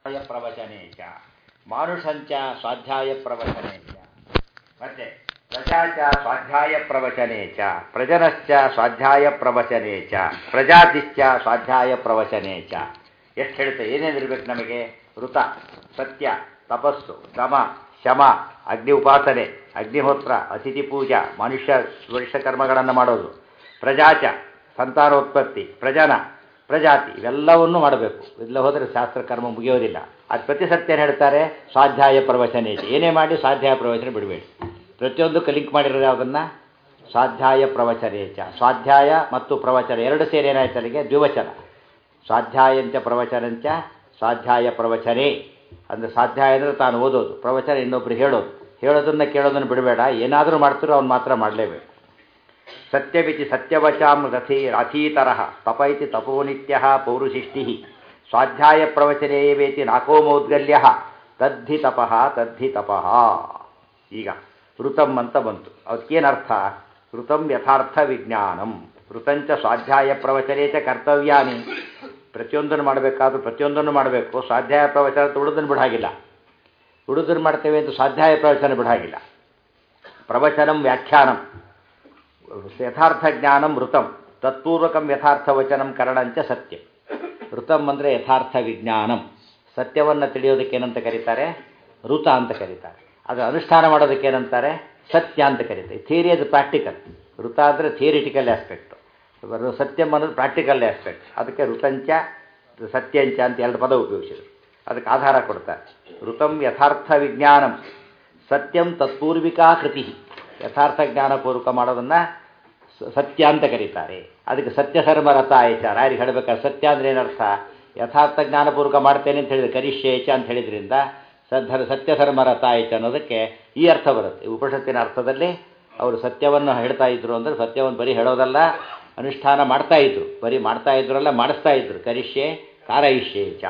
ಸ್ವಾಧ್ಯಾಯ ಪ್ರವಚನೆ ಚ ಮಾನುಷಂಚ ಸ್ವಾಧ್ಯಾಯ ಪ್ರವಚನೆ ಚ ಮತ್ತೆ ಪ್ರಜಾ ಚ ಸ್ವಾಧ್ಯಾಯ ಪ್ರವಚನೆ ಚ ಪ್ರಜನಶ್ಚ ಸ್ವಾಧ್ಯಾಯ ಪ್ರವಚನೆ ಚ ಪ್ರಜಾತಿಶ್ಚ ಸ್ವಾಧ್ಯಾಯ ಪ್ರವಚನೆ ಚ ಎಷ್ಟು ಹೇಳುತ್ತೆ ಏನೇನಿರ್ಬೇಕು ನಮಗೆ ಋತ ಸತ್ಯ ತಪಸ್ಸು ದಮ ಶಮ ಅಗ್ನಿ ಉಪಾಸನೆ ಅಗ್ನಿಹೋತ್ರ ಅತಿಥಿ ಪೂಜಾ ಮನುಷ್ಯ ವರಿಷ್ಠ ಕರ್ಮಗಳನ್ನು ಮಾಡೋದು ಪ್ರಜಾಚ ಸಂತಾನೋತ್ಪತ್ತಿ ಪ್ರಜನ ಪ್ರಜಾತಿ ಇವೆಲ್ಲವನ್ನೂ ಮಾಡಬೇಕು ಇಲ್ಲ ಹೋದರೆ ಶಾಸ್ತ್ರ ಕರ್ಮ ಮುಗಿಯೋದಿಲ್ಲ ಅದು ಪ್ರತಿ ಸತ್ಯ ಏನು ಹೇಳ್ತಾರೆ ಸ್ವಾಧ್ಯಾಯ ಪ್ರವಚನೆ ಇದೆ ಏನೇ ಮಾಡಿ ಸ್ವಾಧ್ಯಾಯ ಪ್ರವಚನ ಬಿಡಬೇಡಿ ಪ್ರತಿಯೊಂದಕ್ಕೂ ಲಿಂಕ್ ಮಾಡಿರೋದು ಯಾವುದನ್ನು ಸ್ವಾಧ್ಯಾಯ ಪ್ರವಚನೇಚ ಸ್ವಾಧ್ಯಾಯ ಮತ್ತು ಪ್ರವಚನ ಎರಡು ಸೇರಿ ಏನಾಯ್ತು ಅಲ್ಲಿಗೆ ದ್ವಿವಚನ ಸ್ವಾಧ್ಯಾಯಂಚ ಪ್ರವಚನಂಚ ಸ್ವಾಧ್ಯಾಯ ಪ್ರವಚನೆ ಅಂದರೆ ಸ್ವಾಧ್ಯಾಯ ಅಂದರೆ ತಾನು ಓದೋದು ಪ್ರವಚನ ಇನ್ನೊಬ್ರು ಹೇಳೋದು ಹೇಳೋದನ್ನು ಕೇಳೋದನ್ನು ಬಿಡಬೇಡ ಏನಾದರೂ ಮಾಡ್ತಿರೋ ಅವ್ನು ಮಾತ್ರ ಮಾಡಲೇಬೇಕು ಸತ್ಯವಿತಿ ಸತ್ಯವಚಾಂ ರಥಿ ರಥೀತರಃ ತಪ ಇತಿ ತಪೋನಿತ್ಯ ಪೌರುಷಿಷ್ಟಿ ಸ್ವಾಧ್ಯಾಯ ಪ್ರವಚನೇವೇತಿ ನಾಕೋಮೌದ್ಗಲ್ಯ ತದ್ಧಿ ತಪಃ ತದ್ಧಿ ತಪಃ ಈಗ ಋತಂ ಅಂತ ಬಂತು ಅದಕ್ಕೇನರ್ಥ ಋತಂ ಯಥಾರ್ಥ ವಿಜ್ಞಾನಂ ಋತಂಚ ಸ್ವಾಧ್ಯಾಯ ಪ್ರವಚನೇ ಚ ಕರ್ತವ್ಯಾನಿ ಪ್ರತಿಯೊಂದನ್ನು ಮಾಡಬೇಕಾದ್ರೂ ಪ್ರತಿಯೊಂದನ್ನು ಮಾಡಬೇಕು ಸ್ವಾಧ್ಯಾಯ ಪ್ರವಚನ ಉಳಿದನ್ನು ಬಿಡಾಗಿಲ್ಲ ಉಳಿದನ್ನು ಮಾಡ್ತೇವೆ ಅಂತ ಸ್ವಾಧ್ಯಾಯ ಪ್ರವಚನ ಬಿಡಾಗಿಲ್ಲ ಪ್ರವಚನಂ ವ್ಯಾಖ್ಯಾನಂ ಯಥಾರ್ಥ ಜ್ಞಾನಂ ಋತಂ ತತ್ಪೂರ್ವಕಂ ಯಥಾರ್ಥ ವಚನಂ ಕರಣಂಚ ಸತ್ಯ ಋತಂ ಅಂದರೆ ಯಥಾರ್ಥ ವಿಜ್ಞಾನಂ ಸತ್ಯವನ್ನು ತಿಳಿಯೋದಕ್ಕೇನಂತ ಕರೀತಾರೆ ಋತ ಅಂತ ಕರೀತಾರೆ ಅದು ಅನುಷ್ಠಾನ ಮಾಡೋದಕ್ಕೇನಂತಾರೆ ಸತ್ಯ ಅಂತ ಕರೀತಾರೆ ಥಿಯರಿ ಅದು ಪ್ರಾಕ್ಟಿಕಲ್ ಋತ ಅಂದರೆ ಥಿಯರಿಟಿಕಲ್ ಆಸ್ಪೆಕ್ಟು ಸತ್ಯಂ ಅನ್ನೋದು ಪ್ರಾಕ್ಟಿಕಲ್ ಆಸ್ಪೆಕ್ಟ್ ಅದಕ್ಕೆ ಋತಂಚ ಸತ್ಯಂಚ ಅಂತ ಎರಡು ಪದ ಉಪಯೋಗಿಸಿದರು ಅದಕ್ಕೆ ಆಧಾರ ಕೊಡ್ತಾರೆ ಋತಂ ಯಥಾರ್ಥ ವಿಜ್ಞಾನಂ ಸತ್ಯಂ ತತ್ಪೂರ್ವಿಕಾ ಕೃತಿ ಯಥಾರ್ಥ ಜ್ಞಾನಪೂರ್ವಕ ಮಾಡೋದನ್ನು ಸತ್ಯ ಅಂತ ಕರೀತಾರೆ ಅದಕ್ಕೆ ಸತ್ಯ ಸರ್ಮ ರಥ ಆಯ್ಚಾರ ಯಾರಿಗೆ ಹೇಳಬೇಕಾದ್ರೆ ಸತ್ಯ ಅಂದರೆ ಏನರ್ಥ ಯಥಾರ್ಥ ಜ್ಞಾನಪೂರ್ವಕ ಮಾಡ್ತೇನೆ ಅಂತ ಹೇಳಿದ್ರೆ ಕರಿಷ್ಯೇಚ ಅಂತ ಹೇಳಿದ್ರಿಂದ ಸದ್ಧರ ಸತ್ಯ ಧರ್ಮ ರಥ ಆಯ್ತು ಅನ್ನೋದಕ್ಕೆ ಈ ಅರ್ಥ ಬರುತ್ತೆ ಉಪನಿಷತ್ತಿನ ಅರ್ಥದಲ್ಲಿ ಅವರು ಸತ್ಯವನ್ನು ಹೇಳ್ತಾ ಇದ್ರು ಅಂದರೆ ಸತ್ಯವನ್ನು ಬರೀ ಹೇಳೋದಲ್ಲ ಅನುಷ್ಠಾನ ಮಾಡ್ತಾ ಇದ್ರು ಬರೀ ಮಾಡ್ತಾ ಇದ್ರಲ್ಲ ಮಾಡಿಸ್ತಾ ಇದ್ರು ಕರಿಷ್ಯೆ ಕಾರಯಿಷ್ಯೆ ಚ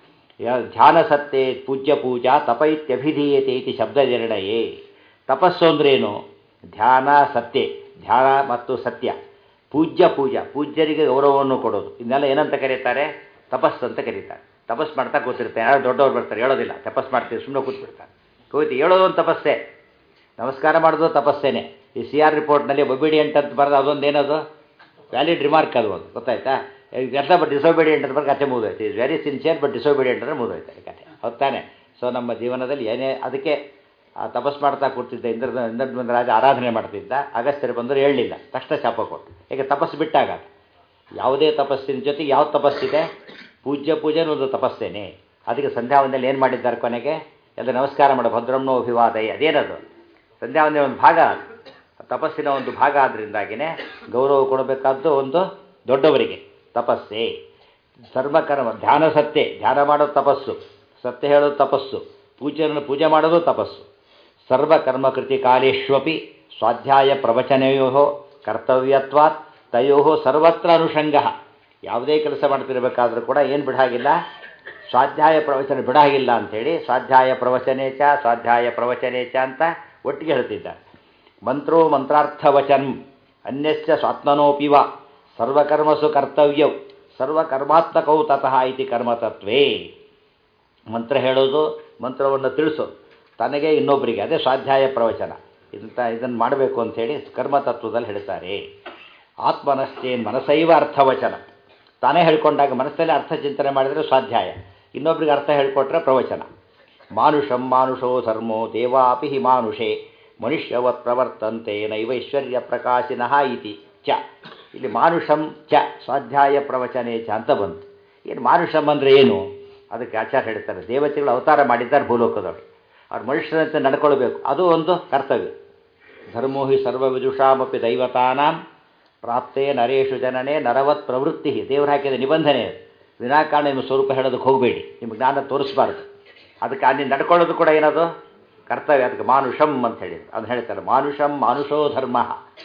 ಧ್ಯಾನ ಸತ್ಯೆ ಪೂಜ್ಯ ಪೂಜಾ ತಪ ಇತ್ಯಭಿಧೀಯತೆ ಇತಿ ಶಬ್ದ ನಿರ್ಣಯೇ ತಪಸ್ಸು ಅಂದ್ರೇನು ಧ್ಯಾನ ಸತ್ಯ ಧ್ಯಾನ ಮತ್ತು ಸತ್ಯ ಪೂಜ್ಯ ಪೂಜಾ ಪೂಜ್ಯರಿಗೆ ಗೌರವವನ್ನು ಕೊಡೋದು ಇದನ್ನೆಲ್ಲ ಏನಂತ ಕರೀತಾರೆ ತಪಸ್ಸು ಅಂತ ಕರೀತಾರೆ ತಪಸ್ ಮಾಡ್ತಾ ಕೂತಿರ್ತಾರೆ ಯಾರು ದೊಡ್ಡವ್ರು ಬರ್ತಾರೆ ಹೇಳೋದಿಲ್ಲ ತಪಸ್ ಮಾಡ್ತೀವಿ ಸುಮ್ಮನೆ ಕೂತ್ಬಿಡ್ತಾರೆ ಕೂತು ಹೇಳೋದು ಒಂದು ತಪಸ್ಸೆ ನಮಸ್ಕಾರ ಮಾಡೋದು ತಪಸ್ಸೇನೆ ಈ ಸಿ ಆರ್ ರಿಪೋರ್ಟ್ನಲ್ಲಿ ಒಬಿಡಿಯಂಟ್ ಅಂತ ಬರೋದು ಅದೊಂದು ಏನದು ವ್ಯಾಲಿಡ್ ರಿಮಾರ್ಕ್ ಅದು ಒಂದು ಗೊತ್ತಾಯ್ತಾ ಎಲ್ಲ ಬಟ್ ಡಿಸೋಬಿಡಿಯಂಟ್ ಅಂತ ಬರೋ ಕಥೆ ಮುಗಿದೋಯ್ತು is very sincere but disobedient ಅಂದರೆ ಮುಗಿದೋಯ್ತು ಕಥೆ ಹೊತ್ತಾನೆ ಸೊ ನಮ್ಮ ಜೀವನದಲ್ಲಿ ಏನೇ ಅದಕ್ಕೆ ತಪಸ್ ಮಾಡ್ತಾ ಕೂರ್ತಿದ್ದ ಇಂದ್ರ ಇಂದ್ರದ್ವಂದ ರಾಜ ಆರಾಧನೆ ಮಾಡ್ತಿದ್ದ ಅಗಸ್ತ್ಯರು ಬಂದರು ಹೇಳಲಿಲ್ಲ ತಕ್ಷಣ ಶಾಪ ಕೊಟ್ಟು ಈಗ ತಪಸ್ಸು ಬಿಟ್ಟಾಗ ಯಾವುದೇ ತಪಸ್ಸಿನ ಜೊತೆಗೆ ಯಾವ ತಪಸ್ಸಿದೆ ಪೂಜ್ಯ ಪೂಜೆನೂ ಒಂದು ತಪಸ್ಸೇನೆ ಅದಕ್ಕೆ ಸಂಧ್ಯಾವಂದಲ್ಲಿ ಏನು ಮಾಡಿದ್ದಾರೆ ಕೊನೆಗೆ ಎಲ್ಲ ನಮಸ್ಕಾರ ಮಾಡೋ ಭದ್ರಮ್ನೋ ಅಭಿವಾದಯ ಅದೇನದು ಸಂಧ್ಯಾವಂದನೆ ಒಂದು ಭಾಗ ತಪಸ್ಸಿನ ಒಂದು ಭಾಗ ಆದ್ದರಿಂದಾಗಿಯೇ ಗೌರವ ಕೊಡಬೇಕಾದ್ದು ಒಂದು ದೊಡ್ಡವರಿಗೆ ತಪಸ್ಸೆ ಸರ್ವಕರ್ಮ ಧ್ಯಾನ ಸತ್ಯ ಧ್ಯಾನ ಮಾಡೋದು ತಪಸ್ಸು ಸತ್ಯ ಹೇಳೋದು ತಪಸ್ಸು ಪೂಜೆಯನ್ನು ಪೂಜೆ ಮಾಡೋದು ತಪಸ್ಸು ಸರ್ವಕರ್ಮಕೃತಿ ಕಾಲೇಶ್ವಪಿ ಸ್ವಾಧ್ಯಾಯ ಪ್ರವಚನೆಯೋ ಕರ್ತವ್ಯತ್ವಾತ್ ತಯೋ ಸರ್ವತ್ರ ಅನುಷಂಗ ಯಾವುದೇ ಕೆಲಸ ಮಾಡ್ತಿರ್ಬೇಕಾದ್ರೂ ಕೂಡ ಏನು ಬಿಡಾಗಿಲ್ಲ ಸ್ವಾಧ್ಯಾಯ ಪ್ರವಚನ ಬಿಡಾಗಿಲ್ಲ ಅಂಥೇಳಿ ಸ್ವಾಧ್ಯಾಯ ಪ್ರವಚನೇಚ ಸ್ವಾಧ್ಯಾಯ ಪ್ರವಚನೇಚ ಅಂತ ಒಟ್ಟಿಗೆ ಹೇಳ್ತಿದ್ದಾರೆ ಮಂತ್ರೋ ಮಂತ್ರಾರ್ಥವಚನ್ ಅನ್ಯಶ್ಚ ಸ್ವಾತ್ಮನೋಪಿವ ಸರ್ವಕರ್ಮಸು ಕರ್ತವ್ಯವು ಸರ್ವಕರ್ಮಾತ್ಮಕವು ತತಃ ಇತಿ ಕರ್ಮತತ್ವೇ ಮಂತ್ರ ಹೇಳೋದು ಮಂತ್ರವನ್ನು ತಿಳಿಸೋದು ತನಗೆ ಇನ್ನೊಬ್ಬರಿಗೆ ಅದೇ ಸ್ವಾಧ್ಯಾಯ ಪ್ರವಚನ ಇಂಥ ಇದನ್ನು ಮಾಡಬೇಕು ಅಂಥೇಳಿ ಕರ್ಮತತ್ವದಲ್ಲಿ ಹೇಳ್ತಾರೆ ಆತ್ಮನಶ್ಚೇನ್ ಮನಸೈವ ಅರ್ಥವಚನ ತಾನೇ ಹೇಳ್ಕೊಂಡಾಗ ಮನಸ್ಸಲ್ಲಿ ಅರ್ಥ ಚಿಂತನೆ ಮಾಡಿದರೆ ಸ್ವಾಧ್ಯಾಯ ಇನ್ನೊಬ್ರಿಗೆ ಅರ್ಥ ಹೇಳ್ಕೊಟ್ರೆ ಪ್ರವಚನ ಮಾನುಷಂ ಮಾನುಷೋ ಧರ್ಮೋ ದೇವಾಪಿ ಹಿ ಮಾನುಷೇ ಮನುಷ್ಯವತ್ ಪ್ರವರ್ತಂತೆ ನೈವೈಶ್ವರ್ಯ ಪ್ರಕಾಶಿನಃ ಇತಿ ಚ ಇಲ್ಲಿ ಮಾನುಷಂ ಚ ಸ್ವಾಧ್ಯಾಯ ಪ್ರವಚನೆ ಚ ಅಂತ ಬಂತು ಏನು ಮಾನುಷಂ ಅಂದರೆ ಏನು ಅದಕ್ಕೆ ಆಚಾರ್ಯ ಹೇಳ್ತಾರೆ ದೇವತೆಗಳು ಅವತಾರ ಮಾಡಿದ್ದಾರೆ ಭೂಲೋಕದವರು ಅವ್ರು ಮನುಷ್ಯರಂತೆ ನಡ್ಕೊಳ್ಬೇಕು ಅದು ಒಂದು ಕರ್ತವ್ಯ ಧರ್ಮೋ ಹಿ ಸರ್ವವಿದುಷಾಮಪಿ ದೈವತಾನಾಂ ಪ್ರಾಪ್ತೇ ನರೇಶು ಜನನೇ ನರವತ್ ಪ್ರವೃತ್ತಿ ದೇವರು ಹಾಕಿದ ನಿಬಂಧನೆ ವಿನಾಕಾರಣ ನಿಮ್ಮ ಸ್ವರೂಪ ಹೇಳೋದಕ್ಕೆ ಹೋಗಬೇಡಿ ನಿಮ್ಮ ಜ್ಞಾನ ತೋರಿಸಬಾರ್ದು ಅದಕ್ಕೆ ಅಲ್ಲಿ ನಡ್ಕೊಳ್ಳೋದು ಕೂಡ ಏನದು ಕರ್ತವ್ಯ ಅದಕ್ಕೆ ಮಾನುಷಂ ಅಂತ ಹೇಳಿದ್ರು ಅದನ್ನು ಹೇಳ್ತಾರೆ ಮಾನುಷಂ ಮಾನುಷೋ ಧರ್ಮ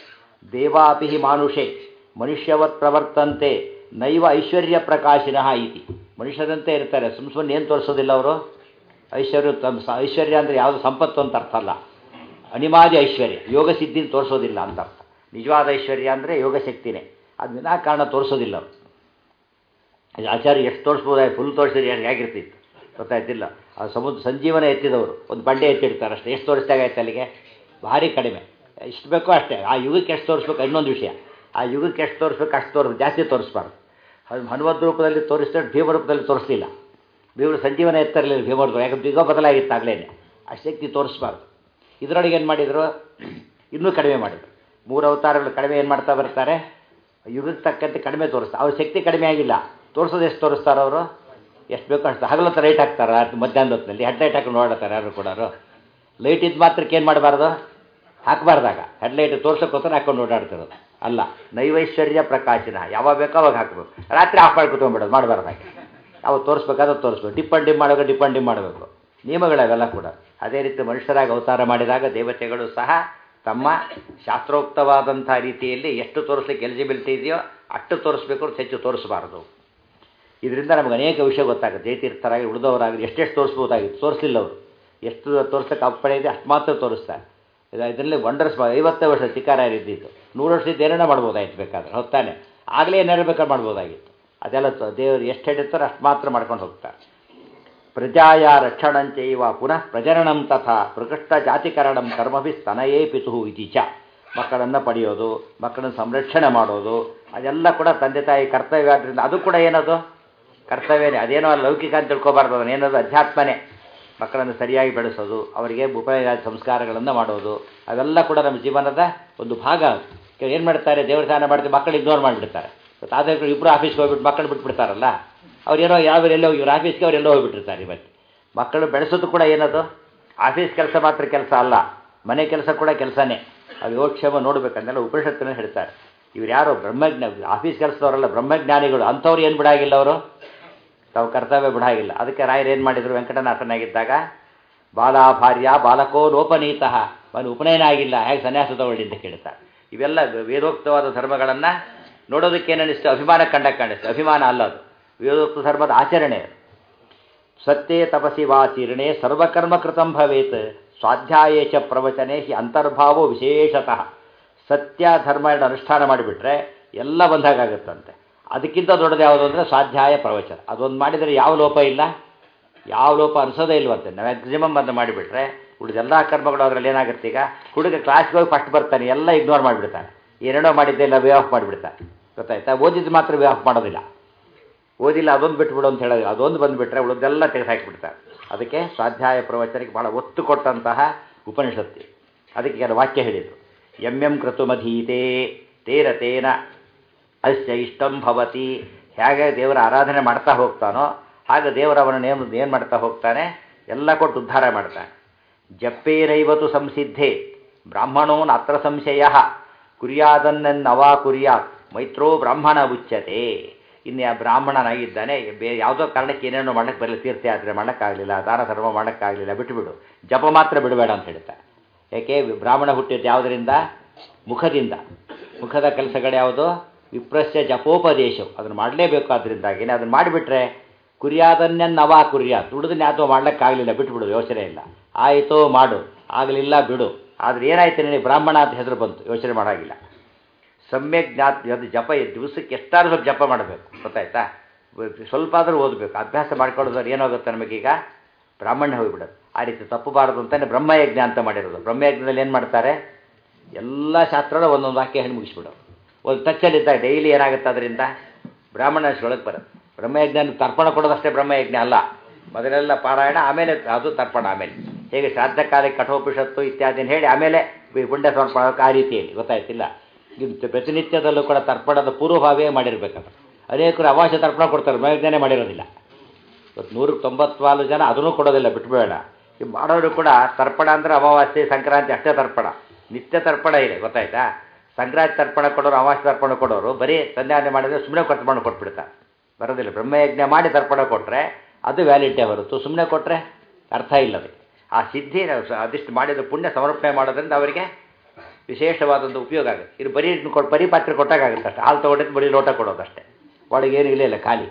ದೇವಾಪಿ ಮಾನುಷೇ ಮನುಷ್ಯವತ್ ಪ್ರವರ್ತಂತೆ ನೈವ ಐಶ್ವರ್ಯ ಪ್ರಕಾಶಿನಃ ಇತಿ ಮನುಷ್ಯರಂತೆ ಇರ್ತಾರೆ ಸುಮ್ಮ ಸುಮ್ಮನೆ ಏನು ತೋರಿಸೋದಿಲ್ಲ ಅವರು ಐಶ್ವರ್ಯ ತಮ್ಮ ಐಶ್ವರ್ಯ ಅಂದರೆ ಯಾವುದು ಸಂಪತ್ತು ಅಂತ ಅರ್ಥ ಅಲ್ಲ ಅನಿಮಾದಿ ಐಶ್ವರ್ಯ ಯೋಗ ಸಿದ್ಧಿನ ತೋರಿಸೋದಿಲ್ಲ ಅಂತ ಅರ್ಥ ನಿಜವಾದ ಐಶ್ವರ್ಯ ಅಂದರೆ ಯೋಗ ಶಕ್ತಿನೇ ಅದು ವಿನಾಕಾರಣ ತೋರಿಸೋದಿಲ್ಲ ಅವರು ಆಚಾರ್ಯ ಎಷ್ಟು ತೋರಿಸ್ಬೋದಾಗಿ ಫುಲ್ ತೋರಿಸಿದ್ರೆ ಹೇಗಿರ್ತಿತ್ತು ಗೊತ್ತಾಯ್ತಿಲ್ಲ ಆ ಸಮುದ್ರ ಸಂಜೀವನ ಎತ್ತಿದವರು ಒಂದು ಬಂಡೆ ಎತ್ತಿಡ್ತಾರೆ ಅಷ್ಟೇ ಎಷ್ಟು ತೋರಿಸಿದಾಗ ಆಯ್ತು ಅಲ್ಲಿಗೆ ಭಾರಿ ಕಡಿಮೆ ಇಷ್ಟು ಬೇಕೋ ಅಷ್ಟೇ ಆ ಯುಗಕ್ಕೆ ಎಷ್ಟು ತೋರಿಸ್ಬೇಕು ಇನ್ನೊಂದು ವಿಷಯ ಆ ಯುಗಕ್ಕೆ ಎಷ್ಟು ತೋರಿಸ್ಬೇಕು ಅಷ್ಟು ತೋರಿಸ್ ಜಾಸ್ತಿ ತೋರಿಸ್ಬಾರ್ದು ಅದು ಹನುಮದ್ ರೂಪದಲ್ಲಿ ತೋರಿಸಿದ್ರೆ ಭೀಮ ರೂಪದಲ್ಲಿ ತೋರಿಸಲಿಲ್ಲ ಭೀಮರು ಸಂಜೀವನ ಎತ್ತರಲಿಲ್ಲ ಭೀಮರು ಯಾಕಂದ್ರೆ ಯುಗ ಬದಲಾಗಿತ್ತು ಆಗಲೇನೆ ಆ ಶಕ್ತಿ ತೋರಿಸ್ಬಾರ್ದು ಇದರೊಳಗೆ ಏನು ಮಾಡಿದರು ಇನ್ನೂ ಕಡಿಮೆ ಮಾಡಿದರು ಮೂರು ಅವತಾರಗಳು ಕಡಿಮೆ ಏನು ಮಾಡ್ತಾ ಬರ್ತಾರೆ ಯುಗಕ್ಕೆ ತಕ್ಕಂತೆ ಕಡಿಮೆ ತೋರಿಸ್ತಾರೆ ಅವ್ರ ಶಕ್ತಿ ಕಡಿಮೆ ಆಗಿಲ್ಲ ತೋರಿಸೋದು ಎಷ್ಟು ತೋರಿಸ್ತಾರೆ ಅವರು ಎಷ್ಟು ಬೇಕೋ ಅಷ್ಟು ಹಗಲೊತ್ತು ಲೈಟ್ ಹಾಕ್ತಾರೆ ಮಧ್ಯಾಹ್ನದ ಹೊತ್ತಿನಲ್ಲಿ ಹೆಡ್ ಲೈಟ್ ಹಾಕೊಂಡು ನೋಡ್ತಾರೆ ಯಾರು ಕೂಡ ಲೈಟ್ ಇದ್ದು ಮಾತ್ರಕ್ಕೆ ಏನು ಮಾಡಬಾರ್ದು ಹಾಕಬಾರ್ದಾಗ ಹೆಡ್ಲೈಟ್ ತೋರ್ಸೋಕ್ಕೋಸ್ಕರ ಹಾಕೊಂಡು ಓಡಾಡ್ತಿರೋದು ಅಲ್ಲ ನೈವೈಶ್ವರ್ಯ ಪ್ರಕಾಶನ ಯಾವಾಗ ಬೇಕೋ ಅವಾಗ ಹಾಕಬೇಕು ರಾತ್ರಿ ಆಫ್ ಮಾಡಿ ಕುತ್ಕೊಂಡ್ಬಿಡೋದು ಮಾಡಬಾರ್ದಾಗೆ ಅವಾಗ ತೋರಿಸ್ಬೇಕಾದ್ರೆ ತೋರಿಸ್ಬೇಕು ಡಿಪ್ ಅಂಡ್ ಡಿಮ್ ಮಾಡಬೇಕು ಡಿಪ್ ಅಂಡ್ ಡಿಮ್ ಮಾಡಬೇಕು ನಿಯಮಗಳವೆಲ್ಲ ಕೂಡ ಅದೇ ರೀತಿ ಮನುಷ್ಯರಾಗಿ ಅವತಾರ ಮಾಡಿದಾಗ ದೇವತೆಗಳು ಸಹ ತಮ್ಮ ಶಾಸ್ತ್ರೋಕ್ತವಾದಂಥ ರೀತಿಯಲ್ಲಿ ಎಷ್ಟು ತೋರಿಸ್ಲಿಕ್ಕೆ ಎಲಿಜಿಬಿಲಿಟಿ ಇದೆಯೋ ಅಷ್ಟು ತೋರಿಸ್ಬೇಕು ಅಂತ ಹೆಚ್ಚು ತೋರಿಸಬಾರ್ದು ಇದರಿಂದ ನಮಗೆ ಅನೇಕ ವಿಷಯ ಗೊತ್ತಾಗುತ್ತೆ ಜಯತೀರ್ಥರಾಗಿ ಉಳಿದವರಾಗಲಿ ಎಷ್ಟೆಷ್ಟು ತೋರಿಸ್ಬೋದಾಗಿತ್ತು ತೋರಿಸಲಿಲ್ಲ ಅವರು ಎಷ್ಟು ತೋರಿಸೋಕ್ಕೆ ಅಪ್ಪಣೆ ಇದೆ ಅಷ್ಟು ಮಾತ್ರ ತೋರಿಸ್ತಾರೆ ಇದರಲ್ಲಿ ವಂಡರ್ಸ್ ಐವತ್ತೇ ವರ್ಷ ಚಿಕ್ಕಾರ ಇದ್ದಿತ್ತು ನೂರು ವರ್ಷದ ಏನೇನೋ ಮಾಡ್ಬೋದಾಗಿತ್ತು ಬೇಕಾದ್ರೆ ಹೊತ್ತಾನೆ ಆಗಲೇ ಏನಾರು ಬೇಕಾದ್ರೆ ಮಾಡ್ಬೋದಾಗಿತ್ತು ಅದೆಲ್ಲ ದೇವರು ಎಷ್ಟು ಹೇಳಿರ್ತಾರೋ ಅಷ್ಟು ಮಾತ್ರ ಮಾಡ್ಕೊಂಡು ಹೋಗ್ತಾರೆ ಪ್ರಜಾಯ ರಕ್ಷಣಂಚೈವ ಪುನಃ ಪ್ರಜನನಂ ತಥಾ ಪ್ರಕೃಷ್ಟ ಜಾತಿಕರಣಂ ಕರ್ಮಭಿ ಸ್ತನಯೇ ಪಿತು ಇತಿ ಚ ಮಕ್ಕಳನ್ನು ಪಡೆಯೋದು ಮಕ್ಕಳನ್ನು ಸಂರಕ್ಷಣೆ ಮಾಡೋದು ಅದೆಲ್ಲ ಕೂಡ ತಂದೆ ತಾಯಿ ಕರ್ತವ್ಯ ಆದ್ದರಿಂದ ಅದು ಕೂಡ ಏನದು ಕರ್ತವ್ಯನೇ ಅದೇನೋ ಲೌಕಿಕ ಅಂತ ತಿಳ್ಕೊಬಾರ್ದು ಅದನ್ನು ಏನದು ಅಧ್ಯಾತ್ಮನೇ ಮಕ್ಕಳನ್ನು ಸರಿಯಾಗಿ ಬೆಳೆಸೋದು ಅವರಿಗೆ ಉಪಯೋಗ ಸಂಸ್ಕಾರಗಳನ್ನು ಮಾಡೋದು ಅವೆಲ್ಲ ಕೂಡ ನಮ್ಮ ಜೀವನದ ಒಂದು ಭಾಗ ಏನು ಮಾಡ್ತಾರೆ ದೇವ್ರ ಸ್ನಾನ ಮಾಡ್ತೀವಿ ಮಕ್ಕಳು ಇಗ್ನೋರ್ ಮಾಡಿಬಿಡ್ತಾರೆ ತಾತಗಳು ಇಬ್ಬರು ಆಫೀಸ್ಗೆ ಹೋಗ್ಬಿಟ್ಟು ಮಕ್ಕಳು ಬಿಟ್ಬಿಡ್ತಾರಲ್ಲ ಅವ್ರೇನೋ ಯಾವ ಎಲ್ಲೋ ಇವ್ರ ಆಫೀಸ್ಗೆ ಅವ್ರು ಎಲ್ಲೋ ಹೋಗ್ಬಿಟ್ಟಿರ್ತಾರೆ ಇವತ್ತು ಮಕ್ಕಳು ಬೆಳೆಸೋದು ಕೂಡ ಏನದು ಆಫೀಸ್ ಕೆಲಸ ಮಾತ್ರ ಕೆಲಸ ಅಲ್ಲ ಮನೆ ಕೆಲಸ ಕೂಡ ಕೆಲಸನೇ ಅದು ಯೋಕ್ಷೇಮ ನೋಡಬೇಕಂತೆಲ್ಲ ಉಪನಿಷತ್ತಿನ ಹೇಳ್ತಾರೆ ಇವ್ರು ಯಾರು ಬ್ರಹ್ಮಜ್ಞ ಆಫೀಸ್ ಕೆಲಸದವರಲ್ಲ ಬ್ರಹ್ಮಜ್ಞಾನಿಗಳು ಅಂಥವ್ರು ಏನು ಬಿಡಾಗಿಲ್ಲ ಅವರು ತಾವು ಕರ್ತವ್ಯ ಬಿಡಾಗಿಲ್ಲ ಅದಕ್ಕೆ ರಾಯರು ಏನು ಮಾಡಿದರು ವೆಂಕಟನಾಥನಾಗಿದ್ದಾಗ ಬಾಲಾ ಭಾರ್ಯ ಬಾಲಕೋ ಲೋಪನೀತಃ ಅವನು ಉಪನಯನ ಆಗಿಲ್ಲ ಹೇಗೆ ಸನ್ಯಾಸ ತಗೊಳ್ಳಿ ಅಂತ ಕೇಳ್ತಾರೆ ಇವೆಲ್ಲ ವೇದೋಕ್ತವಾದ ಧರ್ಮಗಳನ್ನು ನೋಡೋದಕ್ಕೆ ಏನಿಸ್ತು ಅಭಿಮಾನ ಕಂಡಕ್ಕೆ ಕಾಣಿಸ್ತು ಅಭಿಮಾನ ಅಲ್ಲ ಅದು ವೇದೋಕ್ತ ಧರ್ಮದ ಆಚರಣೆ ಸತ್ಯೇ ತಪಸಿ ವಾಚೀರ್ಣೆ ಸರ್ವಕರ್ಮ ಕೃತಂ ಭವೇತ್ ಸ್ವಾಧ್ಯಾಯೇ ಚ ಪ್ರವಚನೆ ಹಿ ಅಂತರ್ಭಾವೋ ವಿಶೇಷತಃ ಸತ್ಯ ಧರ್ಮ ಎರಡು ಅನುಷ್ಠಾನ ಮಾಡಿಬಿಟ್ರೆ ಎಲ್ಲ ಬಂದಾಗತ್ತಂತೆ ಅದಕ್ಕಿಂತ ದೊಡ್ಡದು ಯಾವುದು ಅಂದರೆ ಸ್ವಾಧ್ಯಾಯ ಪ್ರವಚನ ಅದೊಂದು ಮಾಡಿದರೆ ಯಾವ ಲೋಪ ಇಲ್ಲ ಯಾವ ಲೋಪ ಅನಿಸೋದೇ ಇಲ್ವಂತೆ ಮ್ಯಾಕ್ಸಿಮಮ್ ಅಂತ ಮಾಡಿಬಿಟ್ರೆ ಉಳಿದೆಲ್ಲ ಕರ್ಮಗಳು ಅದರಲ್ಲಿ ಏನಾಗುತ್ತೆ ಈಗ ಹುಡುಗ ಕ್ಲಾಸ್ಗೆ ಹೋಗಿ ಫಸ್ಟ್ ಬರ್ತಾನೆ ಎಲ್ಲ ಇಗ್ನೋರ್ ಮಾಡಿಬಿಡ್ತಾನೆ ಏನೇನೋ ಮಾಡಿದ್ದೆ ಇಲ್ಲ ವೇ ಆಫ್ ಮಾಡಿಬಿಡ್ತಾನೆ ಗೊತ್ತಾಯ್ತಾ ಓದಿದ್ದು ಮಾತ್ರ ವೇ ಆಫ್ ಮಾಡೋದಿಲ್ಲ ಓದಿಲ್ಲ ಅದೊಂದು ಬಿಟ್ಬಿಡು ಅಂತ ಹೇಳೋದು ಅದೊಂದು ಬಂದುಬಿಟ್ರೆ ಉಳಿದೆಲ್ಲ ತೆಗೆದುಹಾಕಿಬಿಡ್ತಾರೆ ಅದಕ್ಕೆ ಸ್ವಾಧ್ಯಾಯ ಪ್ರವಚನಕ್ಕೆ ಭಾಳ ಒತ್ತು ಕೊಟ್ಟಂತಹ ಉಪನಿಷತ್ತಿ ಅದಕ್ಕೆ ಕೆಲವು ವಾಕ್ಯ ಹೇಳಿದರು ಎಂ ಎಂ ಕೃತುಮಧೀತೆ ತೇರ ತೇನ ಅಸ್ಯ ಇಷ್ಟಂ ಭವತಿ ಹೇಗೆ ದೇವರ ಆರಾಧನೆ ಮಾಡ್ತಾ ಹೋಗ್ತಾನೋ ಹಾಗೆ ದೇವರವನನ್ನು ಏನು ಏನು ಮಾಡ್ತಾ ಹೋಗ್ತಾನೆ ಎಲ್ಲ ಕೊಟ್ಟು ಉದ್ಧಾರ ಮಾಡ್ತಾನೆ ಜಪ್ಪೇನೈವತು ಸಂಸಿದ್ಧೆ ಬ್ರಾಹ್ಮಣೋನ್ ಅತ್ರ ಸಂಶಯ ಕುರ್ಯಾದನ್ನವಾ ಕುರ್ಯಾತ್ ಮೈತ್ರೋ ಬ್ರಾಹ್ಮಣ ಉಚ್ಯತೆ ಇನ್ನು ಆ ಬ್ರಾಹ್ಮಣನಾಗಿದ್ದಾನೆ ಬೇರೆ ಯಾವುದೋ ಕಾರಣಕ್ಕೆ ಏನೇನೋ ಮಾಡಕ್ಕೆ ಬರಲಿಲ್ಲ ತೀರ್ಥಯಾತ್ರೆ ಮಾಡೋಕ್ಕಾಗಲಿಲ್ಲ ದಾನ ಧರ್ಮ ಮಾಡೋಕ್ಕಾಗಲಿಲ್ಲ ಬಿಟ್ಟುಬಿಡು ಜಪ ಮಾತ್ರ ಬಿಡಬೇಡ ಅಂತ ಹೇಳ್ತಾರೆ ಯಾಕೆ ಬ್ರಾಹ್ಮಣ ಹುಟ್ಟಿದ್ದು ಯಾವುದರಿಂದ ಮುಖದಿಂದ ಮುಖದ ಕೆಲಸಗಳು ಯಾವುದು ವಿಪ್ರಸ್ಯ ಜಪೋಪದೇಶ ಅದನ್ನು ಮಾಡಲೇಬೇಕಾದ್ರಿಂದಾಗಿನೇ ಅದನ್ನು ಮಾಡಿಬಿಟ್ರೆ ಕುರಿಯಾದನ್ನೇ ನವ ಕುರಿಯಾತ್ ದುಡಿದನ್ನ ಯಾತೋ ಮಾಡ್ಲಿಕ್ಕಾಗಲಿಲ್ಲ ಬಿಟ್ಬಿಡು ಯೋಚನೆ ಇಲ್ಲ ಆಯಿತೋ ಮಾಡು ಆಗಲಿಲ್ಲ ಬಿಡು ಆದರೆ ಏನಾಯ್ತು ನಿನಗೆ ಬ್ರಾಹ್ಮಣ ಅಂತ ಹೆಸರು ಬಂತು ಯೋಚನೆ ಮಾಡೋಂಗಿಲ್ಲ ಸಮ್ಯಕ್ ಜ್ಞಾತ್ ಅದು ಜಪ ದಿವಸಕ್ಕೆ ಎಷ್ಟಾದ್ರೂ ಸ್ವಲ್ಪ ಜಪ ಮಾಡಬೇಕು ಗೊತ್ತಾಯ್ತಾ ಸ್ವಲ್ಪ ಆದರೂ ಓದಬೇಕು ಅಭ್ಯಾಸ ಮಾಡ್ಕೊಳ್ಳೋದ್ರೆ ಏನಾಗುತ್ತೆ ನಮಗೀಗ ಬ್ರಾಹ್ಮಣ್ಯ ಹೋಗಿಬಿಡೋದು ಆ ರೀತಿ ತಪ್ಪಬಾರದು ಅಂತಲೇ ಬ್ರಹ್ಮಯಜ್ಞ ಅಂತ ಮಾಡಿರೋದು ಬ್ರಹ್ಮಯಜ್ಞದಲ್ಲಿ ಏನು ಮಾಡ್ತಾರೆ ಎಲ್ಲ ಶಾಸ್ತ್ರನ ಒಂದೊಂದು ವಾಕ್ಯ ಹೇಳಿ ಮುಗಿಸ್ಬಿಡೋದು ಒಂದು ಟಚ್ಚಲ್ಲಿದ್ದಾಗ ಡೈಲಿ ಏನಾಗುತ್ತೆ ಅದರಿಂದ ಬ್ರಾಹ್ಮಣ ಒಳಗೆ ಬರೋದು ಬ್ರಹ್ಮಯಜ್ಞ ತರ್ಪಣ ಕೊಡೋದಷ್ಟೇ ಬ್ರಹ್ಮಯಜ್ಞ ಅಲ್ಲ ಮೊದಲೆಲ್ಲ ಪಾರಾಯಣ ಆಮೇಲೆ ಅದು ತರ್ಪಣ ಆಮೇಲೆ ಹೇಗೆ ಶ್ರಾದ್ದ ಕಾಲಕ್ಕೆ ಕಠೋಪನಿಷತ್ತು ಇತ್ಯಾದಿನ ಹೇಳಿ ಆಮೇಲೆ ಪುಣ್ಯ ಸಮರ್ಪಣ ಆ ರೀತಿಯಲ್ಲಿ ಗೊತ್ತಾಯ್ತಿಲ್ಲ ಇದು ಪ್ರತಿನಿತ್ಯದಲ್ಲೂ ಕೂಡ ತರ್ಪಣದ ಪೂರ್ವಭಾವೇ ಮಾಡಿರ್ಬೇಕಂತ ಅನೇಕರು ಅವಾಶ ತರ್ಪಣ ಕೊಡ್ತಾರೆ ಬ್ರಹ್ಮಜ್ಞಾನೇ ಮಾಡಿರೋದಿಲ್ಲ ಇವತ್ತು ನೂರಕ್ಕೆ ತೊಂಬತ್ನಾಲ್ಕು ಜನ ಅದನ್ನು ಕೊಡೋದಿಲ್ಲ ಬಿಟ್ಬೇಡ ಈ ಮಾಡೋರು ಕೂಡ ತರ್ಪಣ ಅಂದರೆ ಅಮಾವಾಸ್ಯೆ ಸಂಕ್ರಾಂತಿ ಅಷ್ಟೇ ತರ್ಪಣ ನಿತ್ಯ ತರ್ಪಣ ಇದೆ ಗೊತ್ತಾಯ್ತಾ ಸಂಕ್ರಾಂತಿ ತರ್ಪಣ ಕೊಡೋರು ಅಮಾವಾಸ್ಯೆ ತರ್ಪಣ ಕೊಡೋರು ಬರೀ ಸಂಧ್ಯಾನೆ ಮಾಡಿದ್ರೆ ಸುಮ್ಮನೆ ತರ್ಪಣ ಕೊಟ್ಬಿಡ್ತಾರೆ ಬರೋದಿಲ್ಲ ಬ್ರಹ್ಮಯಜ್ಞ ಮಾಡಿ ತರ್ಪಣ ಕೊಟ್ಟರೆ ಅದು ವ್ಯಾಲಿಡಿಟಿ ಹೊರತು ಸುಮ್ಮನೆ ಕೊಟ್ಟರೆ ಅರ್ಥ ಇಲ್ಲ ಅದಕ್ಕೆ ಆ ಸಿದ್ಧಿ ಅದಿಷ್ಟು ಮಾಡಿದ ಪುಣ್ಯ ಸಮರ್ಪಣೆ ಮಾಡೋದ್ರಿಂದ ಅವರಿಗೆ ವಿಶೇಷವಾದೊಂದು ಉಪಯೋಗ ಆಗುತ್ತೆ ಇದು ಬರೀ ಕೊಟ್ಟು ಬರೀ ಪಾತ್ರೆ ಕೊಟ್ಟಾಗುತ್ತೆ ಅಷ್ಟೇ ಹಾಲು ತೊಗೊಂಡಿದ್ದು ಬರೀ ಲೋಟ ಕೊಡೋದಷ್ಟೇ ಒಳಗೆ ಏನು ಇಲ್ಲ ಇಲ್ಲ ಖಾಲಿ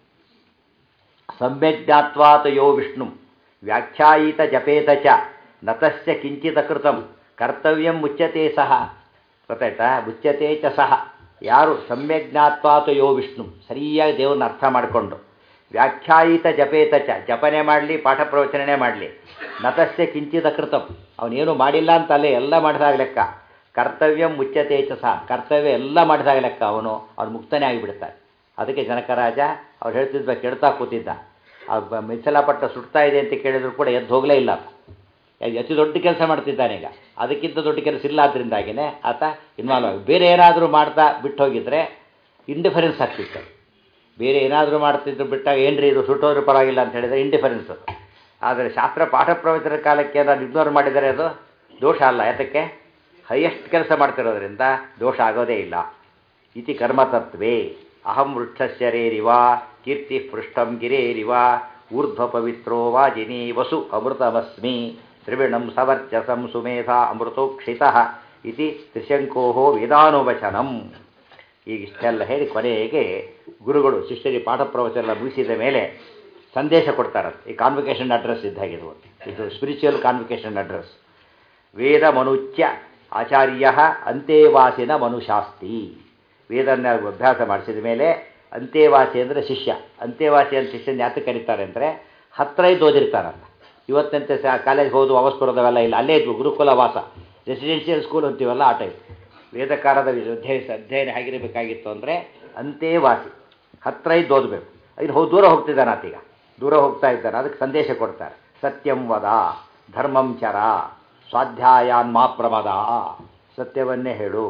ಸಮ್ಯಜ್ಞಾತ್ವಾತ ಯೋ ವಿಷ್ಣು ವ್ಯಾಖ್ಯಾಯಿತ ಜಪೇತ ಚ ನತಸ್ಯ ಕಿಂಚಿತ ಕೃತಂ ಕರ್ತವ್ಯಂ ಮುಚ್ಯತೆ ಸಹ ಗೊತ್ತಾಯ್ತಾ ಮುಚ್ಯತೆ ಚ ಸಹ ಯಾರು ಸಮ್ಯಜ್ಞಾತ್ವಾತ ಯೋ ವಿಷ್ಣು ಸರಿಯಾಗಿ ದೇವ್ರನ್ನ ಅರ್ಥ ಮಾಡಿಕೊಂಡು ವ್ಯಾಖ್ಯಾಯಿತ ಜಪೇತ ಚ ಜಪನೆ ಮಾಡಲಿ ಪಾಠ ಪ್ರವಚನನೇ ಮಾಡಲಿ ನತಸ್ಯ ಕಿಂಚಿದ ಕೃತಂ ಅವನೇನು ಮಾಡಿಲ್ಲ ಅಂತ ಅಲ್ಲೇ ಎಲ್ಲ ಮಾಡಿದಾಗ ಲೆಕ್ಕ ಕರ್ತವ್ಯ ಮುಚ್ಚತೆ ಚ ಸಹ ಕರ್ತವ್ಯ ಎಲ್ಲ ಮಾಡಿದಾಗ ಲೆಕ್ಕ ಅವನು ಅವನು ಮುಕ್ತನೇ ಆಗಿಬಿಡ್ತಾನೆ ಅದಕ್ಕೆ ಜನಕರಾಜ ಅವ್ರು ಹೇಳ್ತಿದ್ದ ಕೆಡ್ತಾ ಕೂತಿದ್ದ ಆ ಬ- ಮಿಸಲಪಟ್ಟ ಸುಡ್ತಾ ಇದೆ ಅಂತ ಕೇಳಿದ್ರು ಕೂಡ ಎದ್ದು ಹೋಗಲೇ ಇಲ್ಲ ಆತ. ಅತಿ ದೊಡ್ಡ ಕೆಲಸ ಮಾಡ್ತಿದ್ದಾನೆ ಈಗ ಅದಕ್ಕಿಂತ ದೊಡ್ಡ ಕೆಲಸ ಇಲ್ಲ ಆದ್ದರಿಂದಾಗಿನೇ ಆತ ಇನ್ವಾಲ್ವ್ ಆಗಿ ಬೇರೆ ಏನಾದರೂ ಮಾಡ್ತಾ ಬಿಟ್ಟು ಹೋಗಿದ್ರೆ ಇಂಡಿಫರೆನ್ಸ್ ಆಗ್ತಿತ್ತು ಬೇರೆ ಏನಾದರೂ ಮಾಡ್ತಿದ್ರು ಬಿಟ್ಟಾಗ ಏನ್ರಿ ಇದು ಸುಟ್ಟೋದ್ರೂ ಪರವಾಗಿಲ್ಲ ಅಂತ ಹೇಳಿದರೆ ಇಂಡಿಫರೆನ್ಸ್ ಅದು ಆದರೆ ಶಾಸ್ತ್ರ ಪಾಠ ಪ್ರವಚನ ಕಾಲಕ್ಕೆ ಏನಾದ್ರು ಇಗ್ನೋರ್ ಮಾಡಿದರೆ ಅದು ದೋಷ ಅಲ್ಲ ಯಾತಕ್ಕೆ ಹೈಯೆಸ್ಟ್ ಕೆಲಸ ಮಾಡ್ತಿರೋದ್ರಿಂದ ದೋಷ ಆಗೋದೇ ಇಲ್ಲ ಇತಿ ಕರ್ಮತತ್ವೇ ಅಹಂ ವೃಕ್ಷಶ್ಚರೇರಿವ ಕೀರ್ತಿ ಪೃಷ್ಠಂ ಗಿರೇರಿವ ಊರ್ಧ್ವ ಪವಿತ್ರೋ ವಾಜಿನಿ ವಸು ಅಮೃತಮಸ್ಮಿ ತ್ರಿವಿಣಂ ಸವರ್ಚಸಂ ಸುಮೇಧ ಅಮೃತೋಕ್ಷಿತ ಇತಿ ತ್ರಿಶಂಕೋ ವೇದಾನುವಚನಂ ಈಗ ಇಷ್ಟೆಲ್ಲ ಹೇಳಿ ಕೊನೆಗೆ ಗುರುಗಳು ಶಿಷ್ಯರಿಗೆ ಪಾಠ ಪ್ರವಚನ ಎಲ್ಲ ಮುಗಿಸಿದ ಮೇಲೆ ಸಂದೇಶ ಕೊಡ್ತಾರಂತೆ ಈ ಕಾನ್ವಿಕೇಶನ್ ಅಡ್ರೆಸ್ ಇದ್ದಾಗಿದು ಇದು ಸ್ಪಿರಿಚುವಲ್ ಕಾನ್ವಿಕೇಶನ್ ಅಡ್ರೆಸ್ ವೇದ ಮನುಚ್ಯ ಆಚಾರ್ಯ ಅಂತೇವಾಸಿನ ಮನುಶಾಸ್ತಿ ವೇದನ್ನ ಅಭ್ಯಾಸ ಮಾಡಿಸಿದ ಮೇಲೆ ಅಂತೇವಾಸಿ ಅಂದರೆ ಶಿಷ್ಯ ಅಂತೇವಾಸಿ ಅಂತ ಶಿಷ್ಯನ ಯಾತಕ್ಕೆ ಕರೀತಾರೆ ಅಂದರೆ ಹತ್ತಿರ ಇದ್ದು ಓದಿರ್ತಾರಂತ ಇವತ್ತಂತೆ ಸಹ ಕಾಲೇಜ್ ಹೋದು ವಾಪಸ್ ಬರೋದವೆಲ್ಲ ಇಲ್ಲ ಅಲ್ಲೇ ಇದ್ವು ಗುರುಕುಲ ವಾಸ ರೆಸಿಡೆನ್ಷಿಯಲ್ ಸ್ಕೂಲ್ ಅಂತೀವಲ್ಲ ಆ ಟೈಪ್ ವೇದಕಾರದ ಅಧ್ಯಯನ ಅಧ್ಯಯನ ಹೇಗಿರಬೇಕಾಗಿತ್ತು ಅಂದರೆ ಅಂತೇವಾಸಿ ಹತ್ತಿರ ಇದ್ದು ಓದಬೇಕು ಇನ್ನು ಹೋ ದೂರ ಹೋಗ್ತಿದ್ದಾನೆ ಆತೀಗ ದೂರ ಹೋಗ್ತಾ ಇದ್ದಾನೆ ಅದಕ್ಕೆ ಸಂದೇಶ ಕೊಡ್ತಾರೆ ಸತ್ಯಂ ವದ ಧರ್ಮಂ ಚರ ಸ್ವಾಧ್ಯಾಯಾನ್ ಮಾ ಪ್ರಮದ ಸತ್ಯವನ್ನೇ ಹೇಳು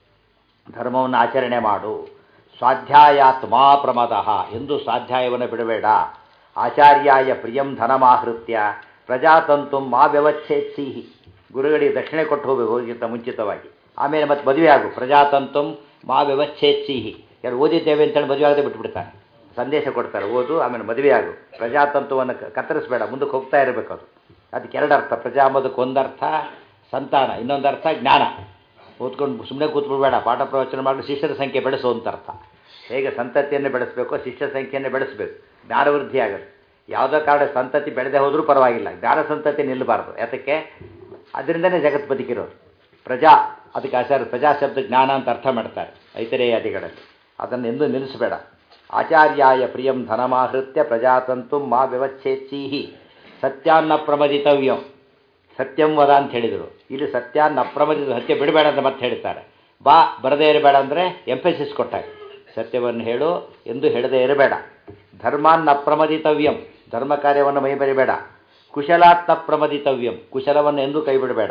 ಧರ್ಮವನ್ನು ಆಚರಣೆ ಮಾಡು ಸ್ವಾಧ್ಯಾಯಾತ್ ಮಾ ಪ್ರಮದ ಎಂದು ಸ್ವಾಧ್ಯಾಯವನ್ನು ಬಿಡಬೇಡ ಆಚಾರ್ಯಾಯ ಪ್ರಿಯಂ ಧನಮಾಹೃತ್ಯ ಪ್ರಜಾತಂತು ಮಾ ವ್ಯವಚ್ಛೇತ್ಸಿಹಿ ಗುರುಗಳಿಗೆ ದಕ್ಷಿಣೆ ಕೊಟ್ಟು ಹೋಗಬೇಕು ಹೋಗಿಂತ ಮುಂಚಿತವಾಗಿ ಆಮೇಲೆ ಮತ್ತೆ ಮದುವೆ ಆಗು ಪ್ರಜಾತಂತುಂ ಮಾ ವ್ಯವಚ್ಛೇತ್ಸಿಹಿ ಯಾರು ಓದಿದ್ದೇವೆ ಅಂತೇಳಿ ಮದುವೆ ಆಗದೆ ಬಿಟ್ಬಿಡ್ತಾರೆ ಸಂದೇಶ ಕೊಡ್ತಾರೆ ಓದು ಆಮೇಲೆ ಮದುವೆ ಆಗು ಪ್ರಜಾತಂತುವನ್ನು ಕ- ಕತ್ತರಿಸಬೇಡ ಮುಂದಕ್ಕೆ ಹೋಗ್ತಾ ಇರಬೇಕು ಅದು ಅದಕ್ಕೆ ಎರಡು ಅರ್ಥ ಪ್ರಜಾ ಅಂಬೋದಕ್ಕೆ ಒಂದರ್ಥ ಸಂತಾನ ಇನ್ನೊಂದು ಅರ್ಥ ಜ್ಞಾನ ಓದ್ಕೊಂಡು ಸುಮ್ಮನೆ ಕೂತ್ಬಿಡ್ಬೇಡ ಪಾಠ ಪ್ರವಚನ ಮಾಡಿ ಶಿಷ್ಯರ ಸಂಖ್ಯೆ ಬೆಳೆಸು ಅಂತ ಅರ್ಥ ಹೇಗೆ ಸಂತತಿಯನ್ನು ಬೆಳೆಸಬೇಕು ಶಿಷ್ಯ ಸಂಖ್ಯೆಯನ್ನು ಬೆಳೆಸಬೇಕು ಜ್ಞಾನವೃದ್ಧಿ ಆಗುತ್ತೆ ಯಾವುದೋ ಕಾರಣ ಸಂತತಿ ಬೆಳೆದೇ ಹೋದರೂ ಪರವಾಗಿಲ್ಲ ಜ್ಞಾನ ಸಂತತಿ ನಿಲ್ಲಬಾರ್ದು ಯಾತಕ್ಕೆ ಅದರಿಂದನೇ ಜಗತ್ತು ಬದುಕಿರೋದು ಪ್ರಜಾ ಅದಕ್ಕೆ ಆಚಾರ್ಯ ಪ್ರಜಾ ಶಬ್ದ ಜ್ಞಾನ ಅಂತ ಅರ್ಥ ಮಾಡ್ತಾರೆ ಐತರೇಯಾದಿಗಳಲ್ಲಿ ಅದನ್ನು ಎಂದೂ ನಿಲ್ಲಿಸಬೇಡ ಆಚಾರ್ಯಾಯ ಪ್ರಿಯಂ ಧನಮಾಹೃತ್ಯ ಪ್ರಜಾತಂತು ಮಾ ವ್ಯವಚ್ಛೇತ್ಸೀಹಿ ಸತ್ಯಾನ್ನ ಪ್ರಮದಿತವ್ಯಂ ಸತ್ಯಂ ವದ ಅಂತ ಹೇಳಿದರು ಇಲ್ಲಿ ಸತ್ಯಾನ್ನ ಅಪ್ರಮದಿತ ಸತ್ಯ ಬಿಡಬೇಡ ಅಂತ ಮತ್ತೆ ಹೇಳ್ತಾರೆ ಬಾ ಬರದೇ ಇರಬೇಡ ಅಂದರೆ ಎಂಫೆಸಿಸ್ ಕೊಟ್ಟಾಗ ಸತ್ಯವನ್ನು ಹೇಳು ಎಂದು ಹೇಳದೇ ಇರಬೇಡ ಧರ್ಮಾನ್ನ ಅಪ್ರಮದಿತವ್ಯಂ ಧರ್ಮ ಕಾರ್ಯವನ್ನು ಮೈ ಬರಿಬೇಡ ಕುಶಲಾತ್ನ ಪ್ರಮದಿತವ್ಯಂ ಕುಶಲವನ್ನು ಎಂದೂ ಕೈ ಬಿಡಬೇಡ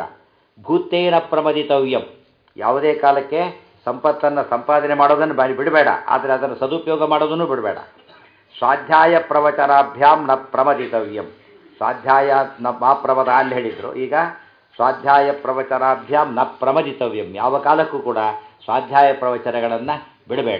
ಭೂತೇನ ಪ್ರಮದಿತವ್ಯಂ ಯಾವುದೇ ಕಾಲಕ್ಕೆ ಸಂಪತ್ತನ್ನು ಸಂಪಾದನೆ ಮಾಡೋದನ್ನು ಬಾರಿ ಬಿಡಬೇಡ ಆದರೆ ಅದನ್ನು ಸದುಪಯೋಗ ಮಾಡೋದನ್ನು ಬಿಡಬೇಡ ಸ್ವಾಧ್ಯಾಯ ಪ್ರವಚನಾಭ್ಯಾಂ ನ ಪ್ರಮದಿತವ್ಯಂ ಸ್ವಾಧ್ಯಾಯ ನ ಮಾ ಪ್ರಮದ ಅಲ್ಲಿ ಹೇಳಿದರು ಈಗ ಸ್ವಾಧ್ಯಾಯ ಪ್ರವಚನಾಭ್ಯಾಂ ನ ಪ್ರಮದಿತವ್ಯಂ ಯಾವ ಕಾಲಕ್ಕೂ ಕೂಡ ಸ್ವಾಧ್ಯಾಯ ಪ್ರವಚನಗಳನ್ನು ಬಿಡಬೇಡ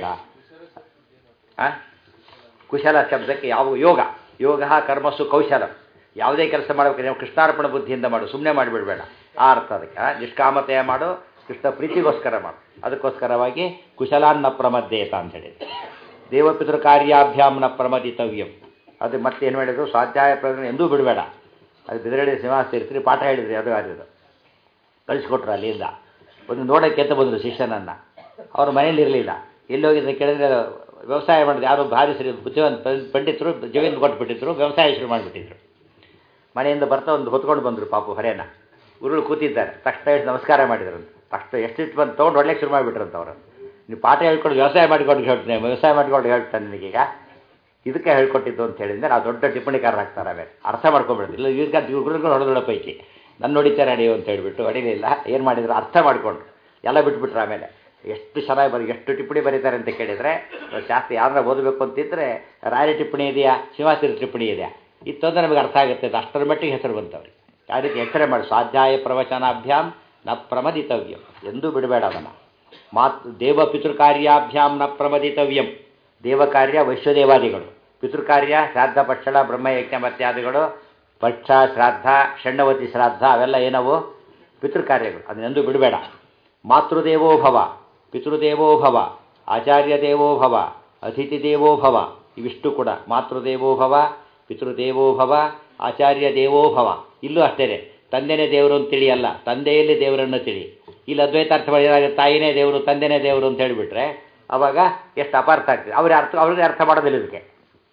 ಆ? ಕುಶಲ ಶಬ್ದಕ್ಕೆ ಯಾವ ಯೋಗ ಯೋಗ ಕರ್ಮಸ್ಸು ಕೌಶಲ ಯಾವುದೇ ಕೆಲಸ ಮಾಡಬೇಕು ನೀವು ಕೃಷ್ಣಾರ್ಪಣ ಬುದ್ಧಿಯಿಂದ ಮಾಡು ಸುಮ್ಮನೆ ಮಾಡಿಬಿಡಬೇಡ ಆ ಅರ್ಥ ಅದಕ್ಕೆ ಆ? ನಿಷ್ಕಾಮತೆಯ ಮಾಡು ಕೃಷ್ಣ ಪ್ರೀತಿಗೋಸ್ಕರ ಮಾಡು ಅದಕ್ಕೋಸ್ಕರವಾಗಿ ಕುಶಲಾನ್ನ ಪ್ರಮದ್ದೇತ ಅಂತ ಹೇಳಿದ್ರು ದೇವಪಿತೃ ಕಾರ್ಯಾಭ್ಯಾಮ್ನ ಪ್ರಮದಿತವ್ಯಂ ಅದು ಮತ್ತೇನು ಹೇಳಿದ್ರು ಸ್ವಾಧ್ಯಾಯ ಪ್ರವಚನ ಎಂದೂ ಬಿಡಬೇಡ ಅದು ಬಿದರಳ್ಳಿ ಶ್ರೀನಿವಾಸ ತೀರ್ಥರಿ ಪಾಠ ಹೇಳಿದ್ರಿ ಅದು ಅದು ಕಳಿಸ್ಕೊಟ್ರು ಅಲ್ಲಿಂದ ಒಂದು ನೋಡೋಕ್ಕೆ ಅಂತ ಬಂದರು ಶಿಷ್ಯನನ್ನು ಅವ್ರ ಮನೇಲಿ ಇರಲಿಲ್ಲ ಎಲ್ಲಿ ಹೋಗಿದ್ರೆ ಕೇಳಿದ್ರೆ ವ್ಯವಸಾಯ ಮಾಡಿದ್ರು ಯಾರು ಭಾರಿ ಸರಿ ಬುದ್ಧಿವಂತ ಪಂ- ಪಂಡಿತರು ಜಮೀನು ಕೊಟ್ಬಿಟ್ಟಿದ್ರು ವ್ಯವಸಾಯ ಶುರು ಮಾಡಿಬಿಟ್ಟಿದ್ರು ಮನೆಯಿಂದ ಬರ್ತಾ ಒಂದು ಹೊತ್ಕೊಂಡು ಬಂದರು ಪಾಪು ಹೊರೆನ ಗುರುಗಳು ಕೂತಿದ್ದಾರೆ ತಕ್ಷಣ ಎದ್ದು ನಮಸ್ಕಾರ ಮಾಡಿದ್ರಂತೆ ತಕ್ಷಣ ಎಷ್ಟಿಟ್ಟು ಬಂದು ತೊಗೊಂಡು ಒಳ್ಳೆ ಶುರು ಮಾಡಿಬಿಟ್ರಂತ ಅವರು ನೀವು ಪಾಠ ಹೇಳ್ಕೊಂಡು ವ್ಯವಸಾಯ ಮಾಡಿಕೊಂಡು ಹೇಳ್ತಾನೆ ವ್ಯವಸಾಯ ಮಾಡಿಕೊಂಡು ಹೇಳ್ತಾನೆ ನಿನಗೀಗ ಇದಕ್ಕೆ ಹೇಳ್ಕೊಟ್ಟಿದ್ದು ಅಂತ ಹೇಳಿದ್ರೆ ನಾವು ದೊಡ್ಡ ಟಿಪ್ಪಣಿಕಾರರಾಗ್ತಾರೆ ಆಮೇಲೆ ಅರ್ಥ ಮಾಡ್ಕೊಂಬಿಡೋದು ಇಲ್ಲ ಈಗ ಗುರುಗಳು ಹೊಡೆದೊಳ ಪೈಕಿ ನನ್ನ ನೋಡಿತಾರೆ ಅಡಿಯೋ ಅಂತ ಹೇಳಿಬಿಟ್ಟು ಅಡಿಲಿಲ್ಲ ಏನು ಮಾಡಿದ್ರು ಅರ್ಥ ಮಾಡಿಕೊಂಡ್ರು ಎಲ್ಲ ಬಿಟ್ಬಿಟ್ರು ಆಮೇಲೆ ಎಷ್ಟು ಚೆನ್ನಾಗಿ ಬರೀ ಎಷ್ಟು ಟಿಪ್ಪಣಿ ಬರೀತಾರೆ ಅಂತ ಕೇಳಿದರೆ ಶಾಸ್ತ್ರ ಯಾರನ್ನ ಓದಬೇಕು ಅಂತಿದ್ರೆ ರಾಯರ ಟಿಪ್ಪಣಿ ಇದೆಯಾ ಶಿವಾಸಿರ ಟಿಪ್ಪಣಿ ಇದೆಯಾ ಇತ್ತಂದ್ರೆ ನಮಗೆ ಅರ್ಥ ಆಗುತ್ತೆ ಅದು ಅಷ್ಟರ ಮಟ್ಟಿಗೆ ಹೆಸರು ಬಂತವ್ರಿಗೆ ಯಾವ ರೀತಿ ಎಚ್ಚರ ಮಾಡಿ ಸ್ವಾಧ್ಯಾಯ ಪ್ರವಚನಾಭ್ಯಾಮ್ ನ ಪ್ರಮದಿತವ್ಯಂ ಎಂದೂ ಬಿಡಬೇಡ ಅದನ್ನು ಮಾತ್ ದೇವ ಪಿತೃಕಾರ್ಯಾಭ್ಯಾಂ ನ ಪ್ರಮದಿತವ್ಯಂ ದೇವಕಾರ್ಯ ವೈಶ್ವದೇವಾದಿಗಳು ಪಿತೃಕಾರ್ಯ ಶ್ರಾದ್ದ ಪಕ್ಷಳ ಬ್ರಹ್ಮಯಜ್ಞ ಮತ್ಯಾದಿಗಳು ಪಕ್ಷ ಶ್ರಾದ್ದ ಷಣ್ಣವತಿ ಶ್ರಾದ್ದ ಅವೆಲ್ಲ ಏನವು ಪಿತೃಕಾರ್ಯಗಳು ಅದನ್ನೆಂದೂ ಬಿಡಬೇಡ ಮಾತೃದೇವೋ ಭವ ಪಿತೃದೇವೋ ಭವ ಆಚಾರ್ಯ ದೇವೋ ಭವ ಅತಿಥಿ ದೇವೋ ಭವ ಇವಿಷ್ಟು ಕೂಡ ಮಾತೃದೇವೋ ಭವ ಪಿತೃದೇವೋ ಭವ ಆಚಾರ್ಯ ದೇವೋ ಭವ ಇಲ್ಲೂ ಅಷ್ಟೇ ತಂದೆನೇ ದೇವರು ಅಂತ ತಿಳಿಯಲ್ಲ ತಂದೆಯಲ್ಲಿ ದೇವರನ್ನು ತಿಳಿ ಇಲ್ಲಿ ಅದ್ವೈತ ಅರ್ಥ ಮಾಡಿದಾಗ ತಾಯಿನೇ ದೇವರು ತಂದೆನೇ ದೇವರು ಅಂತ ಹೇಳಿಬಿಟ್ರೆ ಅವಾಗ ಎಷ್ಟು ಅಪಾರ್ಥ ಆಗ್ತದೆ ಅವ್ರಿಗೆ ಅರ್ಥ ಅವ್ರಿಗೆ ಅರ್ಥ ಮಾಡೋದಿಲ್ಲ ಇದಕ್ಕೆ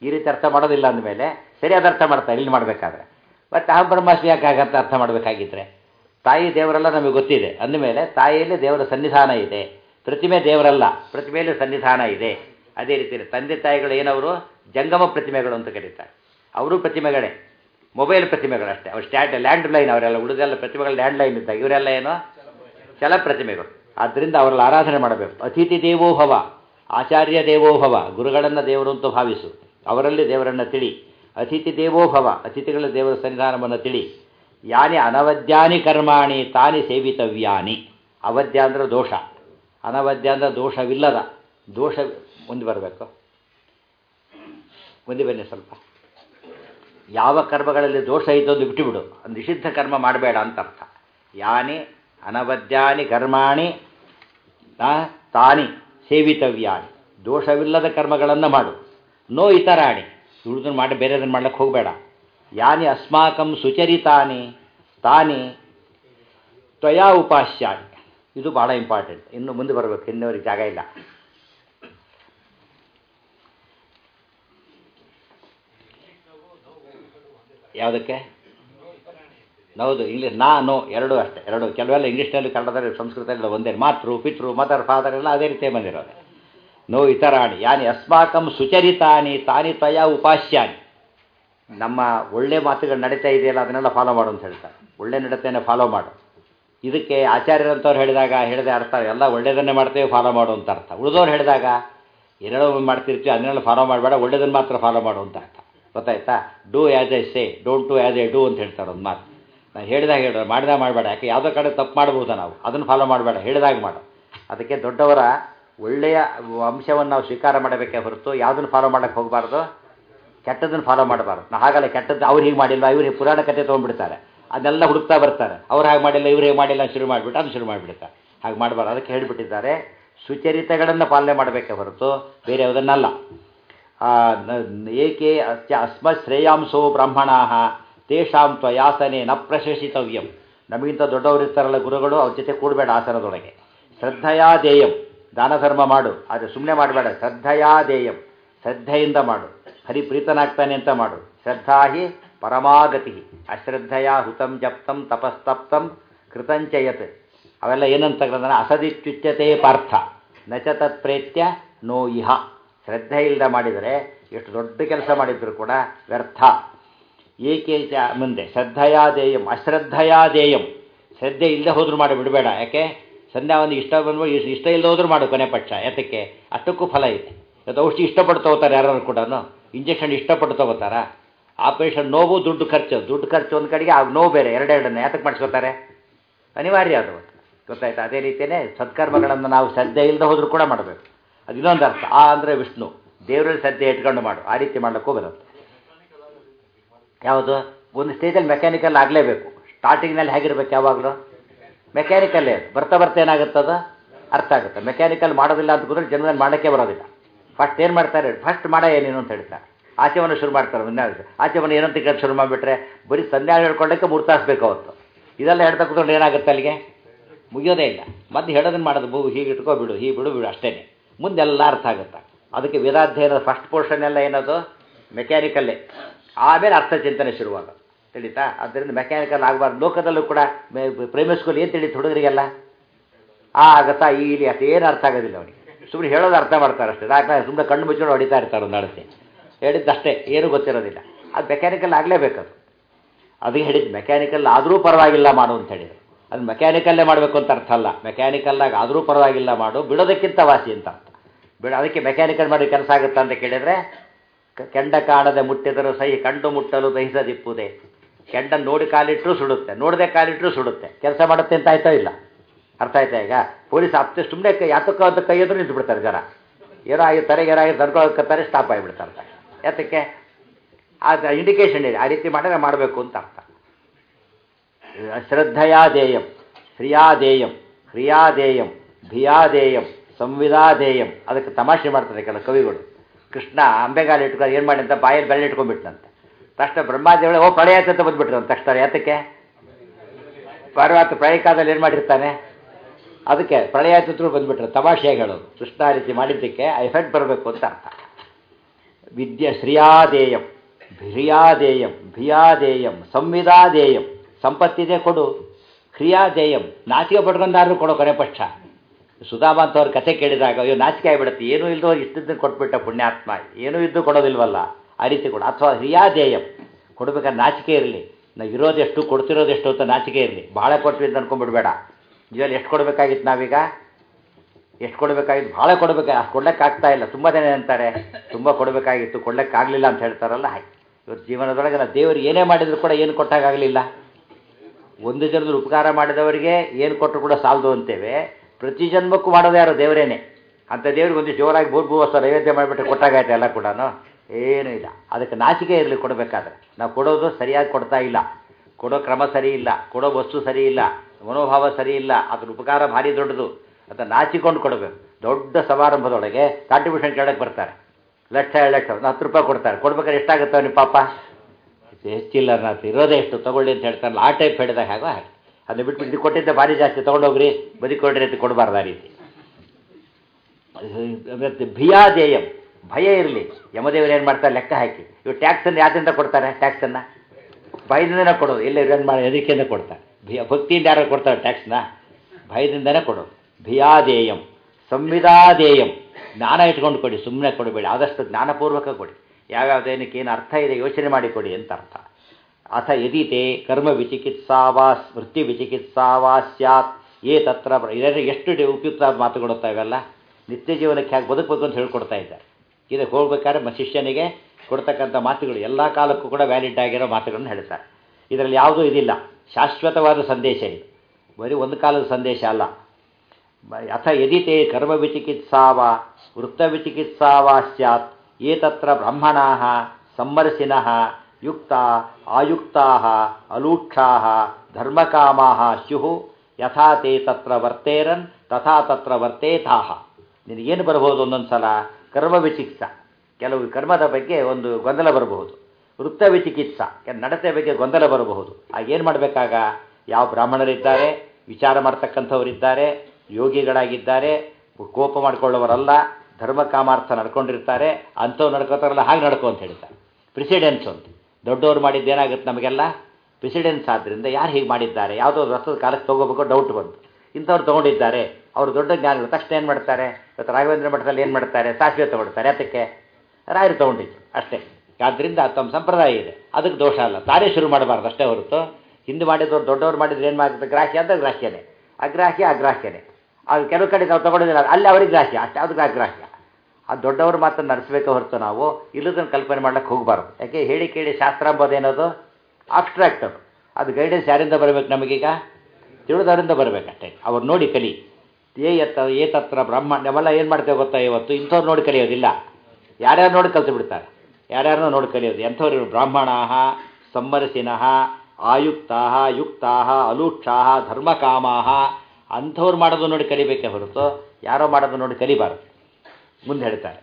ಈ ರೀತಿ ಅರ್ಥ ಮಾಡೋದಿಲ್ಲ ಅಂದಮೇಲೆ ಸರಿಯಾದ ಅರ್ಥ ಮಾಡ್ತಾರೆ ಇಲ್ಲಿ ಮಾಡಬೇಕಾದ್ರೆ ಮತ್ತು ಅಹಂ ಬ್ರಹ್ಮಾಸ್ಮಿ ಯಾಕೆ ಹಾಗಂತ ಅರ್ಥ ಮಾಡಬೇಕಾಗಿದ್ರೆ ತಾಯಿ ದೇವರೆಲ್ಲ ನಮಗೆ ಗೊತ್ತಿದೆ ಅಂದಮೇಲೆ ತಾಯಿಯಲ್ಲಿ ದೇವರ ಸನ್ನಿಧಾನ ಇದೆ ಪ್ರತಿಮೆ ದೇವರಲ್ಲ ಪ್ರತಿಮೆಯಲ್ಲಿ ಸನ್ನಿಧಾನ ಇದೆ ಅದೇ ರೀತಿ ತಂದೆ ತಾಯಿಗಳು ಏನವರು ಜಂಗಮ ಪ್ರತಿಮೆಗಳು ಅಂತ ಕರೀತಾರೆ ಅವರು ಪ್ರತಿಮೆಗಳೇ ಮೊಬೈಲ್ ಪ್ರತಿಮೆಗಳಷ್ಟೇ ಅವ್ರು ಸ್ಟ್ಯಾಟ್ ಲ್ಯಾಂಡ್ ಲೈನ್ ಅವರೆಲ್ಲ ಉಳಿದೆಲ್ಲ ಪ್ರತಿಮೆಗಳು ಲ್ಯಾಂಡ್ ಲೈನ್ ಇದ್ದಾಗ ಇವರೆಲ್ಲ ಏನು ಚಲ ಪ್ರತಿಮೆಗಳು ಆದ್ದರಿಂದ ಅವರಲ್ಲಿ ಆರಾಧನೆ ಮಾಡಬೇಕು ಅತಿಥಿ ದೇವೋಭವ ಆಚಾರ್ಯ ದೇವೋಭವ ಗುರುಗಳನ್ನು ದೇವರು ಅಂತ ಭಾವಿಸು ಅವರಲ್ಲಿ ದೇವರನ್ನು ತಿಳಿ ಅತಿಥಿ ದೇವೋಭವ ಅತಿಥಿಗಳ ದೇವರ ಸನ್ನಿಧಾನವನ್ನು ತಿಳಿ ಯಾನಿ ಅನವದ್ಯಾನಿ ಕರ್ಮಾಣಿ ತಾನಿ ಸೇವಿತವ್ಯಾನಿ ಅವಧ್ಯ ಅಂದರೆ ದೋಷ ಅನವಧ್ಯ ಅಂದರೆ ದೋಷವಿಲ್ಲದ ದೋಷ ಮುಂದೆ ಬರಬೇಕು ಮುಂದೆ ಬನ್ನಿ ಸ್ವಲ್ಪ ಯಾವ ಕರ್ಮಗಳಲ್ಲಿ ದೋಷ ಇದ್ದೊಂದು ಬಿಟ್ಟುಬಿಡು ನಿಷಿದ್ಧ ಕರ್ಮ ಮಾಡಬೇಡ ಅಂತ ಅರ್ಥ ಯಾನಿ ಅನವದ್ಯಾನಿ ಕರ್ಮಾಣಿ ತಾನಿ ಸೇವಿತವ್ಯಾನಿ ದೋಷವಿಲ್ಲದ ಕರ್ಮಗಳನ್ನು ಮಾಡು ನೋ ಇತರಾಣಿ ಉಳಿದನ್ನು ಮಾಡಿ ಬೇರೆದನ್ನು ಮಾಡ್ಲಿಕ್ಕೆ ಹೋಗಬೇಡ ಯಾನಿ ಅಸ್ಮಾಕಂ ಸುಚರಿತಾನಿ ತಾನಿ ತ್ವಯಾ ಉಪಾಸ್ಯಾನಿ ಇದು ಭಾಳ ಇಂಪಾರ್ಟೆಂಟ್ ಇನ್ನು ಮುಂದೆ ಬರಬೇಕು ಇನ್ನವರಿಗೆ ಜಾಗ ಇಲ್ಲ ಯಾವುದಕ್ಕೆ ಹೌದು ಇಂಗ್ಲೀಷ್ ನಾ ನೋ ಎರಡು ಅಷ್ಟೇ ಎರಡು ಕೆಲವೆಲ್ಲ ಇಂಗ್ಲೀಷ್ನಲ್ಲಿ ಕನ್ನಡದಲ್ಲಿ ಸಂಸ್ಕೃತದಲ್ಲಿ ಒಂದೇ ಮಾತೃ ಪಿತೃ ಮದರ್ ಫಾದರ್ ಎಲ್ಲ ಅದೇ ರೀತಿ ಬಂದಿರೋದು ನೋ ಇತರಾಣಿ ಯಾನಿ ಅಸ್ಮಾಕಂ ಸುಚರಿತಾನಿ ತಾನಿ ತ್ವಯ ಉಪಾಸ್ಯಾನಿ ನಮ್ಮ ಒಳ್ಳೆ ಮಾತುಗಳು ನಡೀತಾ ಇದೆಯಲ್ಲ ಅದನ್ನೆಲ್ಲ ಫಾಲೋ ಮಾಡು ಅಂತ ಹೇಳ್ತಾರೆ ಒಳ್ಳೆ ನಡತೆಯನ್ನು ಫಾಲೋ ಮಾಡು ಇದಕ್ಕೆ ಆಚಾರ್ಯರಂಥವ್ರು ಹೇಳಿದಾಗ ಹೇಳಿದೆ ಅರ್ಥ ಎಲ್ಲ ಒಳ್ಳೆಯದನ್ನೇ ಮಾಡ್ತೇವೆ ಫಾಲೋ ಮಾಡು ಅಂತ ಅರ್ಥ ಉಳಿದವ್ರು ಹೇಳಿದಾಗ ಏನೇಳೋ ಮಾಡ್ತಿರ್ತೀವಿ ಅದನ್ನೆಲ್ಲ ಫಾಲೋ ಮಾಡಬೇಡ ಒಳ್ಳೆಯದನ್ನು ಮಾತ್ರ ಫಾಲೋ ಮಾಡು ಅಂತ ಅರ್ಥ ಗೊತ್ತಾಯ್ತಾ do as I say don't do as I do ಅಂತ ಹೇಳ್ತಾರೆ ಒಂದು ಮಾತು ನಾನು ಹೇಳಿದಾಗ ಹೇಳ ಮಾಡಿದಾಗ ಮಾಡಬೇಡ ಯಾಕೆ ಯಾವುದೋ ಕಡೆ ತಪ್ಪು ಮಾಡ್ಬೋದು ನಾವು ಅದನ್ನು ಫಾಲೋ ಮಾಡಬೇಡ ಹೇಳಿದಾಗ ಮಾಡು ಅದಕ್ಕೆ ದೊಡ್ಡವರ ಒಳ್ಳೆಯ ಅಂಶವನ್ನು ನಾವು ಸ್ವೀಕಾರ ಮಾಡಬೇಕೇ ಹೊರತು ಯಾವುದನ್ನು ಫಾಲೋ ಮಾಡೋಕ್ಕೆ ಹೋಗಬಾರ್ದು ಕೆಟ್ಟದನ್ನು ಫಾಲೋ ಮಾಡಬಾರ್ದು ನಾ ಹಾಗಲ್ಲ ಕೆಟ್ಟದ್ದು ಅವ್ರು ಹೀಗೆ ಮಾಡಿಲ್ಲ ಇವ್ರು ಪುರಾಣ ಕಥೆ ತೊಗೊಂಡ್ಬಿಡ್ತಾರೆ ಅದನ್ನೆಲ್ಲ ಹುಡುಕ್ತಾ ಬರ್ತಾರೆ ಅವ್ರು ಹಾಗೆ ಮಾಡಿಲ್ಲ ಇವ್ರು ಹೇಗೆ ಮಾಡಿಲ್ಲ ಶುರು ಮಾಡಿಬಿಟ್ಟು ಅದು ಶುರು ಮಾಡಿಬಿಡ್ತಾರೆ ಹಾಗೆ ಮಾಡಬಾರ್ದು ಅದಕ್ಕೆ ಹೇಳಿಬಿಟ್ಟಿದ್ದಾರೆ ಸುಚರಿತೆಗಳನ್ನು ಪಾಲನೆ ಮಾಡಬೇಕೇ ಹೊರತು ಬೇರೆ ಯಾವುದನ್ನಲ್ಲ ಏಕೆ ಅತ್ಯ ಅಸ್ಮತ್ ಶ್ರೇಯಾಂಸೋ ಬ್ರಾಹ್ಮಣಾ ತೇಷಾಂ ತ್ವಯಾಸನೆ ನ ಪ್ರಶಂಸಿತವ್ಯಂ ನಮಗಿಂತ ದೊಡ್ಡವರು ಇರ್ತಾರಲ್ಲ ಗುರುಗಳು ಅವ್ರ ಜೊತೆ ಕೂಡಬೇಡ ಆಸನದೊಳಗೆ ಶ್ರದ್ಧೆಯಾ ದೇಯಂ ದಾನ ಧರ್ಮ ಮಾಡು ಆದರೆ ಸುಮ್ಮನೆ ಮಾಡಬೇಡ ಶ್ರದ್ಧೆಯಾ ದೇಯಂ ಶ್ರದ್ಧೆಯಿಂದ ಮಾಡು ಹರಿ ಪ್ರೀತನಾಗ್ತಾನೆ ಅಂತ ಮಾಡು ಶ್ರದ್ಧಾ ಹಿ ಪರಮಾಗತಿ ಅಶ್ರದ್ಧೆಯ ಹುತಂ ಜಪ್ತಂ ತಪಸ್ತಪ್ತಂ ಕೃತಂಚಯತ್ ಅವೆಲ್ಲ ಏನಂತ ಅಸದಿತ್ಯುಚ್ಯತೆ ಪಾರ್ಥ ನಚ ತತ್ಪ್ರೇತ್ಯ ನೋ ಇಹ ಶ್ರದ್ಧೆ ಇಲ್ಲದೆ ಮಾಡಿದರೆ ಎಷ್ಟು ದೊಡ್ಡ ಕೆಲಸ ಮಾಡಿದ್ರು ಕೂಡ ವ್ಯರ್ಥ ಏಕೆ ಚ ಮುಂದೆ ಶ್ರದ್ಧೆಯಾದೇಯಂ ಅಶ್ರದ್ಧೆಯಾದೇಯಂ ಶ್ರದ್ಧೆ ಇಲ್ಲದೆ ಹೋದ್ರೂ ಮಾಡಿ ಬಿಡಬೇಡ ಯಾಕೆ ಸಂಧ್ಯಾ ಒಂದು ಇಷ್ಟ ಬಂದು ಇಷ್ಟ ಇಲ್ಲದೆ ಹೋದ್ರೂ ಮಾಡು ಕೊನೆ ಪಕ್ಷ ಯಾತಕ್ಕೆ ಅಷ್ಟಕ್ಕೂ ಫಲ ಇದೆ ಇವತ್ತು ಔಷಧಿ ಇಷ್ಟಪಟ್ಟು ತಗೋತಾರೆ ಯಾರು ಕೂಡ ಇಂಜೆಕ್ಷನ್ ಇಷ್ಟಪಟ್ಟು ತಗೋತಾರ ಆಪರೇಷನ್ ನೋವು ದುಡ್ಡು ಖರ್ಚು ದುಡ್ಡು ಖರ್ಚು ಒಂದು ಕಡೆಗೆ ಆ ನೋವು ಬೇರೆ ಎರಡೆರಡನ್ನ ಯಾತಕ್ಕೆ ಮಾಡಿಸ್ಕೋತಾರೆ ಅನಿವಾರ್ಯ ಅದು ಗೊತ್ತಾಯ್ತಾ ಅದೇ ರೀತಿಯೇ ಸತ್ಕರ್ಮಗಳನ್ನು ನಾವು ಶ್ರದ್ಧೆ ಇಲ್ಲದೆ ಹೋದ್ರೂ ಕೂಡ ಮಾಡಬೇಕು ಅದು ಇನ್ನೊಂದು ಅರ್ಥ ಆ ಅಂದರೆ ವಿಷ್ಣು ದೇವರಲ್ಲಿ ಶ್ರದ್ಧೆ ಇಟ್ಕೊಂಡು ಮಾಡು ಆ ರೀತಿ ಮಾಡ್ಲಿಕ್ಕೂ ಬರುತ್ತೆ ಯಾವುದು ಒಂದು ಸ್ಟೇಜಲ್ಲಿ ಮೆಕ್ಯಾನಿಕಲ್ ಆಗಲೇಬೇಕು ಸ್ಟಾರ್ಟಿಂಗ್ನಲ್ಲಿ ಹೇಗಿರ್ಬೇಕು ಯಾವಾಗಲೂ ಮೆಕ್ಯಾನಿಕಲ್ಲೇ ಬರ್ತಾ ಬರ್ತಾ ಏನಾಗುತ್ತದ ಅರ್ಥ ಆಗುತ್ತೆ ಮೆಕ್ಯಾನಿಕಲ್ ಮಾಡೋದಿಲ್ಲ ಅಂತ ಕೂತ್ರೆ ಜನರಲ್ಲಿ ಮಾಡೋಕ್ಕೆ ಬರೋದಿಲ್ಲ ಫಸ್ಟ್ ಏನು ಮಾಡ್ತಾರೆ ಫಸ್ಟ್ ಮಾಡ ಏನೇನು ಅಂತ ಹೇಳ್ತಾರೆ ಆಚೆವನ್ನು ಶುರು ಮಾಡ್ತಾರೆ ಮುಂದೆ ಆಚೆವನ್ನು ಏನಂತ ಕೇಳಿ ಶುರು ಮಾಡಿಬಿಟ್ರೆ ಬರೀ ಸಂಧ್ಯಾ ಹೇಳ್ಕೊಳ್ಳೋಕ್ಕೆ ಮೂರು ತಾಸು ಬೇಕು ಅವತ್ತು ಇದೆಲ್ಲ ಹೇಳ್ತಾ ಕೂತ್ಕೊಂಡು ಏನಾಗುತ್ತೆ ಅಲ್ಲಿಗೆ ಮುಗಿಯೋದೇ ಇಲ್ಲ ಮತ್ತೆ ಹೇಳೋದನ್ನು ಮಾಡೋದು ಬೂ ಹೀಗೆ ಇಟ್ಕೋ ಬಿಡು ಹೀಗೆ ಬಿಡು ಬಿಡು ಅಷ್ಟೇ ಮುಂದೆಲ್ಲ ಅರ್ಥ ಆಗುತ್ತೆ ಅದಕ್ಕೆ ವೇದಾಧ್ಯಯನದ ಫಸ್ಟ್ ಪೋರ್ಷನ್ ಎಲ್ಲ ಏನದು ಮೆಕ್ಯಾನಿಕಲ್ಲೇ ಆಮೇಲೆ ಅರ್ಥ ಚಿಂತನೆ ಶುರುವಾಗ ತಿಳಿತಾ ಅದರಿಂದ ಮೆಕ್ಯಾನಿಕಲ್ ಆಗಬಾರ್ದು ಲೋಕದಲ್ಲೂ ಕೂಡ ಪ್ರೈಮರಿ ಸ್ಕೂಲ್ ಏನು ತಿಳಿತು ಹುಡುಗರಿಗೆಲ್ಲ ಆ ಆಗತ್ತಾ ಈ ಇಲ್ಲಿ ಅಷ್ಟು ಏನು ಅರ್ಥ ಆಗೋದಿಲ್ಲ ಅವನಿಗೆ ಸುಮ್ಮನೆ ಹೇಳೋದು ಅರ್ಥ ಮಾಡ್ತಾರೆ ಅಷ್ಟೇ ಯಾಕೆ ಸುಮ್ಮನೆ ಕಣ್ಣು ಮುಚ್ಕೊಂಡು ಹೊಡಿತಾ ಇರ್ತಾರೆ ಒಂದು ಅಳತೆ ಹೇಳಿದ್ದಷ್ಟೇ ಏನೂ ಗೊತ್ತಿರೋದಿಲ್ಲ ಅದು ಮೆಕ್ಯಾನಿಕಲ್ ಆಗಲೇಬೇಕದು ಅದಕ್ಕೆ ಹೇಳಿದ್ದು ಮೆಕ್ಯಾನಿಕಲ್ ಆದರೂ ಪರವಾಗಿಲ್ಲ ಮಾಡು ಅಂತ ಹೇಳಿದ್ರು ಅದು ಮೆಕ್ಯಾನಿಕಲ್ಲೇ ಮಾಡಬೇಕು ಅಂತ ಅರ್ಥ ಅಲ್ಲ ಮೆಕ್ಯಾನಿಕಲ್ಲಾಗಿ ಆದರೂ ಪರವಾಗಿಲ್ಲ ಮಾಡು ಬಿಡೋದಕ್ಕಿಂತ ವಾಸಿ ಅಂತ ಅರ್ಥ ಬಿಡ ಅದಕ್ಕೆ ಮೆಕ್ಯಾನಿಕಲ್ ಮಾಡಿ ಕೆಲಸ ಆಗುತ್ತಾ ಅಂತ ಕೇಳಿದರೆ ಕೆಂಡ ಕಾಣದೆ ಮುಟ್ಟಿದರೂ ಸಹಿ ಕಂಡು ಮುಟ್ಟಲು ದಹಿಸದಿಪ್ಪುದೆ ಕೆಂಡ ನೋಡಿ ಕಾಲಿಟ್ಟರೂ ಸುಡುತ್ತೆ ನೋಡದೆ ಕಾಲಿಟ್ಟರೂ ಸುಡುತ್ತೆ ಕೆಲಸ ಮಾಡುತ್ತೆ ಅಂತ ಆಯ್ತಾ ಇಲ್ಲ ಅರ್ಥ ಆಯ್ತಾ ಈಗ ಪೊಲೀಸ್ ಅಪ್ತೆ ಸುಮ್ಮನೆ ಯಾತಕ್ಕೋ ಅಂತ ಕೈ ಎದುರು ನಿಂತು ಬಿಡ್ತಾರೆ ಜನ ಏನೋ ಆಗಿರ್ತಾರೆ ಏನೋ ಆಗಿ ತರ್ಕೊಳ್ತಾರೆ ಸ್ಟಾಪ್ ಆಗಿಬಿಡ್ತಾರೆ ಯಾತಕ್ಕೆ ಅದು ಇಂಡಿಕೇಶನ್ ಇದೆ ಆ ರೀತಿ ಮಾಡಿದ್ರೆ ಮಾಡಬೇಕು ಅಂತ ಅರ್ಥ ಶ್ರದ್ಧೆಯಾದೇಯಂ ಶ್ರಿಯಾದೇಯಂ ಕ್ರಿಯಾದೇಯಂ ಭಿಯಾದೇಯಂ ಸಂವಿಧಾದೇಯಂ ಅದಕ್ಕೆ ತಮಾಷೆ ಮಾಡ್ತಾರೆ ಕೆಲ ಕವಿಗಳು ಕೃಷ್ಣ ಅಂಬೆಗಾಲಿ ಇಟ್ಕೊಂಡು ಏನು ಮಾಡಿ ಅಂತ ಬಾಯಲ್ಲಿ ಬೆಳ್ಳಿ ಇಟ್ಕೊಂಡ್ಬಿಟ್ನಂತೆ ತಕ್ಷಣ ಬ್ರಹ್ಮಾದೇವಳೆ ಓ ಪ್ರಳಯ ಅಂತ ಬಂದ್ಬಿಟ್ರು ತಕ್ಷಣ ಯಾತಕ್ಕೆ ಪರ್ವತ ಪ್ರಳಯಕಾಲದಲ್ಲಿ ಏನು ಮಾಡಿರ್ತಾನೆ ಅದಕ್ಕೆ ಪ್ರಳಯಾತೃ ಬಂದ್ಬಿಟ್ರು ತಮಾಷೆಯಾಗಿ ಹೇಳೋದು ಕೃಷ್ಣ ಆ ರೀತಿ ಮಾಡಿದ್ದಕ್ಕೆ ಆ ಎಫೆಕ್ಟ್ ಬರಬೇಕು ಅಂತ ಅರ್ಥ ವಿದ್ಯ ಶ್ರಿಯಾದೇಯಂ ಭಿರಿಯಾದೇಯಂ ಭಿಯಾದೇಯಂ ಸಂವಿದಾದೇಯಂ ಸಂಪತ್ತಿದೆ ಕೊಡು ಕ್ರಿಯಾದೇಯಂ ನಾಚಿಕೆ ಪಡ್ಕೊಂಡಾದ್ರೂ ಕೊಡೋ ಕೊನೆ ಪಕ್ಷ ಸುಧಾಮ ಅಂತವ್ರ ಕಥೆ ಕೇಳಿದಾಗ ಅಯ್ಯೋ ನಾಚಿಕೆ ಆಗಿಬಿಡುತ್ತೆ ಏನೂ ಇಲ್ದೋ ಇಷ್ಟದ್ದು ಕೊಟ್ಬಿಟ್ಟ ಪುಣ್ಯಾತ್ಮ ಏನೂ ಇದ್ದು ಕೊಡೋದಿಲ್ವಲ್ಲ ಆ ರೀತಿ ಕೊಡು ಅಥವಾ ಕ್ರಿಯಾದೇಯಂ ಕೊಡ್ಬೇಕಾದ್ರೆ ನಾಚಿಕೆ ಇರಲಿ ನಾವು ಇರೋದೆಷ್ಟು ಕೊಡ್ತಿರೋದೆಷ್ಟು ಅಂತ ನಾಚಿಕೆ ಇರಲಿ ಭಾಳ ಕೊಟ್ವಿ ಅಂತ ಅನ್ಕೊಂಡ್ಬಿಡ್ಬೇಡ ನಿಜಲ್ಲಿ ಎಷ್ಟು ಕೊಡಬೇಕಾಗಿತ್ತು ನಾವೀಗ ಎಷ್ಟು ಕೊಡಬೇಕಾಗಿತ್ತು ಭಾಳ ಕೊಡಬೇಕು ಅಷ್ಟು ಕೊಡ್ಲಿಕ್ಕಾಗ್ತಾ ಇಲ್ಲ ತುಂಬ ಜನ ಅಂತಾರೆ ತುಂಬ ಕೊಡಬೇಕಾಗಿತ್ತು ಕೊಡ್ಲಿಕ್ಕಾಗಲಿಲ್ಲ ಅಂತ ಹೇಳ್ತಾರಲ್ಲ ಹಾಗೆ ಇವತ್ತು ಜೀವನದೊಳಗೆ ನಾವು ದೇವರು ಏನೇ ಮಾಡಿದ್ರು ಕೂಡ ಏನು ಕೊಟ್ಟಾಗಲಿಲ್ಲ ಒಂದು ಜನರು ಉಪಕಾರ ಮಾಡಿದವರಿಗೆ ಏನು ಕೊಟ್ಟರು ಕೂಡ ಸಾಲದು ಅಂತೇವೆ ಪ್ರತಿ ಜನ್ಮಕ್ಕೂ ಮಾಡೋದು ಯಾರು ದೇವರೇನೆ ಅಂಥ ದೇವ್ರಿಗೆ ಒಂದು ಜೋರಾಗಿ ಭೂರ್ ಭೂವಸ್ತು ನೈವೇದ್ಯ ಮಾಡಿಬಿಟ್ಟು ಕೊಟ್ಟಾಗೈತೆ ಎಲ್ಲ ಕೂಡ ಏನೂ ಇಲ್ಲ ಅದಕ್ಕೆ ನಾಚಿಕೆ ಇರಲಿ ಕೊಡಬೇಕಾದ್ರೆ ನಾವು ಕೊಡೋದು ಸರಿಯಾಗಿ ಕೊಡ್ತಾ ಇಲ್ಲ ಕೊಡೋ ಕ್ರಮ ಸರಿ ಇಲ್ಲ ಕೊಡೋ ವಸ್ತು ಸರಿ ಇಲ್ಲ ಮನೋಭಾವ ಸರಿ ಇಲ್ಲ ಅದ್ರ ಉಪಕಾರ ಭಾರಿ ದೊಡ್ಡದು ಅಂತ ನಾಚಿಕೊಂಡು ಕೊಡಬೇಕು ದೊಡ್ಡ ಸಮಾರಂಭದೊಳಗೆ ಕಾಂಟ್ರಿಬ್ಯೂಷನ್ ಕೇಳಕ್ಕೆ ಬರ್ತಾರೆ ಲಕ್ಷ ಎರಡು ಲಕ್ಷ ಒಂದು ಹತ್ತು ರೂಪಾಯಿ ಕೊಡ್ತಾರೆ ಕೊಡ್ಬೇಕಾದ್ರೆ ಎಷ್ಟಾಗುತ್ತೆ ಅವ್ನಿಗೆ ಪಾಪ ಇದು ಹೆಚ್ಚಿಲ್ಲ ಅನ್ನೋದು ಇರೋದೇ ಎಷ್ಟು ತೊಗೊಳ್ಳಿ ಅಂತ ಹೇಳ್ತಾರಲ್ಲ ಆ ಟೈಪ್ ಹೇಳಿದಾಗ ಹಾಗೋ ಹಾಗೆ ಅದನ್ನ ಬಿಟ್ಬಿಟ್ಟು ಇದು ಕೊಟ್ಟಿದ್ದೆ ಭಾರಿ ಜಾಸ್ತಿ ತೊಗೊಂಡೋಗ್ರಿ ಬದಿ ಕೊಡ್ರಿ ಅಂತ ಕೊಡಬಾರ್ದು ಆ ರೀತಿ ಮತ್ತೆ ಭಿಯಾದೇಯಂ ಭಯ ಇರಲಿ ಯಮದೇವರು ಏನು ಮಾಡ್ತಾರೆ ಲೆಕ್ಕ ಹಾಕಿ ಇವು ಟ್ಯಾಕ್ಸನ್ನು ಯಾವ್ದಿಂದ ಕೊಡ್ತಾರೆ ಟ್ಯಾಕ್ಸನ್ನು ಭಯದಿಂದನೇ ಕೊಡೋದು ಎಲ್ಲ ಏನು ಮಾಡಿ ಎದಕ್ಕಿಂದ ಕೊಡ್ತಾರೆ ಭಿಯ ಭಕ್ತಿಯಿಂದ ಯಾರು ಕೊಡ್ತಾರೆ ಟ್ಯಾಕ್ಸ್ನ ಭಯದಿಂದನೇ ಕೊಡೋದು ಭಿಯಾದೇಯಂ ಸಂವಿಧಾದೇಯಂ ಜ್ಞಾನ ಇಟ್ಕೊಂಡು ಕೊಡಿ ಸುಮ್ಮನೆ ಕೊಡಬೇಡಿ ಆದಷ್ಟು ಜ್ಞಾನಪೂರ್ವಕ ಕೊಡಿ ಯಾವ್ಯಾವ್ದೇನಕ್ಕೆ ಏನು ಅರ್ಥ ಇದೆ ಯೋಚನೆ ಮಾಡಿ ಕೊಡಿ ಅಂತ ಅರ್ಥ ಅಥ ಯದಿತೆ ಕರ್ಮ ವಿಚಿಕಿತ್ಸಾವಾ ವೃತ್ತಿ ವಿಚಿಕಿತ್ಸಾವಾ ಸ್ಯಾತ್ ಏ ತತ್ರ ಇದರಲ್ಲಿ ಎಷ್ಟು ಡಿ- ಉಪಯುಕ್ತ ಮಾತುಕೊಡುತ್ತಾ ಇವೆಲ್ಲ ನಿತ್ಯ ಜೀವನಕ್ಕೆ ಹೇಗೆ ಬದುಕಬೇಕು ಅಂತ ಹೇಳ್ಕೊಡ್ತಾ ಇದ್ದಾರೆ ಇದಕ್ಕೆ ಹೋಗ್ಬೇಕಾದ್ರೆ ಮ ಶಿಷ್ಯನಿಗೆ ಕೊಡ್ತಕ್ಕಂಥ ಮಾತುಗಳು ಎಲ್ಲ ಕಾಲಕ್ಕೂ ಕೂಡ ವ್ಯಾಲಿಡ್ ಆಗಿರೋ ಮಾತುಗಳನ್ನು ಹೇಳ್ತಾರೆ ಇದರಲ್ಲಿ ಯಾವುದೂ ಇದಿಲ್ಲ ಶಾಶ್ವತವಾದ ಸಂದೇಶ ಇದು ಬರೀ ಒಂದು ಕಾಲದ ಸಂದೇಶ ಅಲ್ಲ ಮ- ಅಥ ಯದಿತೆ ಕರ್ಮ ವಿಚಿಕಿತ್ಸಾವ ವೃತ್ತ ವಿಚಿಕಿತ್ಸಾವ ಸ್ಯಾತ್ ಏತತ್ರ ಬ್ರಾಹ್ಮಣಾ ಸಮ್ಮರ್ಸಿನಃ ಯುಕ್ತ ಆಯುಕ್ತಾ ಅಲೂಕ್ಷಾ ಧರ್ಮಕಾಮಾ ಸ್ಯು ಯಥಾ ತೇ ತತ್ರ ವರ್ತೇರನ್ ತಥಾ ತತ್ರ ವರ್ತೇತಾಹ ನಿನಗೇನು ಬರಬಹುದು ಒಂದೊಂದು ಸಲ ಕರ್ಮ ವಿಚಿಕಿತ್ಸ ಕೆಲವು ಕರ್ಮದ ಬಗ್ಗೆ ಒಂದು ಗೊಂದಲ ಬರಬಹುದು ವೃತ್ತ ವಿಚಿಕಿತ್ಸ ಕೆಲ ನಡತೆ ಬಗ್ಗೆ ಗೊಂದಲ ಬರಬಹುದು ಆಗ ಏನು ಮಾಡಬೇಕಾಗ ಯಾವ ಬ್ರಾಹ್ಮಣರಿದ್ದಾರೆ ವಿಚಾರ ಮಾಡ್ತಕ್ಕಂಥವರಿದ್ದಾರೆ ಯೋಗಿಗಳಾಗಿದ್ದಾರೆ ಕೋಪ ಮಾಡ್ಕೊಳ್ಳೋವರಲ್ಲ ಧರ್ಮ ಕಾಮಾರ್ಥ ನಡ್ಕೊಂಡಿರ್ತಾರೆ ಅಂಥವ್ರು ನಡ್ಕೋತಾರಲ್ಲ ಹಾಗೆ ನಡ್ಕೊ ಅಂತ ಹೇಳ್ತಾರೆ ಪ್ರಿಸಿಡೆನ್ಸ್ ಅಂತ ದೊಡ್ಡವ್ರು ಮಾಡಿದ್ದೇನಾಗುತ್ತೆ ನಮಗೆಲ್ಲ ಪ್ರೆಸಿಡೆನ್ಸ್ ಆದ್ದರಿಂದ ಯಾರು ಹೀಗೆ ಮಾಡಿದ್ದಾರೆ ಯಾವುದೋ ರಥದ ಕಾಲಕ್ಕೆ ತೊಗೋಬೇಕು ಡೌಟ್ ಬಂತು ಇಂಥವ್ರು ತೊಗೊಂಡಿದ್ದಾರೆ ಅವರು ದೊಡ್ಡ ಜ್ಞಾನಿಗಳು ತಕ್ಷಣ ಏನು ಮಾಡ್ತಾರೆ ಇವತ್ತು ರಾಘವೇಂದ್ರ ಮಠದಲ್ಲಿ ಏನು ಮಾಡ್ತಾರೆ ಸಾಸಿವೆ ತೊಗೊಳ್ತಾರೆ ಅದಕ್ಕೆ ರಾಯರು ತೊಗೊಂಡಿದ್ದು ಅಷ್ಟೇ ಆದ್ದರಿಂದ ತಮ್ಮ ಸಂಪ್ರದಾಯ ಇದೆ ಅದಕ್ಕೆ ದೋಷ ಅಲ್ಲ ತಾನೇ ಶುರು ಮಾಡಬಾರ್ದು ಅಷ್ಟೇ ಹೊರತು ಹಿಂದೆ ಮಾಡಿದವ್ರು ದೊಡ್ಡವ್ರು ಮಾಡಿದ್ರೆ ಏನು ಮಾಡುತ್ತೆ ಗ್ರಾಹ್ಯ ಅಂತ ಗ್ರಾಹ್ಯನೇ ಅಗ್ರಾಹ್ಯ ಅಗ್ರಾಹ್ಯನೇ ಅದು ಕೆಲವು ಕಡೆ ನಾವು ತೊಗೊಂಡಿಲ್ಲ ಅಲ್ಲಿ ಅವ್ರಿಗೆ ಗ್ರಾಹ್ಯ ಅಷ್ಟೇ ಅದಕ್ಕೆ ಅಗ್ರಾಹ್ಯ ಆ ದೊಡ್ಡವ್ರ ಮಾತನ್ನು ನಡೆಸಬೇಕು ಹೊರತು ನಾವು ಇಲ್ಲದನ್ನು ಕಲ್ಪನೆ ಮಾಡ್ಲಿಕ್ಕೆ ಹೋಗಬಾರ್ದು ಯಾಕೆ ಹೇಳಿ ಕೇಳಿ ಶಾಸ್ತ್ರ ಎಂಬುದೇನದು ಆಬ್ಸ್ಟ್ರಾಕ್ಟ್ ಅದು ಅದು ಗೈಡೆನ್ಸ್ ಯಾರಿಂದ ಬರಬೇಕು ನಮಗೀಗ ತಿಳಿದವರಿಂದ ಬರಬೇಕಷ್ಟೇ ಅವ್ರು ನೋಡಿ ಕಲಿ ಏ ಎತ್ತ ಏ ತತ್ರ ಬ್ರಾಹ್ಮಣ ನಾವೆಲ್ಲ ಏನು ಮಾಡ್ತೇವೆ ಗೊತ್ತಾ ಇವತ್ತು ಇಂಥವ್ರು ನೋಡಿ ಕಲಿಯೋದಿಲ್ಲ ಯಾರ್ಯಾರು ನೋಡಿ ಕಲ್ತು ಬಿಡ್ತಾರೆ ಯಾರ್ಯಾರನ್ನೋ ನೋಡಿ ಕಲಿಯೋದು ಎಂಥವ್ರು ಬ್ರಾಹ್ಮಣಾ ಸಮ್ಮರಸಿನಃ ಆಯುಕ್ತಾ ಯುಕ್ತಾ ಅಲೂಕ್ಷಾ ಧರ್ಮಕಾಮಾ ಅಂಥವ್ರು ಮಾಡೋದು ನೋಡಿ ಕಲಿಬೇಕೇ ಹೊರತು ಯಾರೋ ಮಾಡೋದು ನೋಡಿ ಕಲಿಬಾರದು ಮುಂದೆ ಹೇಳ್ತಾರೆ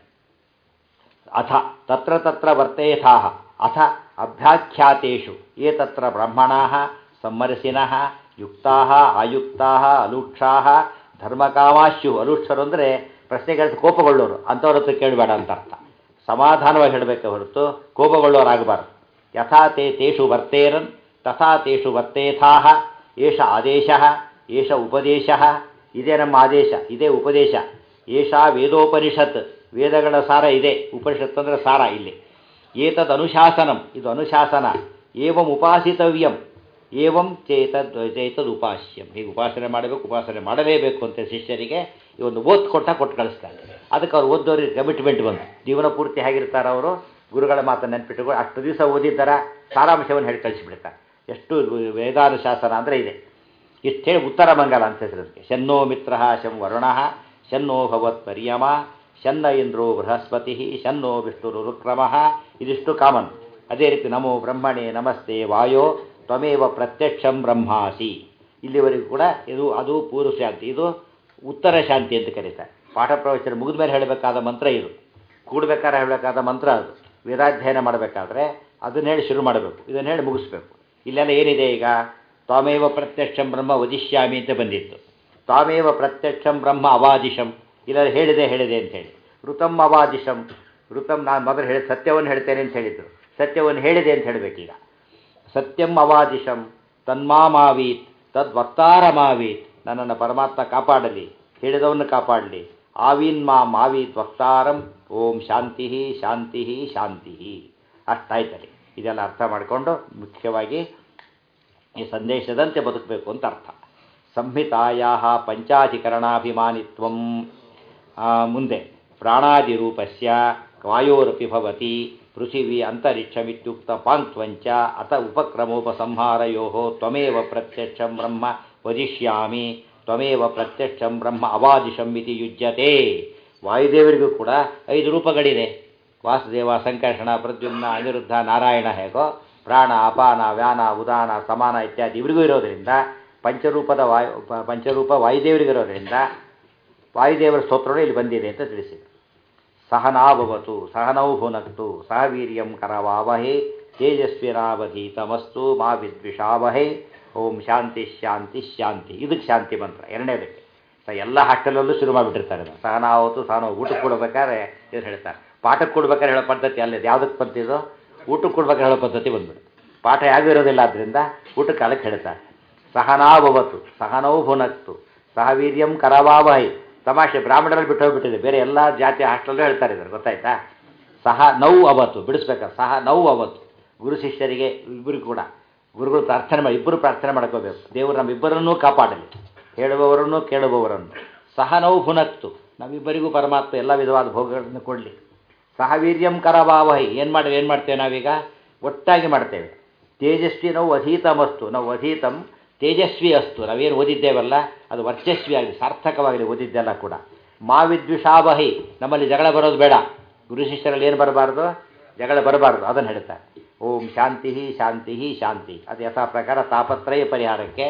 ಅಥ ತತ್ರ ತತ್ರ ವರ್ತೇಥಾ ಅಥ ಅಭ್ಯಾಖ್ಯಾತೇಷು ಏ ತತ್ರ ಬ್ರಾಹ್ಮಣಾ ಸಮ್ಮರಸಿನಃ ಯುಕ್ತಾ ಆಯುಕ್ತಾ ಅಲೂಕ್ಷಾ ಧರ್ಮಕಾಮಾಶ್ಯು ಅಲೂಕ್ಷರು ಅಂದರೆ ಪ್ರಶ್ನೆಗಳಿಗೆ ಕೋಪಗೊಳ್ಳೋರು ಅಂಥವ್ರ ಹತ್ರ ಕೇಳಬೇಡ ಅಂತ ಅರ್ಥ ಸಮಾಧಾನವಾಗಿ ಹೇಳಬೇಕೆ ಹೊರತು ಕೋಪಗೊಳ್ಳೋರಾಗಬಾರ್ದು ಯಥಾ ತೇ ತೇಷು ವರ್ತೇರನ್ ತಥಾ ತೇಷು ವರ್ತೇಥಾ ಏಷ ಆದೇಶ ಏಷ ಉಪದೇಶ ಇದೇ ನಮ್ಮ ಆದೇಶ ಇದೇ ಉಪದೇಶ ಏಷಾ ವೇದೋಪನಿಷತ್ ವೇದಗಳ ಸಾರ ಇದೆ ಉಪನಿಷತ್ ಅಂದರೆ ಸಾರ ಇಲ್ಲಿ ಏತದ್ ಅನುಶಾಸನಂ ಇದು ಅನುಶಾಸನ ಏವಂ ಉಪಾಸಿತವ್ಯಂ ಏವಂ ಚೇತದ್ ಚೇತದ್ ಉಪಾಸ್ಯಂ ಹೀಗೆ ಉಪಾಸನೆ ಮಾಡಬೇಕು ಉಪಾಸನೆ ಮಾಡಲೇಬೇಕು ಅಂತ ಶಿಷ್ಯರಿಗೆ ಈ ಒಂದು ಓದ್ ಕೊಟ್ಟ ಕೊಟ್ಟು ಕಳಿಸ್ತಾರೆ ಅದಕ್ಕೆ ಅವ್ರು ಓದೋರಿಗೆ ಕಮಿಟ್ಮೆಂಟ್ ಬಂತು ಜೀವನ ಪೂರ್ತಿ ಹೇಗಿರ್ತಾರೆ ಅವರು ಗುರುಗಳ ಮಾತನ್ನು ನೆನ್ಪಿಟ್ಟುಕೊಂಡು ಅಷ್ಟು ದಿವಸ ಓದಿದ್ದರ ಸಾರಾಂಶವನ್ನು ಹೇಳಿ ಕಳಿಸಿಬಿಡ್ತಾರೆ ಎಷ್ಟು ವೇದಾನುಶಾಸನ ಅಂದರೆ ಇದೆ ಇಷ್ಟು ಹೇಳಿ ಉತ್ತರ ಮಂಗಲ ಅಂತ ಹೆಸರಿಗೆ ಶನ್ನೋ ಮಿತ್ರ ಶಂ ವರುಣ ಶನ್ನೋ ಭವತ್ ಪರ್ಯಮ ಶನ್ನ ಇಂದ್ರೋ ಬೃಹಸ್ಪತಿ ಶನ್ನೋ ವಿಷ್ಣು ರುಕ್ರಮ ಇದಿಷ್ಟು ಕಾಮನ್ ಅದೇ ರೀತಿ ನಮೋ ಬ್ರಹ್ಮಣೆ ನಮಸ್ತೆ ವಾಯೋ ತ್ವಮೇವ ಪ್ರತ್ಯಕ್ಷಂ ಬ್ರಹ್ಮಾಸಿ ಇಲ್ಲಿವರೆಗೂ ಕೂಡ ಇದು ಅದು ಪೂರ್ವ ಶಾಂತಿ ಇದು ಉತ್ತರ ಶಾಂತಿ ಅಂತ ಕರೀತಾರೆ ಪಾಠ ಪ್ರವಚನ ಮುಗಿದ ಮೇಲೆ ಹೇಳಬೇಕಾದ ಮಂತ್ರ ಇದು ಕೂಡಬೇಕಾದ್ರೆ ಹೇಳಬೇಕಾದ ಮಂತ್ರ ಅದು ವೇದಾಧ್ಯಯನ ಮಾಡಬೇಕಾದ್ರೆ ಅದನ್ನ ಹೇಳಿ ಶುರು ಮಾಡಬೇಕು ಇದನ್ನು ಹೇಳಿ ಮುಗಿಸ್ಬೇಕು ಇಲ್ಲೆಲ್ಲ ಏನಿದೆ ಈಗ ತ್ವಾಮೇವ ಪ್ರತ್ಯಕ್ಷಂ ಬ್ರಹ್ಮ ವದಿಷ್ಯಾಮಿ ಅಂತ ಬಂದಿತ್ತು ತ್ವಾಮೇವ ಪ್ರತ್ಯಕ್ಷಂ ಬ್ರಹ್ಮ ಅವಾದಿಶಂ ಇಲ್ಲ ಹೇಳಿದೆ ಹೇಳಿದೆ ಅಂತ ಹೇಳಿ ಋತಂ ಅವಾದಿಶಂ ಋತಂ ನಾನು ಮೊದಲು ಹೇಳಿ ಸತ್ಯವನ್ನು ಹೇಳ್ತೇನೆ ಅಂತ ಹೇಳಿದರು ಸತ್ಯವನ್ನು ಹೇಳಿದೆ ಅಂತ ಹೇಳಬೇಕೀಗ ಸತ್ಯಂ ಅವಾದಿಶಂ ತನ್ಮಾಮಾವೀತ್ ತದ್ವಕ್ತಾರಮಾವೀತ್ ನನ್ನನ್ನು ಪರಮಾತ್ಮ ಕಾಪಾಡಲಿ ಹೇಳಿದವನ್ನು ಕಾಪಾಡಲಿ ಆವೀನ್ ಮಾಂ ಆವೀತ್ ವಕ್ತಾರಂ ಓಂ ಶಾಂತಿ ಶಾಂತಿ ಶಾಂತಿ ಅಷ್ಟಾಯ್ತಲ್ಲಿ ಇದೆಲ್ಲ ಅರ್ಥ ಮಾಡಿಕೊಂಡು ಮುಖ್ಯವಾಗಿ ಈ ಸಂದೇಶದಂತೆ ಬದುಕಬೇಕು ಅಂತ ಅರ್ಥ ಸಂಹಿತಾಯ ಪಂಚಾಧಿಕರಣಾಭಿಮಾನಿತ್ವಂ ಮುಂದೆ ಪ್ರಾಣಾದಿರೂಪಸ್ಯ ವಾಯೋರಪಿ ಭವತಿ ಪೃಥಿವಿ ಅಂತರಿಕ್ಷಮಿತ್ಯುಕ್ತ ಪಾಂಕ್ತ್ವಂಚ ಅತ ಉಪಕ್ರಮೋಪಸಂಹಾರಯೋ ತ್ವಮೇವ ಪ್ರತ್ಯಕ್ಷಂ ಬ್ರಹ್ಮ ವದಿಷ್ಯಾಮಿ ತ್ವಮೇವ ಪ್ರತ್ಯಕ್ಷಂ ಬ್ರಹ್ಮ ಅವಾದಿಶಂ ಇತಿ ಯುಜ್ಯತೆ ವಾಯುದೇವರಿಗೂ ಕೂಡ ಐದು ರೂಪಗಳಿದೆ ವಾಸುದೇವ ಸಂಕರ್ಷಣ ಪ್ರದ್ಯುಮ್ನ ಅನಿರುದ್ಧ ನಾರಾಯಣ ಹೇಗೋ ಪ್ರಾಣ ಅಪಾನ ವ್ಯಾನ ಉದಾನ ಸಮಾನ ಇತ್ಯಾದಿ ಇವರಿಗೂ ಇರೋದರಿಂದ ಪಂಚರೂಪದ ವಾಯು ಪ- ಪಂಚರೂಪ ವಾಯುದೇವರಿಗಿರೋದ್ರಿಂದ ವಾಯುದೇವರ ಸ್ತೋತ್ರಗಳು ಇಲ್ಲಿ ಬಂದಿದೆ ಅಂತ ತಿಳಿಸಿದರು ಸಹನಾಭವತು ಸಹನೌ ಭುನಕ್ತು ಸಹ ವೀರ್ಯಂ ಕರವಾವಹೇ ತೇಜಸ್ವಿನಾವಧೀತಮಸ್ತು ಮಾ ವಿದ್ವಿಷಾವಹೇ ಓಂ ಶಾಂತಿ ಶಾಂತಿ ಶಾಂತಿ ಇದಕ್ಕೆ ಶಾಂತಿ ಮಂತ್ರ ಎರಡನೇದಕ್ಕೆ ಸ ಎಲ್ಲ ಹಾಸ್ಟೆಲಲ್ಲೂ ಶುರು ಮಾಡಿಬಿಟ್ಟಿರ್ತಾರೆ ಇದನ್ನ. ಸಹನಾವತು ಸಹನ ಊಟಕ್ಕೆ ಕೊಡ್ಬೇಕಾದ್ರೆ ಇದು ಹೇಳ್ತಾರೆ ಪಾಠಕ್ಕೆ ಕೊಡ್ಬೇಕಾದ್ರೆ ಹೇಳೋ ಪದ್ಧತಿ ಅಲ್ಲಿದೆ ಯಾವುದಕ್ಕೆ ಬಂತಿದ್ದು ಊಟಕ್ಕೆ ಕೊಡ್ಬೇಕಾದ್ರೆ ಹೇಳೋ ಪದ್ಧತಿ ಬಂದ್ಬಿಡು ಪಾಠ ಯಾಗೂ ಇರೋದಿಲ್ಲ ಆದ್ದರಿಂದ ಊಟಕ್ಕೆ ಕಾಲಕ್ಕೆ ಹೇಳ್ತಾರೆ ಸಹನಾಭವತು ಸಹನೌ ಭುನಕ್ತು ಸಹ ವೀರ್ಯಂ ಕರವಾವಹೈ ತಮಾಷೆ ಬ್ರಾಹ್ಮಣರಲ್ಲಿ ಬಿಟ್ಟು ಹೋಗ್ಬಿಟ್ಟಿದೆ ಬೇರೆ ಎಲ್ಲ ಜಾತಿ ಹಾಸ್ಟೆಲ್ಲೂ ಹೇಳ್ತಾರೆ ಇದ್ದಾರೆ ಗೊತ್ತಾಯ್ತಾ ಸಹ ನೌ ಅವತ್ತು ಬಿಡಿಸ್ಬೇಕಾದ್ರೆ ಸಹ ನೌ ಅವತ್ತು ಗುರು ಶಿಷ್ಯರಿಗೆ ಇಬ್ಬರು ಕೂಡ ಗುರುಗಳು ಪ್ರಾರ್ಥನೆ ಮಾಡಿ ಇಬ್ಬರು ಪ್ರಾರ್ಥನೆ ಮಾಡ್ಕೋಬೇಕು ದೇವರು ನಮ್ಮಿಬ್ಬರನ್ನೂ ಕಾಪಾಡಲಿ ಹೇಳುವವರನ್ನು ಕೇಳುವವರನ್ನು ಸಹ ನೌ ಭುನಕ್ತು ನಮ್ಮಿಬ್ಬರಿಗೂ ಪರಮಾತ್ಮ ಎಲ್ಲ ವಿಧವಾದ ಭೋಗಗಳನ್ನು ಕೊಡಲಿ ಸಹ ವೀರ್ಯಂ ಕರವಾವಹೈ ಏನು ಮಾಡಿ ಏನು ಮಾಡ್ತೇವೆ ನಾವೀಗ ಒಟ್ಟಾಗಿ ಮಾಡ್ತೇವೆ ತೇಜಸ್ವಿ ನಾವು ಅಧೀತಮಸ್ತು ನಾವು ಅಧೀತಂ ತೇಜಸ್ವಿ ಅಸ್ತು ನಾವೇನು ಓದಿದ್ದೇವಲ್ಲ ಅದು ವರ್ಚಸ್ವಿ ಆಗಲಿ ಸಾರ್ಥಕವಾಗಲಿ ಓದಿದ್ದೆಲ್ಲ ಕೂಡ ಮಾ ವಿದ್ವಿಷಾವಹಿ ನಮ್ಮಲ್ಲಿ ಜಗಳ ಬರೋದು ಬೇಡ ಗುರು ಶಿಷ್ಯರಲ್ಲಿ ಏನು ಬರಬಾರ್ದು ಜಗಳ ಬರಬಾರ್ದು ಅದನ್ನು ಹೇಳ್ತಾರೆ ಓಂ ಶಾಂತಿ ಶಾಂತಿ ಶಾಂತಿ ಅದು ಯಥಾ ಪ್ರಕಾರ ತಾಪತ್ರಯ ಪರಿಹಾರಕ್ಕೆ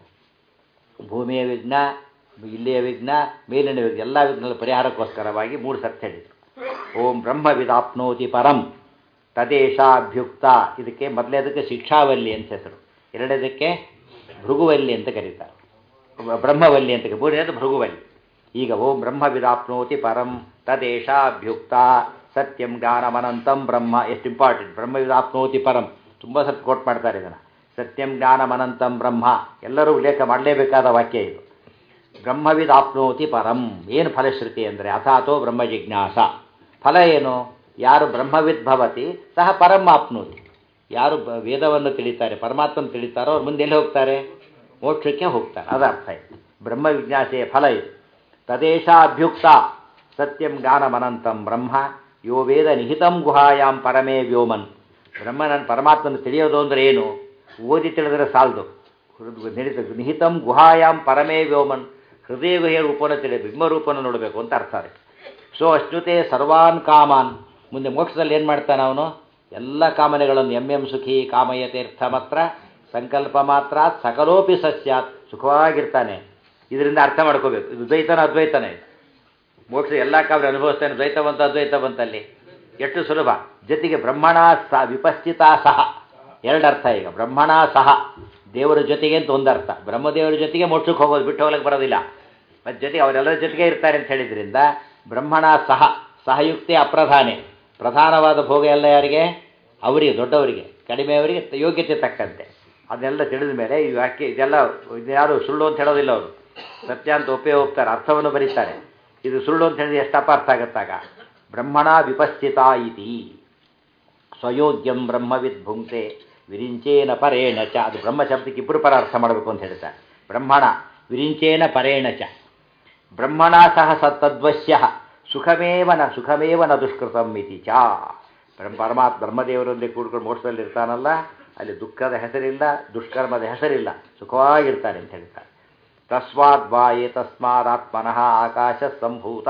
ಭೂಮಿಯ ವಿಘ್ನ ಇಲ್ಲಿಯ ವಿಘ್ನ ಮೇಲಿನ ವಿಘ್ನ ಎಲ್ಲ ವಿಘ್ನಗಳ ಪರಿಹಾರಕ್ಕೋಸ್ಕರವಾಗಿ ಮೂರು ಸತ್ಯ ಹೇಳಿದರು ಓಂ ಬ್ರಹ್ಮವಿದಾಪ್ನೋತಿ ಪರಂ ತದೇಶಾಭ್ಯುಕ್ತ ಇದಕ್ಕೆ ಮೊದಲೇದಕ್ಕೆ ಶಿಕ್ಷಾವಲ್ಲಿ ಅಂತ ಹೆಸರು ಎರಡನೇದಕ್ಕೆ ಭೃಗುವಲ್ಲಿ ಅಂತ ಕರೀತಾರೆ ಬ್ರಹ್ಮವಲ್ಲಿ ಅಂತ ಕರೀತಾರೆ. ಮೂರನೇದು ಭೃಗುವಲ್ಲಿ ಈಗ ಓಂ ಬ್ರಹ್ಮವಿದಾಪ್ನೋತಿ ಪರಂ ತದೇಶಾಭ್ಯುಕ್ತ ಸತ್ಯಂ ಜ್ಞಾನಮನಂತಂ ಬ್ರಹ್ಮ ಎಷ್ಟು ಇಂಪಾರ್ಟೆಂಟ್ ಬ್ರಹ್ಮವಿದಾಪ್ನೋತಿ ಪರಂ ತುಂಬ ಸ್ವಲ್ಪ ಕೋಟ್ ಮಾಡ್ತಾರೆ ಇದನ್ನು ಸತ್ಯಂ ಜ್ಞಾನಮನಂತಂ ಬ್ರಹ್ಮ ಎಲ್ಲರೂ ಉಲ್ಲೇಖ ಮಾಡಲೇಬೇಕಾದ ವಾಕ್ಯ ಇದು ಬ್ರಹ್ಮವಿದಾಪ್ನೋತಿ ಪರಂ ಏನು ಫಲಶ್ರುತಿ ಅಂದರೆ ಅಥಾತೋ ಬ್ರಹ್ಮ ಜಿಜ್ಞಾಸ ಫಲ ಏನು ಯಾರು ಬ್ರಹ್ಮವಿದ್ ಭವತಿ ಸಹ ಪರಂ ಆಪ್ನೋತಿ ಯಾರು ಬ- ವೇದವನ್ನು ತಿಳಿತಾರೆ ಪರಮಾತ್ಮನ ತಿಳಿತಾರೋ ಅವ್ರು ಮುಂದೆ ಎಲ್ಲಿ ಹೋಗ್ತಾರೆ ಮೋಕ್ಷಕ್ಕೆ ಹೋಗ್ತಾರೆ ಅದರ ಅರ್ಥ ಇದು ಬ್ರಹ್ಮ ಜಿಜ್ಞಾಸೆಯ ಫಲ ಇದು ತದೇಶಾಭ್ಯುಕ್ತ ಸತ್ಯಂ ಜ್ಞಾನಮನಂತಂ ಬ್ರಹ್ಮ ಯೋ ವೇದ ನಿಹಿತಂ ಗುಹಾಯಾಂ ಪರಮೇ ವ್ಯೋಮನ್ ಬ್ರಹ್ಮನ ಪರಮಾತ್ಮನ ತಿಳಿಯೋದು ಅಂದರೆ ಏನು ಓದಿ ತಿಳಿದರೆ ಸಾಲದು ನಿಹಿತ ನಿಹಿತಂ ಗುಹಾಯಾಂ ಪರಮೇ ವ್ಯೋಮನ್ ಹೃದಯ ಗುಹೆಯ ರೂಪವನ್ನು ತಿಳಿಯ ಬಿಂಬರೂಪವನ್ನು ನೋಡಬೇಕು ಅಂತ ಅರ್ಥ ಅದಕ್ಕೆ ಸೊ ಅಶ್ನುತೆ ಸರ್ವಾನ್ ಕಾಮಾನ್ ಮುಂದೆ ಮೋಕ್ಷದಲ್ಲಿ ಏನು ಮಾಡ್ತಾನೆ ಅವನು ಎಲ್ಲ ಕಾಮನೆಗಳನ್ನು ಎಂ ಎಂ ಸುಖಿ ಕಾಮಯತೀರ್ಥ ಮಾತ್ರ ಸಂಕಲ್ಪ ಮಾತ್ರ ಸಕಲೋಪಿ ಸಸ್ಯಾತ್ ಸುಖವಾಗಿರ್ತಾನೆ ಇದರಿಂದ ಅರ್ಥ ಮಾಡ್ಕೋಬೇಕು ಇದು ದ್ವೈತನ ಅದ್ವೈತನೇ ಇದು. ಮೋಕ್ಷ ಎಲ್ಲ ಕಾಮನೆ ಅನುಭವಿಸ್ತಾನೆ ದ್ವೈತ ಬಂತ ಅದ್ವೈತ ಬಂತಲ್ಲಿ ಎಷ್ಟು ಸುಲಭ ಜೊತೆಗೆ ಬ್ರಹ್ಮಣ ಸ ವಿಪಸ್ಥಿತ ಸಹ ಎರಡು ಅರ್ಥ ಈಗ ಬ್ರಹ್ಮಣ ಸಹ ದೇವರ ಜೊತೆಗೆ ಅಂತ ಒಂದು ಅರ್ಥ ಬ್ರಹ್ಮದೇವರ ಜೊತೆಗೆ ಮೋಕ್ಷಕ್ಕೆ ಹೋಗೋದು ಬಿಟ್ಟು ಹೋಗ್ಲಿಕ್ಕೆ ಬರೋದಿಲ್ಲ ಮತ್ತು ಜೊತೆಗೆ ಅವರೆಲ್ಲರ ಜೊತೆಗೆ ಇರ್ತಾರೆ ಅಂತ ಹೇಳಿದ್ರಿಂದ ಬ್ರಹ್ಮಣ ಸಹ ಸಹಯುಕ್ತಿ ಅಪ್ರಧಾನೆ ಪ್ರಧಾನವಾದ ಭೋಗ ಎಲ್ಲ ಯಾರಿಗೆ ಅವರಿಗೆ ದೊಡ್ಡವರಿಗೆ ಕಡಿಮೆಯವರಿಗೆ ತ- ಯೋಗ್ಯತೆ ತಕ್ಕಂತೆ ಅದನ್ನೆಲ್ಲ ತಿಳಿದ ಮೇಲೆ ಈ ವಾಕ್ಯ ಇದೆಲ್ಲ ಇದು ಯಾರು ಸುಳ್ಳು ಅಂತ ಹೇಳೋದಿಲ್ಲ ಅವರು ಸತ್ಯ ಅಂತ ಒಪ್ಪೇ ಹೋಗ್ತಾರೆ ಅರ್ಥವನ್ನು ಬರೀತಾರೆ ಇದು ಸುಳ್ಳು ಅಂತ ಹೇಳಿದ್ರೆ ಎಷ್ಟು ಅಪಾರ್ಥ ಆಗತ್ತಾಗ ಬ್ರಹ್ಮಣ ವಿಪಸ್ಥಿತ ಇತಿ ಸ್ವಯೋಗ್ಯಂ ಬ್ರಹ್ಮವಿದ್ ಭುಂಕ್ತೆ ವಿರಿಂಚೇನ ಪರೇಣ ಚ ಅದು ಬ್ರಹ್ಮ ಶಬ್ದಕ್ಕೆ ಇಬ್ಬರು ಪರ ಅರ್ಥ ಮಾಡಬೇಕು ಅಂತ ಹೇಳ್ತಾರೆ ಬ್ರಹ್ಮಣ ವಿರಿಂಚೇನ ಪರೇಣ ಚ ಬ್ರಹ್ಮಣ ಸಹ ಸತ್ತದ್ವಶ್ಯ ಸುಖಮೇವ ನ ಸುಖಮೇವ ನ ದುಷ್ಕೃತಂ ಇತಿ ಚ ಬ್ರಹ್ಮ ಪರಮಾತ್ಮ ಬ್ರಹ್ಮದೇವರಲ್ಲಿ ಕೂಡ್ಕೊಂಡು ಮೋಕ್ಷದಲ್ಲಿ ಇರ್ತಾನಲ್ಲ ಅಲ್ಲಿ ದುಃಖದ ಹೆಸರಿಲ್ಲ ದುಷ್ಕರ್ಮದ ಹೆಸರಿಲ್ಲ ಸುಖವಾಗಿರ್ತಾನೆ ಅಂತ ಹೇಳ್ತಾರೆ ತಸ್ಮಾದ್ ವಾಯೇ ತಸ್ಮಾದಾತ್ಮನಃ ಆಕಾಶ ಸಂಭೂತ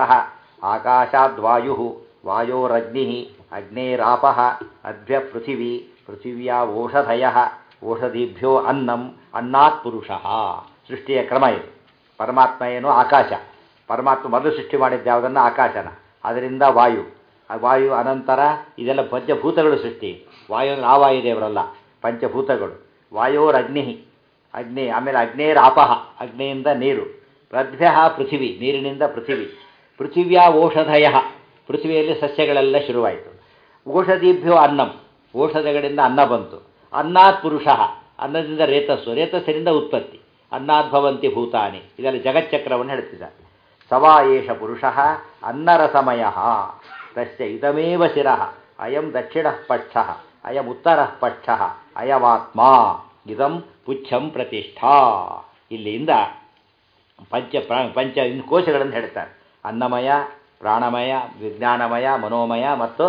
ಆಕಾಶಾದ್ವಾಯು ವಾಯೋರಗ್ನಿ ಅಗ್ನೇರಾಪ ಅದ್ಭ್ಯ ಪೃಥಿವಿ ಪೃಥಿವ್ಯಾ ಓಷಧಯ ಓಷಧಿಭ್ಯೋ ಅನ್ನಂ ಅನ್ನಾತ್ ಪುರುಷ ಸೃಷ್ಟಿಯ ಕ್ರಮ ಇದು ಪರಮಾತ್ಮ ಏನು ಆಕಾಶ ಪರಮಾತ್ಮ ಮೊದಲು ಸೃಷ್ಟಿ ಮಾಡಿದ್ದು ಯಾವುದನ್ನು ಆಕಾಶನ ಅದರಿಂದ ವಾಯು ಆ ವಾಯು ಅನಂತರ ಇದೆಲ್ಲ ಪಂಚಭೂತಗಳು ಸೃಷ್ಟಿ ವಾಯು ಅಂದ್ರೆ ಆ ವಾಯುದೇವರಲ್ಲ ಪಂಚಭೂತಗಳು ವಾಯೋರಗ್ನಿ ಅಗ್ನಿ ಆಮೇಲೆ ಅಗ್ನೇರ್ ಆಪಹ ಅಗ್ನಿಯಿಂದ ನೀರು ಪ್ರದ್ಭ್ಯ ಪೃಥಿವಿ ನೀರಿನಿಂದ ಪೃಥಿವಿ ಪೃಥಿವ್ಯಾ ಓಷಧಯ ಪೃಥ್ವಿಯಲ್ಲಿ ಸಸ್ಯಗಳೆಲ್ಲ ಶುರುವಾಯಿತು ಔಷಧಿಭ್ಯೋ ಅನ್ನಂ ಔಷಧಗಳಿಂದ ಅನ್ನ ಬಂತು ಅನ್ನಾತ್ ಪುರುಷ ಅನ್ನದಿಂದ ರೇತಸ್ಸು ರೇತಸ್ಸಿನಿಂದ ಉತ್ಪತ್ತಿ ಅನ್ನಾತ್ ಭವಂತಿ ಭೂತಾನಿ ಇದರಲ್ಲಿ ಜಗಚ್ಚಕ್ರವನ್ನು ಹೇಳ್ತಿದ್ದಾರೆ ಸವಾ ಏಷ ಪುರುಷ ಅನ್ನರಸಮಯ ತಸ್ಯ ಇದಮೇವ ಶಿರ ಅಯಂ ದಕ್ಷಿಣ ಪಕ್ಷ ಅಯಂ ಉತ್ತರ ಪಕ್ಷ ಅಯಮಾತ್ಮ ಇದಂ ಪುಚ್ಛಂ ಪ್ರತಿಷ್ಠಾ ಇಲ್ಲಿಂದ ಪಂಚ ಪ್ರಾ ಪಂಚ ಇನ್ನು ಕೋಶಗಳನ್ನು ಹೇಳ್ತಾರೆ ಅನ್ನಮಯ ಪ್ರಾಣಮಯ ವಿಜ್ಞಾನಮಯ ಮನೋಮಯ ಮತ್ತು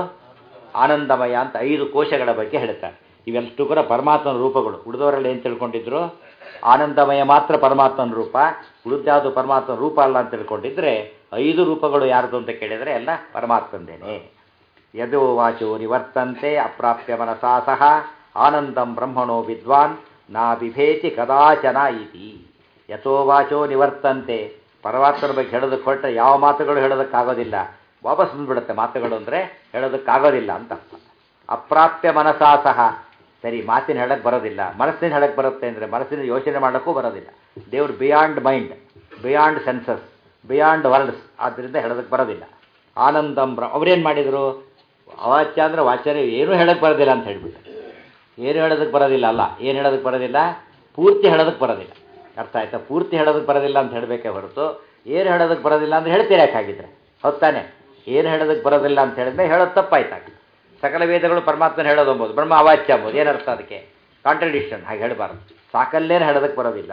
ಆನಂದಮಯ ಅಂತ ಐದು ಕೋಶಗಳ ಬಗ್ಗೆ ಹೇಳ್ತಾರೆ ಇವೆಷ್ಟು ಕೂಡ ಪರಮಾತ್ಮನ ರೂಪಗಳು ಉಳಿದವರಲ್ಲಿ ಏನು ತಿಳ್ಕೊಂಡಿದ್ರು ಆನಂದಮಯ ಮಾತ್ರ ಪರಮಾತ್ಮನ ರೂಪ ಉಳಿದ್ಯಾವುದು ಪರಮಾತ್ಮನ ರೂಪ ಅಲ್ಲ ಅಂತ ತಿಳ್ಕೊಂಡಿದ್ರೆ ಐದು ರೂಪಗಳು ಯಾರ್ದು ಅಂತ ಕೇಳಿದರೆ ಎಲ್ಲ ಪರಮಾತ್ಮಂದೇನೆ ಯದೋ ವಾಚೋ ನಿವರ್ತಂತೆ ಅಪ್ರಾಪ್ಯ ಮನಸಾ ಸಹ ಆನಂದಂ ಬ್ರಹ್ಮಣೋ ವಿದ್ವಾನ್ ನಾ ಬಿಭೇತಿ ಕದಾಚನ ಇತಿ ಯಥೋ ವಾಚೋ ನಿವರ್ತಂತೆ ಪರಮಾತ್ಮನ ಬಗ್ಗೆ ಹೇಳೋದಕ್ಕೆ ಹೊರಟೆ ಯಾವ ಮಾತುಗಳು ಹೇಳೋದಕ್ಕಾಗೋದಿಲ್ಲ ವಾಪಸ್ ಬಂದ್ಬಿಡುತ್ತೆ ಮಾತುಗಳು ಅಂದರೆ ಹೇಳೋದಕ್ಕಾಗೋದಿಲ್ಲ ಅಂತ ಅರ್ಥ ಅಪ್ರಾಪ್ಯ ಮನಸಾ ಸಹ ಸರಿ ಮಾತಿನ ಹೇಳಕ್ಕೆ ಬರೋದಿಲ್ಲ ಮನಸ್ಸಿನ ಹೇಳಕ್ಕೆ ಬರುತ್ತೆ ಅಂದರೆ ಮನಸ್ಸಿನ ಯೋಚನೆ ಮಾಡೋಕ್ಕೂ ಬರೋದಿಲ್ಲ ದೇವ್ರು beyond mind beyond senses beyond words ಆದ್ದರಿಂದ ಹೇಳೋದಕ್ಕೆ ಬರೋದಿಲ್ಲ ಆನಂದಂ ಬ್ರ ಅವ್ರೇನು ಮಾಡಿದರು ಅವಾಚ್ಯ ಅಂದರೆ ವಾಚ್ಯರೇ ಏನೂ ಹೇಳಕ್ಕೆ ಬರೋದಿಲ್ಲ ಅಂತ ಹೇಳಿಬಿಟ್ಟು ಏನು ಹೇಳೋದಕ್ಕೆ ಬರೋದಿಲ್ಲ ಅಲ್ಲ ಏನು ಹೇಳೋದಕ್ಕೆ ಬರೋದಿಲ್ಲ ಪೂರ್ತಿ ಹೇಳೋದಕ್ಕೆ ಬರೋದಿಲ್ಲ ಅರ್ಥ ಆಯ್ತಾ ಪೂರ್ತಿ ಹೇಳೋದಕ್ಕೆ ಬರೋದಿಲ್ಲ ಅಂತ ಹೇಳಬೇಕೇ ಹೊರತು ಏನು ಹೇಳೋದಕ್ಕೆ ಬರೋದಿಲ್ಲ ಅಂತ ಹೇಳ್ತೀರ ಯಾಕಾಗಿದ್ರೆ ಹೊತ್ತಾನೆ ಏನು ಹೇಳೋದಕ್ಕೆ ಬರೋದಿಲ್ಲ ಅಂತ ಹೇಳಿದ್ರೆ ಹೇಳೋದು ತಪ್ಪಾಯ್ತಾಗ ಸಕಲ ವೇದಗಳು ಪರಮಾತ್ಮನ ಹೇಳೋದು ಅಂಬೋದು ಬ್ರಹ್ಮ ಅವಾಚ್ಯ ಅಂಬೋದು ಏನರ್ಥ ಅದಕ್ಕೆ ಕಾಂಟ್ರಡಿಕ್ಷನ್ ಹಾಗೆ ಹೇಳಬಾರ್ದು ಸಾಕಲ್ಲೇನು ಹೇಳೋದಕ್ಕೆ ಬರೋದಿಲ್ಲ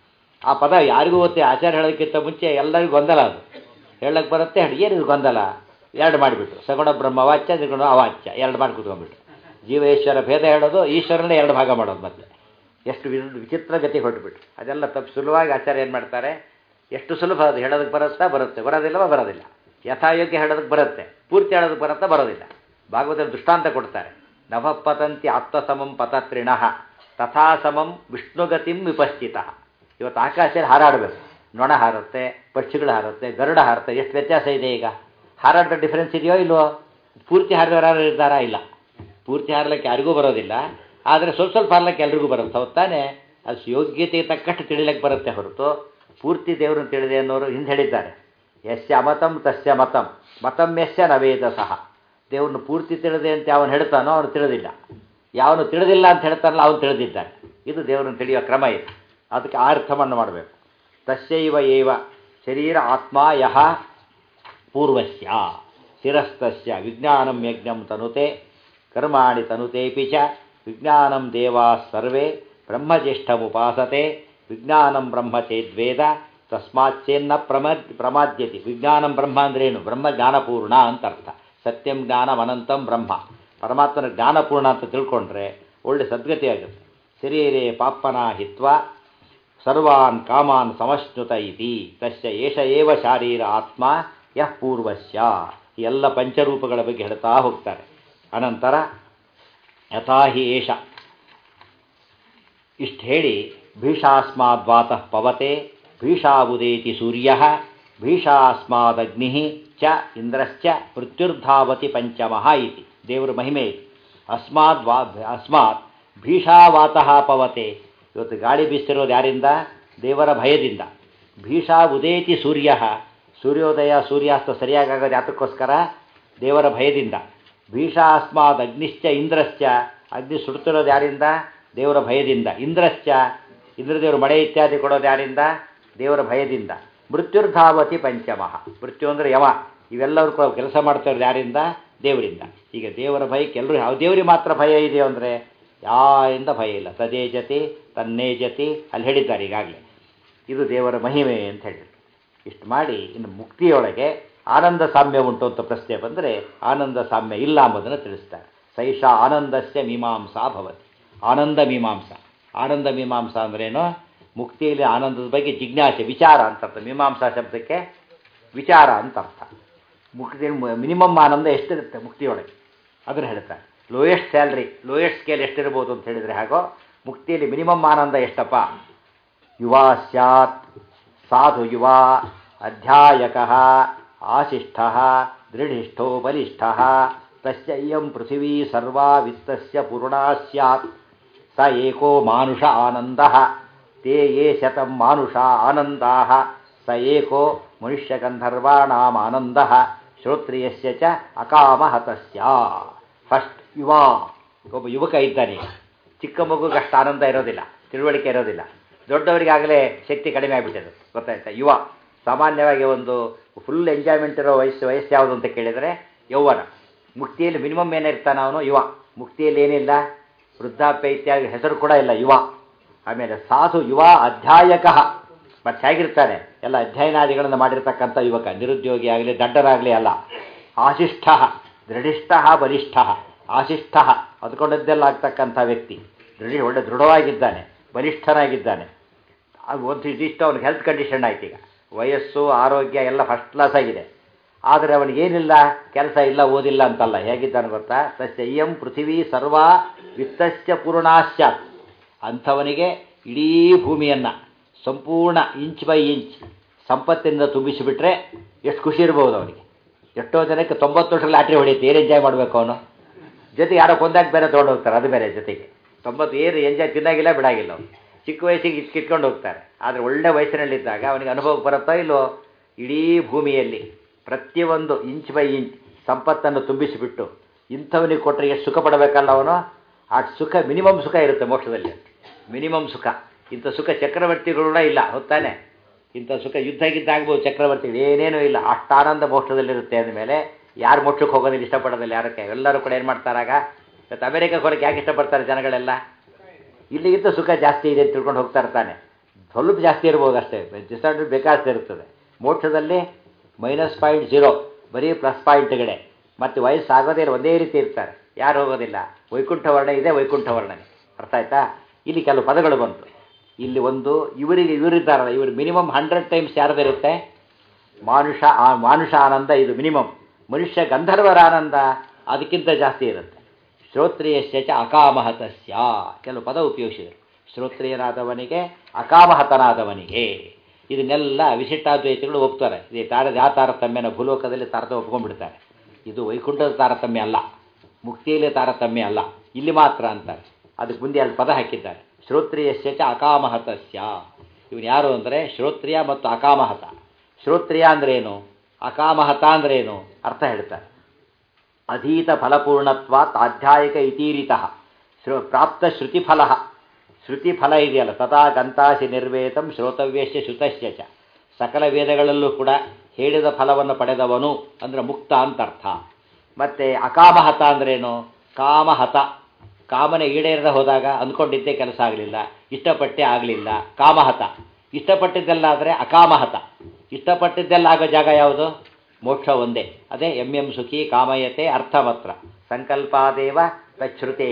ಆ ಪದ ಯಾರಿಗೂ ಗೊತ್ತೇ ಆಚಾರ ಹೇಳೋದಕ್ಕಿಂತ ಮುಂಚೆ ಎಲ್ಲರಿಗೂ ಗೊಂದಲ ಅದು ಹೇಳಕ್ಕೆ ಬರುತ್ತೆ ಹೇಳಿ ಏನಿದು ಗೊಂದಲ ಎರಡು ಮಾಡಿಬಿಟ್ರು ಸಗುಣ ಬ್ರಹ್ಮ ಅವಾಚ್ಯ ನಿರ್ಗುಣ ಅವಾಚ್ಯ ಎರಡು ಮಾಡಿ ಕೂತ್ಕೊಂಡ್ಬಿಟ್ರು ಜೀವೇಶ್ವರ ಭೇದ ಹೇಳೋದು ಈಶ್ವರನೇ ಎರಡು ಭಾಗ ಮಾಡೋದು ಮತ್ತೆ ಎಷ್ಟು ವಿ- ವಿಚಿತ್ರ ಗತಿ ಹೊರಟುಬಿಟ್ರು ಅದೆಲ್ಲ ತಪ್ಪು ಸುಲಭವಾಗಿ ಆಚಾರ್ಯ ಏನು ಮಾಡ್ತಾರೆ ಎಷ್ಟು ಸುಲಭ ಅದು ಹೇಳೋದಕ್ಕೆ ಬರುತ್ತಾ ಬರುತ್ತೆ ಬರೋದಿಲ್ಲವ ಬರೋದಿಲ್ಲ ಯಥಾಯೋಗ್ಯ ಹೇಳೋದಕ್ಕೆ ಬರುತ್ತೆ ಪೂರ್ತಿ ಹೇಳೋದಕ್ಕೆ ಬರುತ್ತಾ ಬರೋದಿಲ್ಲ ಭಾಗವತದಲ್ಲಿ ದೃಷ್ಟಾಂತ ಕೊಡ್ತಾರೆ ನಭಪತಂತಿ ಆತ್ಮಸಮಂ ಪತತ್ರಿಣಃ ತಥಾ ಸಮಂ ವಿಷ್ಣುಗತಿಂ ವಿಪಸ್ಥಿತ ಇವತ್ತು ಆಕಾಶದಲ್ಲಿ ಹಾರಾಡಬೇಕು ನೊಣ ಹಾರುತ್ತೆ ಪಕ್ಷಿಗಳು ಹಾರುತ್ತೆ ಗರುಡ ಹಾರುತ್ತೆ ಎಷ್ಟು ವ್ಯತ್ಯಾಸ ಇದೆ ಈಗ ಹಾರಾಟದ ಡಿಫ್ರೆನ್ಸ್ ಇದೆಯೋ ಇಲ್ವೋ ಪೂರ್ತಿ ಹಾರಿದವರು ಯಾರು ಇದ್ದಾರಾ ಇಲ್ಲ ಪೂರ್ತಿ ಹಾರಲಿಕ್ಕೆ ಯಾರಿಗೂ ಬರೋದಿಲ್ಲ ಆದರೆ ಸ್ವಲ್ಪ ಸ್ವಲ್ಪ ಹಾರ್ಲಿಕ್ಕೆ ಎಲ್ರಿಗೂ ಬರುತ್ತೆ ಹೌದು ತಾನೇ ಅದು ಯೋಗ್ಯತೆಗೆ ತಕ್ಕಷ್ಟು ತಿಳಿಲಿಕ್ಕೆ ಬರುತ್ತೆ ಹೊರತು ಪೂರ್ತಿ ದೇವರನ್ನು ತಿಳಿದೆ ಅನ್ನೋರು ಹಿಂದೆ ಹೇಳಿದ್ದಾರೆ ಯಸ್ಯ ಅಮತಂ ತಸ್ಯ ಮತಂ ಮತಂ ಯಸ್ಯ ನವೇದ ಸಹ ದೇವ್ರನ್ನ ಪೂರ್ತಿ ತಿಳಿದೆ ಅಂತ ಅವನು ಹೇಳ್ತಾನೋ ಅವನು ತಿಳಿದಿಲ್ಲ ಯಾವನು ತಿಳಿದಿಲ್ಲ ಅಂತ ಹೇಳ್ತಾನಲ್ಲ ಅವನು ತಿಳಿದಿದ್ದಾನೆ ಇದು ದೇವರನ್ನು ತಿಳಿಯೋ ಕ್ರಮ ಇದು ಅದಕ್ಕೆ ಆ ಅರ್ಥವನ್ನು ಮಾಡಬೇಕು ತಸ್ಯೈವ ಏವ ಶರೀರ ಆತ್ಮ ಯಹ ಪೂರ್ವಸ್ಯ ಶಿರಸ್ತಸ್ಯ ವಿಜ್ಞಾನಂ ಯಜ್ಞಂ ತನುತೆ ಕರ್ಮಾಣಿ ತನುತೇಪಿ ಚ ವಿಜ್ಞಾನಂ ದೇವಾ ಸರ್ವೇ ಬ್ರಹ್ಮಜ್ಯೇಷ್ಠಮುಪಾಸತೆ ವಿಜ್ಞಾನಂ ಬ್ರಹ್ಮ ಚೇದ್ವೇದ ತಸ್ಮಾಚ್ಚೇನ್ನ ಪ್ರಮದ್ ಪ್ರಮಾದ್ಯತಿ ವಿಜ್ಞಾನಂ ಬ್ರಹ್ಮ ಅಂದ್ರೇನು ಬ್ರಹ್ಮ ಜ್ಞಾನಪೂರ್ಣ ಅಂತ ಅರ್ಥ ಸತ್ಯಂ ಜ್ಞಾನಂ ಅನಂತಂ ಬ್ರಹ್ಮ ಪರಮಾತ್ಮನ ಜ್ಞಾನಪೂರ್ಣ ಅಂತ ತಿಳ್ಕೊಂಡ್ರೆ ಒಳ್ಳೆ ಸದ್ಗತಿ ಆಗುತ್ತೆ ಶರೀರೇ ಪಾಪನ ಹಿತ್ವ ಸರ್ವಾನ್ ಕಾಮಾನ್ ಸಮಶ್ನುತ ಇತಿ ತಸ್ಯ ಏಷ ಏವ ಶಾರೀರ ಆತ್ಮ ಯಃ ಪೂರ್ವಸ್ಯ ಈ ಎಲ್ಲ ಪಂಚರೂಪಗಳ ಬಗ್ಗೆ ಹೇಳ್ತಾ ಹೋಗ್ತಾರೆ ಅನಂತರ ಯಥಾ ಹಿ ಏಷ ಇಷ್ಟು ಹೇಳಿ ಭೀಷಾಸ್ಮಾದ್ವಾತಃ ಪವತೆ ಭೀಷಾವುದೇತಿ ಸೂರ್ಯ ಭೀಷಾಸ್ಮಾದಗ್ನಿ ಚ ಇಂದ್ರಶ್ಚ ಮೃತ್ಯುರ್ಧಾವತಿ ಪಂಚಮಃ ಇತಿ ದೇವರ ಮಹಿಮೆ ಇದು ಅಸ್ಮಾದ್ ವಾ ಅಸ್ಮಾತ್ ಭೀಷಾವಾತಃ ಪವತೆ ಇವತ್ತು ಗಾಳಿ ಬೀಸ್ತಿರೋದು ಯಾರಿಂದ ದೇವರ ಭಯದಿಂದ ಭೀಷಾ ಉದೇತಿ ಸೂರ್ಯ ಸೂರ್ಯೋದಯ ಸೂರ್ಯಾಸ್ತ ಸರಿಯಾಗಾಗೋದು ಯಾತಕ್ಕೋಸ್ಕರ ದೇವರ ಭಯದಿಂದ ಭೀಷಾ ಅಸ್ಮಾದ್ ಅಗ್ನಿಶ್ಚ ಇಂದ್ರಶ್ಚ ಅಗ್ನಿ ಸುಡ್ತಿರೋದು ಯಾರಿಂದ ದೇವರ ಭಯದಿಂದ ಇಂದ್ರಶ್ಚ ಇಂದ್ರದೇವರು ಮಳೆ ಇತ್ಯಾದಿ ಕೊಡೋದು ಯಾರಿಂದ ದೇವರ ಭಯದಿಂದ ಮೃತ್ಯುರ್ಧಾವತಿ ಪಂಚಮಃ ಮೃತ್ಯು ಅಂದರೆ ಯಮ ಇವೆಲ್ಲರೂ ಕೂಡ ಕೆಲಸ ಮಾಡ್ತಾ ಇರೋದು ಯಾರಿಂದ ದೇವರಿಂದ ಈಗ ದೇವರ ಭಯಕ್ಕೆ ಎಲ್ಲರೂ ಯಾವ ದೇವರಿಗೆ ಮಾತ್ರ ಭಯ ಇದೆಯೋ ಅಂದರೆ ಯಾರಿಂದ ಭಯ ಇಲ್ಲ ತದೇ ಜತಿ ತನ್ನೇ ಜತಿ ಅಲ್ಲಿ ಹೇಳಿದ್ದಾರೆ ಈಗಾಗಲೇ ಇದು ದೇವರ ಮಹಿಮೆ ಅಂತ ಹೇಳಿದ್ರು ಇಷ್ಟು ಮಾಡಿ ಇನ್ನು ಮುಕ್ತಿಯೊಳಗೆ ಆನಂದ ಸಾಮ್ಯ ಉಂಟು ಅಂತ ಪ್ರಶ್ನೆ ಬಂದರೆ ಆನಂದ ಸಾಮ್ಯ ಇಲ್ಲ ಎಂಬುದನ್ನು ತಿಳಿಸ್ತಾರೆ ಸೈಷಾ ಆನಂದಸ್ಯ ಮೀಮಾಂಸಾ ಭವತಿ ಆನಂದ ಮೀಮಾಂಸ ಆನಂದ ಮೀಮಾಂಸ ಅಂದ್ರೇನು ಮುಕ್ತಿಯಲ್ಲಿ ಆನಂದದ ಬಗ್ಗೆ ಜಿಜ್ಞಾಸೆ ವಿಚಾರ ಅಂತ ಅರ್ಥ ಮೀಮಾಂಸಾ ಶಬ್ದಕ್ಕೆ ವಿಚಾರ ಅಂತ ಅರ್ಥ ಮುಕ್ತಿ ಮಿನಿಮಮ್ ಆನಂದ ಎಷ್ಟಿರುತ್ತೆ ಮುಕ್ತಿಯೊಳಗೆ ಅದನ್ನು ಹೇಳ್ತಾರೆ ಲೋಯೆಸ್ಟ್ ಸ್ಯಾಲ್ರಿ ಲೋಯೆಸ್ಟ್ ಸ್ಕೇಲ್ ಎಷ್ಟಿರ್ಬೋದು ಅಂತ ಹೇಳಿದರೆ ಹಾಗೋ ಮುಕ್ತಿಯಲ್ಲಿ ಮಿನಿಮಮ್ ಆನಂದ ಎಷ್ಟಪ್ಪ ಯುವಾ ಸ್ಯಾತ್ ಸಾಧು ಯುವ ಅಧ್ಯಾಯಕ ಆಶಿಷ್ಠ ದೃಢಿಷ್ಠೋ ಬಲಿಷ್ಠ ತಸ್ಯ ಇಯಂ ಪೃಥಿವೀ ಸರ್ವಾ ವಿತ್ತಸ್ಯ ಪೂರ್ಣಾ ಸ್ಯಾತ್ ಸ ಏಕೋ ಮಾನುಷ ಆನಂದ ತೇ ಯೇ ಶತಂ ಮಾನುಷ ಆನಂದಾ ಸ ಏಕೋ ಮನುಷ್ಯಗಂಧರ್ವಾಣಾಂ ಆನಂದ ಶ್ರೋತ್ರಿಯಸ್ಯ ಚ ಅಕಾಮಹತಸ್ಯ ಫಸ್ಟ್ ಯುವ ಒಬ್ಬ ಯುವಕ ಇದ್ದಾನೆ ಈಗ ಚಿಕ್ಕ ಮಗುಗೆ ಅಷ್ಟು ಆನಂದ ಇರೋದಿಲ್ಲ ತಿಳುವಳಿಕೆ ಇರೋದಿಲ್ಲ ದೊಡ್ಡವರಿಗಾಗಲೇ ಶಕ್ತಿ ಕಡಿಮೆ ಆಗಿಬಿಟ್ಟಿದೆ ಗೊತ್ತಾಯ್ತಾ ಯುವ ಸಾಮಾನ್ಯವಾಗಿ ಒಂದು ಫುಲ್ ಎಂಜಾಯ್ಮೆಂಟ್ ಇರೋ ವಯಸ್ಸು ವಯಸ್ಸು ಯಾವುದು ಅಂತ ಕೇಳಿದರೆ ಯೌವನ ಮುಕ್ತಿಯಲ್ಲಿ ಮಿನಿಮಮ್ ಏನಿರ್ತಾನೆ ಅವನು ಯುವ ಮುಕ್ತಿಯಲ್ಲಿ ಏನಿಲ್ಲ ವೃದ್ಧಾಪ್ಯ ಇತ್ಯಾದಿ ಹೆಸರು ಕೂಡ ಇಲ್ಲ ಯುವ ಆಮೇಲೆ ಸಾಧು ಯುವ ಅಧ್ಯಾಯಕ ಮತ್ತೆ ಹೇಗಿರ್ತಾನೆ ಎಲ್ಲ ಅಧ್ಯಯನಾದಿಗಳನ್ನು ಮಾಡಿರ್ತಕ್ಕಂಥ ಯುವಕ ನಿರುದ್ಯೋಗಿ ಆಗಲಿ ದಡ್ಡರಾಗಲಿ ಅಲ್ಲ ಆಶಿಷ್ಠ ದೃಢಿಷ್ಠ ಬಲಿಷ್ಠ ಆಶಿಷ್ಠ ಅಂದ್ಕೊಂಡದ್ದೆಲ್ಲ ಆಗ್ತಕ್ಕಂಥ ವ್ಯಕ್ತಿ ದೃಢ ಒಳ್ಳೆ ದೃಢವಾಗಿದ್ದಾನೆ ಬಲಿಷ್ಠನಾಗಿದ್ದಾನೆ ಅದು ಒಂದು ಇದಿಷ್ಟು ಅವನಿಗೆ ಹೆಲ್ತ್ ಕಂಡೀಷನ್ ಆಯ್ತು ಈಗ ವಯಸ್ಸು ಆರೋಗ್ಯ ಎಲ್ಲ ಫಸ್ಟ್ ಕ್ಲಾಸ್ ಆಗಿದೆ ಆದರೆ ಅವನಿಗೇನಿಲ್ಲ ಕೆಲಸ ಇಲ್ಲ ಓದಿಲ್ಲ ಅಂತಲ್ಲ ಹೇಗಿದ್ದಾನೆ ಗೊತ್ತಾ ಸಸ್ಯ ಇಯಂ ಪೃಥಿವೀ ಸರ್ವ ವಿತ್ತಸ್ಯ ಪೂರ್ಣಾಶ್ಚಾತ್ ಅಂಥವನಿಗೆ ಇಡೀ ಭೂಮಿಯನ್ನು ಸಂಪೂರ್ಣ ಇಂಚ್ ಬೈ ಇಂಚ್ ಸಂಪತ್ತಿನಿಂದ ತುಂಬಿಸಿಬಿಟ್ರೆ ಎಷ್ಟು ಖುಷಿ ಇರ್ಬೋದು ಅವನಿಗೆ ಎಷ್ಟೋ ಜನಕ್ಕೆ ತೊಂಬತ್ತು ವರ್ಷ ಲಾಟ್ರಿ ಹೊಡೆಯುತ್ತೆ ಏನು ಎಂಜಾಯ್ ಮಾಡಬೇಕು ಅವನು ಜೊತೆಗೆ ಯಾರೋ ಕೊಂದಾಗ ಬೇರೆ ತೊಗೊಂಡು ಹೋಗ್ತಾರೆ ಅದು ಬೇರೆ ಜೊತೆಗೆ ತೊಂಬತ್ತು ಏನು ಎಂಜಾಯ್ ತಿನ್ನಾಗಿಲ್ಲ ಬಿಡಾಗಿಲ್ಲ ಅವನು ಚಿಕ್ಕ ವಯಸ್ಸಿಗೆ ಇಟ್ ಕಿತ್ಕೊಂಡು ಹೋಗ್ತಾರೆ ಆದರೆ ಒಳ್ಳೆ ವಯಸ್ಸಿನಲ್ಲಿದ್ದಾಗ ಅವನಿಗೆ ಅನುಭವ ಬರುತ್ತೋ ಇಲ್ಲೋ ಇಡೀ ಭೂಮಿಯಲ್ಲಿ ಪ್ರತಿಯೊಂದು ಇಂಚ್ ಬೈ ಇಂಚ್ ಸಂಪತ್ತನ್ನು ತುಂಬಿಸಿಬಿಟ್ಟು ಇಂಥವನಿಗೆ ಕೊಟ್ಟರೆ ಎಷ್ಟು ಸುಖ ಪಡಬೇಕಲ್ಲ ಅವನು ಆ ಸುಖ ಮಿನಿಮಮ್ ಸುಖ ಇರುತ್ತೆ ಮೋಕ್ಷದಲ್ಲಿ ಮಿನಿಮಮ್ ಸುಖ ಇಂಥ ಸುಖ ಚಕ್ರವರ್ತಿಗಳು ಕೂಡ ಇಲ್ಲ ಹೊತ್ತಾನೆ ಇಂಥ ಸುಖ ಯುದ್ಧ ಗಿದ್ದಾಗ್ಬೋದು ಚಕ್ರವರ್ತಿಗಳು ಏನೇನೂ ಇಲ್ಲ ಅಷ್ಟು ಆನಂದ ಮೋಕ್ಷದಲ್ಲಿರುತ್ತೆ ಅಂದಮೇಲೆ ಯಾರು ಮೋಕ್ಷಕ್ಕೆ ಹೋಗೋದಿಲ್ಲ ಇಷ್ಟಪಡೋದಿಲ್ಲ ಯಾರಕ್ಕೆ ಎಲ್ಲರೂ ಕೂಡ ಏನು ಮಾಡ್ತಾರಾಗ ಇವತ್ತು ಅಮೆರಿಕಕ್ಕೆ ಹೊರಗೆ ಯಾಕೆ ಇಷ್ಟಪಡ್ತಾರೆ ಜನಗಳೆಲ್ಲ ಇಲ್ಲಿಗಿಂತ ಸುಖ ಜಾಸ್ತಿ ಇದೆ ಅಂತ ತಿಳ್ಕೊಂಡು ಹೋಗ್ತಾ ಇರ್ತಾನೆ ಸ್ವಲ್ಪ ಜಾಸ್ತಿ ಇರ್ಬೋದು ಅಷ್ಟೇ ಡಿಸ್ಅಡ್ವಾಂಟೇಜ್ ಬೇಕಾದಷ್ಟು ಇರ್ತದೆ ಮೋಕ್ಷದಲ್ಲಿ ಮೈನಸ್ ಪಾಯಿಂಟ್ ಜೀರೋ ಬರೀ ಪ್ಲಸ್ ಪಾಯಿಂಟ್ಗಳೇ ಮತ್ತು ವಯಸ್ಸಾಗೋದೇ ಇಲ್ಲ ಒಂದೇ ರೀತಿ ಇರ್ತಾರೆ ಯಾರು ಹೋಗೋದಿಲ್ಲ ವೈಕುಂಠ ವರ್ಣ ಇದೆ ವೈಕುಂಠ ವರ್ಣನೆ ಅರ್ಥ ಆಯ್ತಾ ಇಲ್ಲಿ ಕೆಲವು ಪದಗಳು ಬಂತು ಇಲ್ಲಿ ಒಂದು ಇವರಿಗೆ ಇವರಿದ್ದಾರಲ್ಲ ಇವರು ಮಿನಿಮಮ್ ಹಂಡ್ರೆಡ್ ಟೈಮ್ಸ್ ಯಾರ್ದಿರುತ್ತೆ ಮಾನುಷ ಆ ಮಾನುಷ ಆನಂದ ಇದು ಮಿನಿಮಮ್ ಮನುಷ್ಯ ಗಂಧರ್ವರ ಆನಂದ ಅದಕ್ಕಿಂತ ಜಾಸ್ತಿ ಇರುತ್ತೆ ಶ್ರೋತ್ರಿಯಸ್ಯ ಚ ಅಕಾಮಹತಸ್ಯ ಕೆಲವು ಪದ ಉಪಯೋಗಿಸಿದರು ಶ್ರೋತ್ರಿಯನಾದವನಿಗೆ ಅಕಾಮಹತನಾದವನಿಗೆ ಇದನ್ನೆಲ್ಲ ವಿಶಿಷ್ಟಾದ್ವೈತಿಗಳು ಒಪ್ತಾರೆ ಇದು ತಾರ ಯಾವ ತಾರತಮ್ಯನ ಭೂಲೋಕದಲ್ಲಿ ತಾರತಮ್ಯ ಒಪ್ಕೊಂಡ್ಬಿಡ್ತಾರೆ ಇದು ವೈಕುಂಠದ ತಾರತಮ್ಯ ಅಲ್ಲ ಮುಕ್ತಿಯಲ್ಲಿ ತಾರತಮ್ಯ ಅಲ್ಲ ಇಲ್ಲಿ ಮಾತ್ರ ಅಂತಾರೆ ಅದಕ್ಕೆ ಮುಂದೆ ಅಲ್ಲಿ ಪದ ಹಾಕಿದ್ದಾರೆ ಶ್ರೋತ್ರಿಯಸ್ಯ ಚ ಅಕಾಮಹತಸ್ಯ ಇವನು ಯಾರು ಅಂದರೆ ಶ್ರೋತ್ರಿಯ ಮತ್ತು ಅಕಾಮಹತ ಶ್ರೋತ್ರಿಯ ಅಂದ್ರೇನು ಅಕಾಮಹತ ಅಂದ್ರೇನು ಅರ್ಥ ಹೇಳ್ತಾರೆ ಅಧೀತ ಫಲಪೂರ್ಣತ್ವ ತಾಧ್ಯಾಯಿಕ ಇತೀರಿತ ಶ್ರೋ ಪ್ರಾಪ್ತ ಶ್ರುತಿಫಲ ಶ್ರುತಿಫಲ ಇದೆಯಲ್ಲ ತಥಾ ಗಂತಾಸಿ ನಿರ್ವೇತಂ ಶ್ರೋತವ್ಯಸ್ಯ ಶ್ರುತಸ್ಯ ಚ ಸಕಲ ವೇದಗಳಲ್ಲೂ ಕೂಡ ಹೇಳಿದ ಫಲವನ್ನು ಪಡೆದವನು ಅಂದರೆ ಮುಕ್ತ ಅಂತ ಅರ್ಥ ಮತ್ತು ಅಕಾಮಹತ ಅಂದ್ರೇನು ಕಾಮಹತ ಕಾಮನೆ ಈಡೇರದ ಹೋದಾಗ ಅಂದ್ಕೊಂಡಿದ್ದೇ ಕೆಲಸ ಆಗಲಿಲ್ಲ ಇಷ್ಟಪಟ್ಟೇ ಆಗಲಿಲ್ಲ ಕಾಮಹತ ಇಷ್ಟಪಟ್ಟಿದ್ದೆಲ್ಲ ಆದರೆ ಅಕಾಮಹತ ಇಷ್ಟಪಟ್ಟಿದ್ದೆಲ್ಲ ಆಗೋ ಜಾಗ ಯಾವುದು ಮೋಕ್ಷ ಒಂದೇ ಅದೇ ಎಂ ಎಂ ಸುಖಿ ಕಾಮಯತೆ ಅರ್ಥಮತ್ರ ಸಂಕಲ್ಪಾದೇವ ತಚ್ಛ್ರುತೇ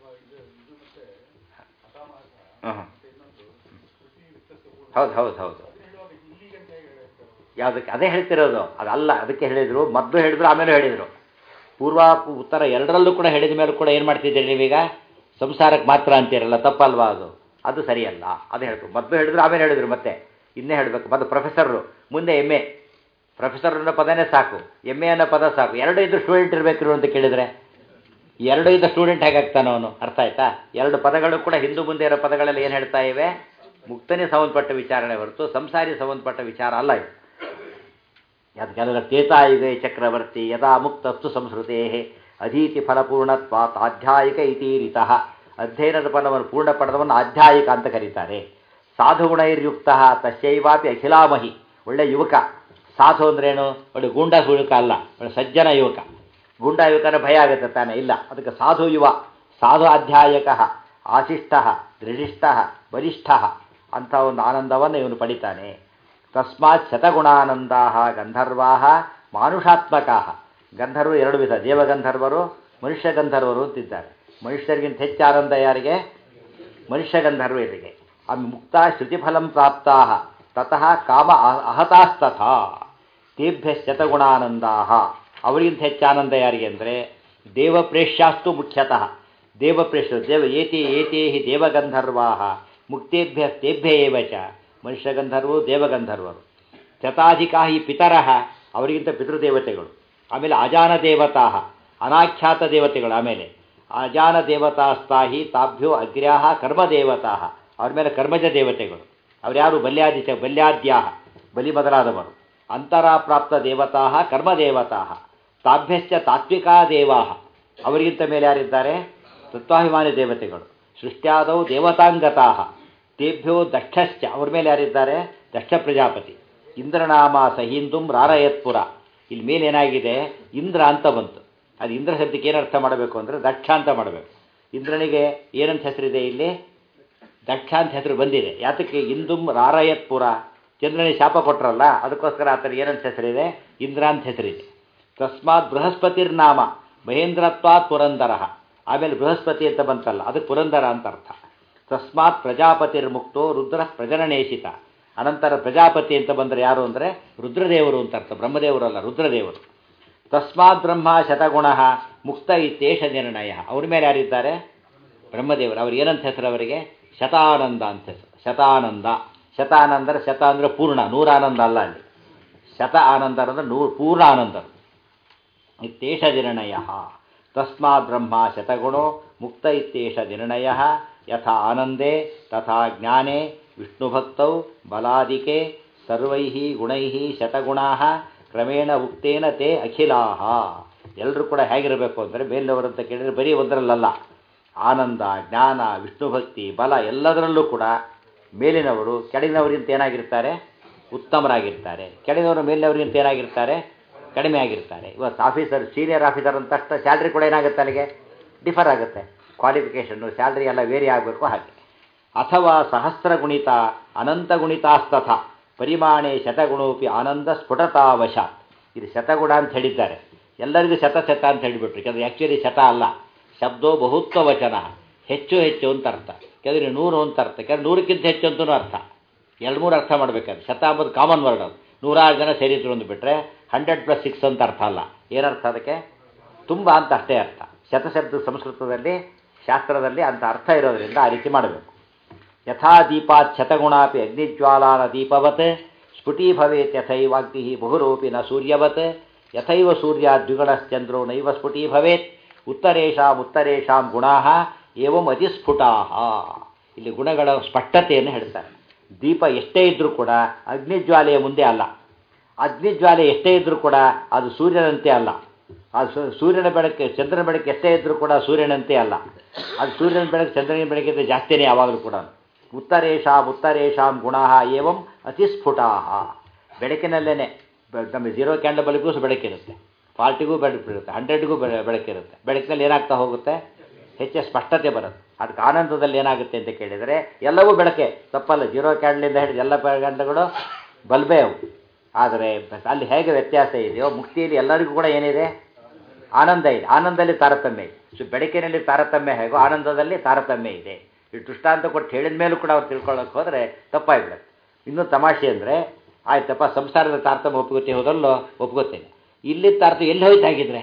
ಹೌದು ಹೌದು ಹೌದು ಯಾವುದಕ್ಕೆ ಅದೇ ಹೇಳ್ತಿರೋದು ಅದಲ್ಲ ಅದಕ್ಕೆ ಹೇಳಿದರು ಮೊದಲು ಹೇಳಿದ್ರು ಆಮೇಲೆ ಹೇಳಿದರು ಪೂರ್ವ ಉತ್ತರ ಎರಡರಲ್ಲೂ ಕೂಡ ಹೇಳಿದ ಮೇಲೆ ಕೂಡ ಏನು ಮಾಡ್ತಿದ್ದೀರಿ ನೀವೀಗ ಸಂಸಾರಕ್ಕೆ ಮಾತ್ರ ಅಂತೀರಲ್ಲ ತಪ್ಪಲ್ವಾ ಅದು ಅದು ಸರಿಯಲ್ಲ ಅದು ಹೇಳ್ತು ಮೊದಲು ಹೇಳಿದ್ರು ಆಮೇಲೆ ಹೇಳಿದ್ರು ಮತ್ತೆ ಇನ್ನೇ ಹೇಳಬೇಕು ಮತ್ತು ಪ್ರೊಫೆಸರು ಮುಂದೆ ಎಮ್ ಎ ಪ್ರೊಫೆಸರ್ ಅನ್ನೋ ಪದನೇ ಸಾಕು ಎಮ್ ಎ ಅನ್ನೋ ಪದ ಸಾಕು ಎರಡು ಇದ್ದು ಸ್ಟೂಡೆಂಟ್ ಇರಬೇಕು ಅಂತ ಕೇಳಿದರೆ ಎರಡು ಇದ್ದ ಸ್ಟೂಡೆಂಟ್ ಹೇಗಾಗ್ತಾನೆ ಅವನು ಅರ್ಥ ಆಯ್ತಾ ಎರಡು ಪದಗಳು ಕೂಡ ಹಿಂದೂ ಮುಂದೆ ಇರೋ ಪದಗಳೆಲ್ಲ ಏನು ಹೇಳ್ತಾ ಇವೆ ಮುಕ್ತನೇ ಸಂಬಂಧಪಟ್ಟ ವಿಚಾರಣೆ ಹೊರತು ಸಂಸಾರಿ ಸಂಬಂಧಪಟ್ಟ ವಿಚಾರ ಅಲ್ಲ ಇದು ಅದು ಕೆಲವರ ತೇತಾಯುಗೆ ಚಕ್ರವರ್ತಿ ಯದಾ ಮುಕ್ತಸ್ತು ಸಂಸ್ಕೃತೇ ಅಧೀತಿ ಫಲಪೂರ್ಣತ್ವಾತ್ ಆಧ್ಯಾಯಿಕ ಇತೀರಿತ ಅಧ್ಯಯನದ ಫಲವನ್ನು ಪೂರ್ಣ ಪಡೆದವನ್ನು ಆಧ್ಯಾಯಿಕ ಅಂತ ಕರೀತಾರೆ ಸಾಧುಗುಣೈರ್ಯುಕ್ತ ತಸ್ಯೈವಾಪಿ ಅಖಿಲಾಮಹಿ ಒಳ್ಳೆ ಯುವಕ ಸಾಧು ಅಂದ್ರೇನು ಒಳ್ಳೆ ಗೂಂಡ ಯುವಕ ಅಲ್ಲ ಒಳ್ಳೆ ಸಜ್ಜನ ಯುವಕ ಗೂಂಡ ಯುವಕನ ಭಯ ಆಗುತ್ತೆ ತಾನೆ ಇಲ್ಲ ಅದಕ್ಕೆ ಸಾಧು ಯುವ ಸಾಧು ಅಧ್ಯಾಯಕ ಆಶಿಷ್ಟ ದೃಢಿಷ್ಠ ಬಲಿಷ್ಠ ಅಂತ ಒಂದು ಆನಂದವನ್ನು ಇವನು ಪಡಿತಾನೆ ತಸ್ಮಾತ್ ಶತಗುಣಾನಂದಾ ಗಂಧರ್ವಾ ಮಾನುಷಾತ್ಮಕಾ ಗಂಧರ್ವರು ಎರಡು ವಿಧ ದೇವಗಂಧರ್ವರು ಮನುಷ್ಯ ಗಂಧರ್ವರು ಅಂತಿದ್ದಾರೆ ಮನುಷ್ಯರಿಗಿಂತ ಹೆಚ್ಚು ಆನಂದ ಯಾರಿಗೆ ಮನುಷ್ಯ ಗಂಧರ್ವರಿಗೆ ಆಮೇಲೆ ಮುಕ್ತ ಶ್ರುತಿಫಲಂ ಪ್ರಾಪ್ತಾ ತತಃ ಕಾಮ ಅಹತಾಸ್ತಥಾ ತೇಭ್ಯ ಶತಗುಣಾನಂದಾ ಅವರಿಗಿಂತ ಹೆಚ್ಚು ಆನಂದ ಯಾರಿಗೆ ಅಂದರೆ ದೇವಪ್ರೇಷ್ಯಾಸ್ತು ಮುಖ್ಯತಃ ದೇವಪ್ರೇಷ್ಯ ದೇವ ಏತಿ ಏತೇ ಹಿ ದೇವಗಂಧರ್ವಾ ಮುಕ್ತೇಭ್ಯ ತೇಭ್ಯ ಏವ ಚ ಮನುಷ್ಯಗಂಧರ್ವರು ದೇವಗಂಧರ್ವರು ಶತಾಧಿಕಾ ಹಿ ಪಿತರಃ ಅವರಿಗಿಂತ ಪಿತೃದೇವತೆಗಳು ಆಮೇಲೆ ಅಜಾನ ದೇವತಾ ಅನಾಖ್ಯಾತ ದೇವತೆಗಳು ಆಮೇಲೆ ಅಜಾನ ದೇವತಾಸ್ತಾ ಹಿ ತಾಭ್ಯೋ ಅಗ್ರ್ಯಾಹ ಕರ್ಮದೇವತಾ ಅವ್ರ ಮೇಲೆ ಕರ್ಮಜ ದೇವತೆಗಳು ಅವ್ರು ಯಾರು ಬಲ್ಯಾದಿ ಬಲ್ಯಾದ್ಯಾಹ ಬಲಿ ಮೊದಲಾದವರು ಅಂತರಾಪ್ರಾಪ್ತ ದೇವತಾ ಕರ್ಮದೇವತಾ ತಾಭ್ಯಶ್ಚ ತಾತ್ವಿಕಾ ದೇವಾ ಅವರಿಗಿಂತ ಮೇಲೆ ಯಾರಿದ್ದಾರೆ ತತ್ವಾಭಿಮಾನಿ ದೇವತೆಗಳು ಸೃಷ್ಟ್ಯಾದವು ದೇವತಾಂಗತಾ ತೇಭ್ಯೋ ದಕ್ಷಶ್ಚ ಅವ್ರ ಮೇಲೆ ಯಾರಿದ್ದಾರೆ ದಕ್ಷ ಪ್ರಜಾಪತಿ ಇಂದ್ರನಾಮ ಸಹಿಂದುಂ ರಾರಯತ್ಪುರ ಇಲ್ಲಿ ಮೇಲೆ ಏನಾಗಿದೆ ಇಂದ್ರ ಅಂತ ಬಂತು ಅದು ಇಂದ್ರ ಶಬ್ದಕ್ಕೆ ಏನು ಅರ್ಥ ಮಾಡಬೇಕು ಅಂದರೆ ದಕ್ಷ ಅಂತ ಮಾಡಬೇಕು ಇಂದ್ರನಿಗೆ ಏನಂತ ಹೆಸರಿದೆ ಇಲ್ಲಿ ದಕ್ಷ ಅಂತ ಹೆಸರು ಬಂದಿದೆ ಯಾತಕ್ಕೆ ಇಂದುಂ ರಾರಯತ್ಪುರ ಚಂದ್ರನಿಗೆ ಶಾಪ ಕೊಟ್ರಲ್ಲ ಅದಕ್ಕೋಸ್ಕರ ಆತನ ಏನಂತ ಹೆಸರಿದೆ ಇಂದ್ರ ಅಂತ ಹೆಸರಿದೆ ತಸ್ಮಾತ್ ಬೃಹಸ್ಪತಿರ್ನಾಮ ಮಹೇಂದ್ರತ್ವಾತ್ ಪುರಂದರ ಆಮೇಲೆ ಬೃಹಸ್ಪತಿ ಅಂತ ಬಂತಲ್ಲ ಅದಕ್ಕೆ ಪುರಂದರ ಅಂತ ಅರ್ಥ ತಸ್ಮಾತ್ ಪ್ರಜಾಪತಿರ್ಮುಕ್ತೋ ರುದ್ರ ಪ್ರಜನನೇಷಿತ ಅನಂತರ ಪ್ರಜಾಪತಿ ಅಂತ ಬಂದರೆ ಯಾರು ಅಂದರೆ ರುದ್ರದೇವರು ಅಂತ ಅರ್ಥ ಬ್ರಹ್ಮದೇವರಲ್ಲ ರುದ್ರದೇವರು ತಸ್ಮಾತ್ ಬ್ರಹ್ಮ ಶತಗುಣ ಮುಕ್ತ ಇತ್ತೇಷ ನಿರ್ಣಯ ಅವ್ರ ಮೇಲೆ ಯಾರಿದ್ದಾರೆ ಬ್ರಹ್ಮದೇವರು ಅವ್ರು ಏನಂತ ಹೆಸರು ಅವರಿಗೆ ಶತಾನಂದ ಅಂತ ಹೆಸರು ಶತಾನಂದ ಶತಾನಂದರ ಶತ ಅಂದರೆ ಪೂರ್ಣ ನೂರಾನಂದ ಅಲ್ಲ ಅಲ್ಲಿ ಶತ ಆನಂದ ಅಂದರೆ ನೂರು ಪೂರ್ಣ ಆನಂದರು ಇತ್ತೇಷ ನಿರ್ಣಯ ತಸ್ಮಾತ್ ಬ್ರಹ್ಮ ಶತಗುಣೋ ಮುಕ್ತ ಇತ್ತೇಷ ನಿರ್ಣಯ ಯಥಾ ಆನಂದೇ ತಥಾ ಜ್ಞಾನೇ ವಿಷ್ಣುಭಕ್ತೌ ಬಲಾದಿಕೆ ಸರ್ವೈ ಗುಣೈ ಶತಗುಣಾ ಕ್ರಮೇಣ ಉಕ್ತೇನ ತೇ ಅಖಿಲಾ ಎಲ್ಲರೂ ಕೂಡ ಹೇಗಿರಬೇಕು ಅಂದರೆ ಮೇಲವರಂತ ಕೇಳಿದರೆ ಬರೀ ಒಂದರಲ್ಲಲ್ಲ ಆನಂದ ಜ್ಞಾನ ವಿಷ್ಣುಭಕ್ತಿ ಬಲ ಎಲ್ಲದರಲ್ಲೂ ಕೂಡ ಮೇಲಿನವರು ಕೆಳಗಿನವರಿಗಿಂತ ಏನಾಗಿರ್ತಾರೆ ಉತ್ತಮರಾಗಿರ್ತಾರೆ ಕೆಳಗಿನವರು ಮೇಲಿನವರಿಗಿಂತ ಏನಾಗಿರ್ತಾರೆ ಕಡಿಮೆ ಆಗಿರ್ತಾರೆ ಇವತ್ತು ಆಫೀಸರ್ ಸೀನಿಯರ್ ಆಫೀಸರ್ ಅಂತ ತಕ್ಷಣ ಸ್ಯಾಲ್ರಿ ಕೂಡ ಏನಾಗುತ್ತೆ ಅಲ್ಲಿಗೆ ಡಿಫರ್ ಆಗುತ್ತೆ ಕ್ವಾಲಿಫಿಕೇಷನ್ನು ಸ್ಯಾಲ್ರಿ ಎಲ್ಲ ವೇರಿ ಆಗಬೇಕು ಹಾಗೆ ಅಥವಾ ಸಹಸ್ರ ಗುಣಿತ ಅನಂತ ಗುಣಿತಾಸ್ತಥ ಪರಿಮಾಣೆ ಶತಗುಣೋಪಿ ಆನಂದ ಸ್ಫುಟತಾವಶಾತ್ ಇದು ಶತಗುಣ ಅಂತ ಹೇಳಿದ್ದಾರೆ ಎಲ್ಲರಿಗೂ ಶತ ಶತ ಅಂತ ಹೇಳಿಬಿಟ್ರು ಕೆಲವು ಆ್ಯಕ್ಚುಲಿ ಶತ ಅಲ್ಲ ಶಬ್ದೋ ಬಹುತ್ವ ವಚನ ಹೆಚ್ಚು ಹೆಚ್ಚು ಅಂತ ಅರ್ಥ ಕೆಲವರು ನೂರು ಅಂತ ಅರ್ಥ ಕೆಲವು ನೂರಕ್ಕಿಂತ ಹೆಚ್ಚು ಅಂತಲೂ ಅರ್ಥ ಎರಡು ಮೂರು ಅರ್ಥ ಮಾಡಬೇಕಾದ್ರೆ ಶತ ಅಂಬುದು ಕಾಮನ್ ವರ್ಡ್ ಅದು ನೂರಾರು ಜನ ಸೇರಿದ್ರು ಅಂದುಬಿಟ್ರೆ ಹಂಡ್ರೆಡ್ ಪ್ಲಸ್ ಸಿಕ್ಸ್ ಅಂತ ಅರ್ಥ ಅಲ್ಲ ಏನರ್ಥ ಅದಕ್ಕೆ ತುಂಬ ಅಂತ ಅಷ್ಟೇ ಅರ್ಥ ಶತಶಬ್ದ ಸಂಸ್ಕೃತದಲ್ಲಿ ಶಾಸ್ತ್ರದಲ್ಲಿ ಅಂತ ಅರ್ಥ ಇರೋದರಿಂದ ಆ ರೀತಿ ಮಾಡಬೇಕು ಯಥಾ ದೀಪಾತ್ ಶತಗುಣಾಪಿ ಅಗ್ನಿಜ್ವಾಲಾನ ದೀಪವತ್ ಸ್ಫುಟೀ ಭವೇತ್ ಯಥೈವಾಗ್ನಿ ಬಹುರೂಪಿ ನ ಸೂರ್ಯವತ್ ಯಥೈವ ಸೂರ್ಯ ದ್ವಿಗುಣಶ್ಚಂದ್ರೋ ನೈವ ಸ್ಫುಟೀ ಭವೇತ್ ಉತ್ತರೇಷಾಂ ಉತ್ತರೇಷಾಂ ಗುಣಾ ಏವಂ ಅತಿಸ್ಫುಟಾ ಇಲ್ಲಿ ಗುಣಗಳ ಸ್ಪಷ್ಟತೆಯನ್ನು ಹೇಳ್ತಾರೆ ದೀಪ ಎಷ್ಟೇ ಇದ್ದರೂ ಕೂಡ ಅಗ್ನಿಜ್ವಾಲೆಯ ಮುಂದೆ ಅಲ್ಲ ಅಗ್ನಿಜ್ವಾಲೆ ಎಷ್ಟೇ ಇದ್ದರೂ ಕೂಡ ಅದು ಸೂರ್ಯನಂತೆ ಅಲ್ಲ ಅದು ಸೂರ್ಯನ ಬೆಳಕೆ ಚಂದ್ರನ ಬೆಳಕು ಎಷ್ಟೇ ಇದ್ದರೂ ಕೂಡ ಸೂರ್ಯನಂತೆ ಅಲ್ಲ ಅದು ಸೂರ್ಯನ ಬೆಳಕು ಚಂದ್ರನ ಬೆಳಕಿಂದ ಜಾಸ್ತಿನೇ ಯಾವಾಗಲೂ ಕೂಡ ಉತ್ತರೇಶಾಂ ಉತ್ತರೇಶಾಂ ಗುಣಾ ಏವಂ ಅತಿಸ್ಫುಟಾ ಬೆಳಕಿನಲ್ಲೇ ನಮಗೆ ಜೀರೋ ಕ್ಯಾಂಡಲ್ ಬಲ್ಬ್ಗೂ ಸಹ ಬೆಳಕಿರುತ್ತೆ ಫಾರ್ಟಿಗೂ ಬೆಳಕಿರುತ್ತೆ ಹಂಡ್ರೆಡ್ಗೂ ಬೆಳಕಿರುತ್ತೆ ಬೆಳಕಿನಲ್ಲಿ ಏನಾಗ್ತಾ ಹೋಗುತ್ತೆ ಹೆಚ್ಚು ಸ್ಪಷ್ಟತೆ ಬರುತ್ತೆ ಅದಕ್ಕೆ ಆನಂದದಲ್ಲಿ ಏನಾಗುತ್ತೆ ಅಂತ ಕೇಳಿದರೆ ಎಲ್ಲವೂ ಬೆಳಕೆ ತಪ್ಪಲ್ಲ ಜೀರೋ ಕ್ಯಾಂಡಲಿಂದ ಹಿಡಿದು ಎಲ್ಲ ಕ್ಯಾಂಡಲ್ಗಳು ಬಲ್ಬೇ ಅವು ಆದರೆ ಅಲ್ಲಿ ಹೇಗೆ ವ್ಯತ್ಯಾಸ ಇದೆಯೋ ಮುಕ್ತಿಯಲ್ಲಿ ಎಲ್ಲರಿಗೂ ಕೂಡ ಏನಿದೆ ಆನಂದ ಇದೆ ಆನಂದದಲ್ಲಿ ತಾರತಮ್ಯ ಇದೆ ಸೊ ಬೆಳಕಿನಲ್ಲಿ ತಾರತಮ್ಯ ಹೇಗೋ ಆನಂದದಲ್ಲಿ ತಾರತಮ್ಯ ಇದೆ ಈ ದೃಷ್ಟಾಂತ ಕೊಟ್ಟು ಹೇಳಿದ ಮೇಲೂ ಕೂಡ ಅವ್ರು ತಿಳ್ಕೊಳ್ಳೋಕೆ ಹೋದರೆ ತಪ್ಪಾಗಿಬಿಡುತ್ತೆ ಇನ್ನೂ ತಮಾಷೆ ಅಂದರೆ ಆಯ್ತಪ್ಪ ಸಂಸಾರದ ತಾರತಮ್ಯ ಒಪ್ಕೋತಿ ಹೋದಲ್ಲೋ ಒಪ್ಕೋತೇನೆ ಇಲ್ಲಿ ತಾರತಮ್ಯ ಎಲ್ಲಿ ಹೋಯ್ತಾಗಿದ್ರೆ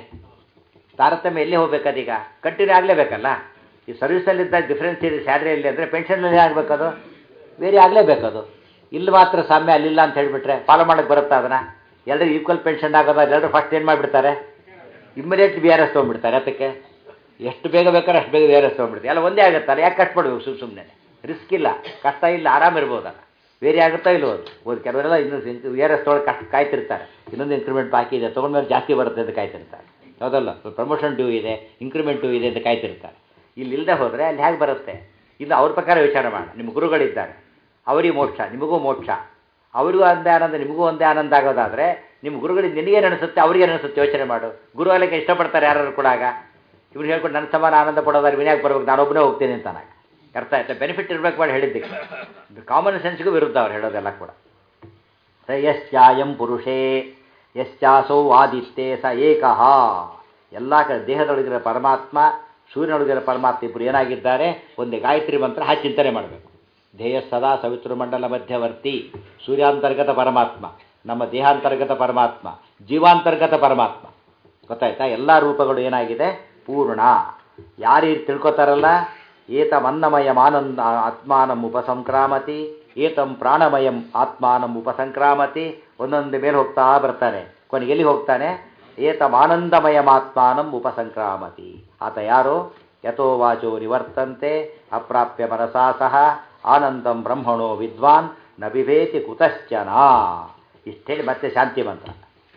ತಾರತಮ್ಯ ಎಲ್ಲಿ ಹೋಗ್ಬೇಕದೀಗ ಕಂಟಿನ್ಯೂ ಆಗಲೇಬೇಕಲ್ಲ ಈ ಸರ್ವಿಸಲ್ಲಿದ್ದ ಡಿಫ್ರೆನ್ಸ್ ಇದೆ ಸ್ಯಾಲ್ರಿಯಲ್ಲಿ ಅಂದರೆ ಪೆನ್ಷನ್ನಲ್ಲಿ ಆಗಬೇಕದು ಬೇರೆ ಆಗಲೇಬೇಕದು ಇಲ್ಲಿ ಮಾತ್ರ ಸಾಮ್ಯ ಅಲ್ಲಿಲ್ಲ ಅಂತ ಹೇಳಿಬಿಟ್ರೆ ಫಾಲೋ ಮಾಡೋಕ್ಕೆ ಬರುತ್ತಾ ಅದನ್ನು ಎಲ್ಲರೂ ಈಕ್ವಲ್ ಪೆನ್ಷನ್ ಆಗೋದು ಎಲ್ಲರೂ ಫಸ್ಟ್ ಏನು ಮಾಡಿಬಿಡ್ತಾರೆ ಇಮ್ಮಿಡಿಯೇಟ್ ಬಿ ಆರ್ ಎಸ್ ತೊಗೊಂಡ್ಬಿಡ್ತಾರೆ ಅದಕ್ಕೆ ಎಷ್ಟು ಬೇಗ ಬೇಕಾದ್ರೆ ಅಷ್ಟು ಬೇಗ ಬಿ ಆರ್ ಎಸ್ ತೊಗೊಂಡ್ಬಿಡ್ತಾರೆ ಎಲ್ಲ ಒಂದೇ ಆಗುತ್ತಲ್ಲ ಯಾಕೆ ಕಷ್ಟಪಡ್ಬೇಕು ಸುಮ್ಮ ಸುಮ್ಮನೆ ರಿಸ್ಕ್ ಇಲ್ಲ ಕಷ್ಟ ಇಲ್ಲ ಆರಾಮಿರ್ಬೋದಲ್ಲ ಬೇರೆ ಆಗುತ್ತಾ ಇಲ್ಲೋ ಒಂದು ಕೆಲವರೆಲ್ಲ ಇನ್ನೊಂದು ವಿ ಆರ್ ಎಸ್ ತೊಗೊಳಕ್ಕೆ ಕಷ್ಟ ಕಾಯ್ತಿರ್ತಾರೆ ಇನ್ನೊಂದು ಇನ್ಕ್ರಿಮೆಂಟ್ ಬಾಕಿ ಇದೆ ತೊಗೊಂಡ್ಮೇಲೆ ಜಾಸ್ತಿ ಬರುತ್ತೆ ಅಂತ ಕಾಯ್ತಿರ್ತಾರೆ ಹೌದಲ್ಲ ಪ್ರಮೋಷನ್ ಡ್ಯೂ ಇದೆ ಇನ್ಕ್ರಿಮೆಂಟ್ ಡ್ಯೂ ಇದೆ ಅಂತ ಕಾಯ್ತಿರ್ತಾರೆ ಇಲ್ಲಿ ಇಲ್ಲದೆ ಹೋದರೆ ಅಲ್ಲಿ ಹೇಗೆ ಬರುತ್ತೆ ಇಲ್ಲಿ ಅವ್ರ ಪ್ರಕಾರ ವಿಚಾರ ಮಾಡೋಣ ನಿಮ್ಮ ಗುರುಗಳಿದ್ದಾರೆ ಅವರಿಗೆ ಮೋಕ್ಷ ನಿಮಗೂ ಮೋಕ್ಷ ಅವರಿಗೂ ಒಂದೇ ಆನಂದ ನಿಮಗೂ ಒಂದೇ ಆನಂದ ಆಗೋದಾದರೆ ನಿಮ್ಮ ಗುರುಗಳಿಗೆ ನಿನಗೇನು ಅನಿಸುತ್ತೆ ಅವ್ರಿಗೆ ಅನಿಸುತ್ತೆ ಯೋಚನೆ ಮಾಡು ಗುರು ಅಲ್ಲಕ್ಕೆ ಇಷ್ಟಪಡ್ತಾರೆ ಯಾರು ಕೂಡ ಆಗ ಇವ್ರು ಹೇಳ್ಕೊಂಡು ನನ್ನ ಸಮಾನ ಆನಂದ ಪಡೋದಾದ್ರೆ ವಿನ್ಯಾಕ್ ಬರ್ಬೇಕು ನಾನೊಬ್ಬನೇ ಹೋಗ್ತೀನಿ ಅಂತಾನಾಗ ಅರ್ಥ ಆಯ್ತಾ ಬೆನಿಫಿಟ್ ಇರಬೇಕು ಮಾಡಿ ಹೇಳಿದ್ದಕ್ಕೆ ಕಾಮನ್ ಸೆನ್ಸ್ಗೂ ವಿರುದ್ಧ ಅವ್ರು ಹೇಳೋದೆಲ್ಲ ಕೂಡ ಸ ಯಶ್ಚಾಯಂ ಪುರುಷೇ ಯಶ್ಚಾಸೌ ಆದಿತ್ಯೆ ಸ ಏಕಃ ಎಲ್ಲ ಕಡೆ ದೇಹದೊಳಗಿರೋ ಪರಮಾತ್ಮ ಸೂರ್ಯನೊಳಗಿರೋ ಪರಮಾತ್ಮ ಇಬ್ಬರು ಏನಾಗಿದ್ದಾರೆ ಒಂದೇ ಗಾಯತ್ರಿ ಮಂತ್ರ ಹಾಕಿ ಚಿಂತನೆ ಮಾಡಬೇಕು ಧ್ಯೇಯ ಸದಾ ಸವಿತೃಮಂಡಲ ಮಧ್ಯವರ್ತಿ ಸೂರ್ಯಾಂತರ್ಗತ ಪರಮಾತ್ಮ ನಮ್ಮ ದೇಹಾಂತರ್ಗತ ಪರಮಾತ್ಮ ಜೀವಾಂತರ್ಗತ ಪರಮಾತ್ಮ ಗೊತ್ತಾಯ್ತಾ ಎಲ್ಲ ರೂಪಗಳು ಏನಾಗಿದೆ ಪೂರ್ಣ ಯಾರು ತಿಳ್ಕೊತಾರಲ್ಲ ಏತಮನ್ನಮಯಂ ಆನಂದ ಆತ್ಮಾನಂ ಉಪಸಂಕ್ರಾಮತಿ ಏತಂ ಪ್ರಾಣಮಯಂ ಆತ್ಮಾನಂ ಉಪಸಂಕ್ರಾಮತಿ ಒಂದೊಂದು ಮೇಲೆ ಹೋಗ್ತಾ ಬರ್ತಾನೆ ಕೊನೆಗೆ ಎಲ್ಲಿ ಹೋಗ್ತಾನೆ ಏತಮಾನಂದಮಯಮಾತ್ಮಾನಂ ಉಪಸಂಕ್ರಾಮತಿ ಆತ ಯಾರು ಯಥೋ ವಾಚೋ ನಿವರ್ತಂತೆ ಅಪ್ರಾಪ್ಯ ಮನಸಾ ಸಹ ಆನಂದಂ ಬ್ರಹ್ಮಣೋ ವಿದ್ವಾನ್ ನ ಬಿಭೇತಿ ಕುತಶ್ಚನ ಇಷ್ಟು ಹೇಳಿ ಮತ್ತೆ ಶಾಂತಿ ಮಂತ್ರ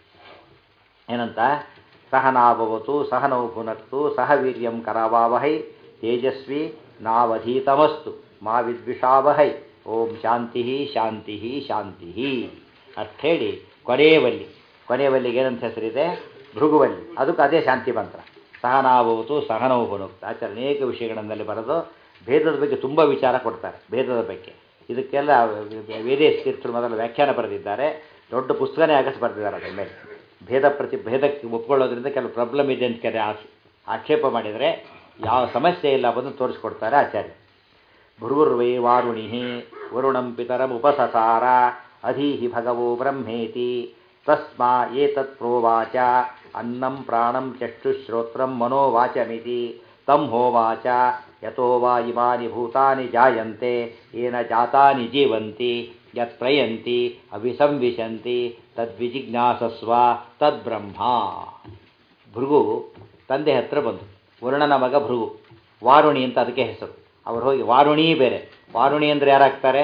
ಏನಂತ ಸಹನಾಭವತು ಸಹನೌ ಭುನಕ್ತು ಸಹ ವೀರ್ಯಂ ಕರವಾವಹೈ ತೇಜಸ್ವಿ ನಾವಧೀತಮಸ್ತು ಮಾ ವಿದ್ವಿಷಾವಹೈ ಓಂ ಶಾಂತಿ ಶಾಂತಿ ಶಾಂತಿ ಅಷ್ಟು ಹೇಳಿ ಕೊನೆಯವಲ್ಲಿ ಕೊನೆಯವಲ್ಲಿಗೆ ಏನಂತ ಹೆಸರಿದೆ ಭೃಗುವಲ್ಲಿ ಅದಕ್ಕೆ ಅದೇ ಶಾಂತಿ ಮಂತ್ರ ಸಹನಾಭವತು ಸಹನೌ ಭುನಕ್ತು ಆಚಾರ್ಯ ಅನೇಕ ವಿಷಯಗಳನ್ನಲ್ಲಿ ಬರೆದು ಭೇದದ ಬಗ್ಗೆ ತುಂಬ ವಿಚಾರ ಕೊಡ್ತಾರೆ ಭೇದದ ಬಗ್ಗೆ ಇದಕ್ಕೆಲ್ಲ ವೇದೇಶ್ ತೀರ್ಥರು ಮೊದಲು ವ್ಯಾಖ್ಯಾನ ಬರೆದಿದ್ದಾರೆ ದೊಡ್ಡ ಪುಸ್ತಕನೇ ಆಗಸ್ಟ್ ಬರೆದಿದ್ದಾರೆ ಅದರ ಮೇಲೆ ಭೇದ ಪ್ರತಿ ಭೇದಕ್ಕೆ ಒಪ್ಕೊಳ್ಳೋದ್ರಿಂದ ಕೆಲವು ಪ್ರಾಬ್ಲಮ್ ಇದೆ ಅಂತ ಕೆರೆ ಆಕ್ಷೇಪ ಮಾಡಿದರೆ ಯಾವ ಸಮಸ್ಯೆ ಇಲ್ಲ ಬಂದು ತೋರಿಸ್ಕೊಡ್ತಾರೆ ಆಚಾರ್ಯ ಭೃಗುರ್ವೈ ವಾರುಣಿ ವರುಣಂ ಪಿತರಂ ಉಪಸಸಾರ ಅಧೀಹಿ ಭಗವೋ ಬ್ರಹ್ಮೇತಿ ತಸ್ಮಾ ಏತತ್ ಪ್ರೋವಾಚ ಅನ್ನಂ ಪ್ರಾಣಂ ಚಕ್ಷುಶ್ರೋತ್ರಂ ಮನೋವಾಚಮಿತಿ ತಂ ಹೋವಾಚ ಯಥೋ ವಾ ಇಮಾನಿ ಭೂತಾನಿ ಜಾಯಂತೆ ಏನ ಜಾತಾನಿ ಜೀವಂತಿ ಯತ್ ಪ್ರಯಂತಿ ಅಭಿಸಂವಿಶಂತಿ ತದ್ವಿಜಿಜ್ಞಾಸಸ್ವ ತದ್ಬ್ರಹ್ಮ ಭೃಗು ತಂದೆ ಹತ್ರ ಬಂದು ವರುಣನ ಮಗ ಭೃಗು ವಾರುಣಿ ಅಂತ ಅದಕ್ಕೆ ಹೆಸರು ಅವ್ರು ಹೋಗಿ ವಾರುಣಿ ಬೇರೆ ವಾರುಣಿ ಅಂದರೆ ಯಾರಾಗ್ತಾರೆ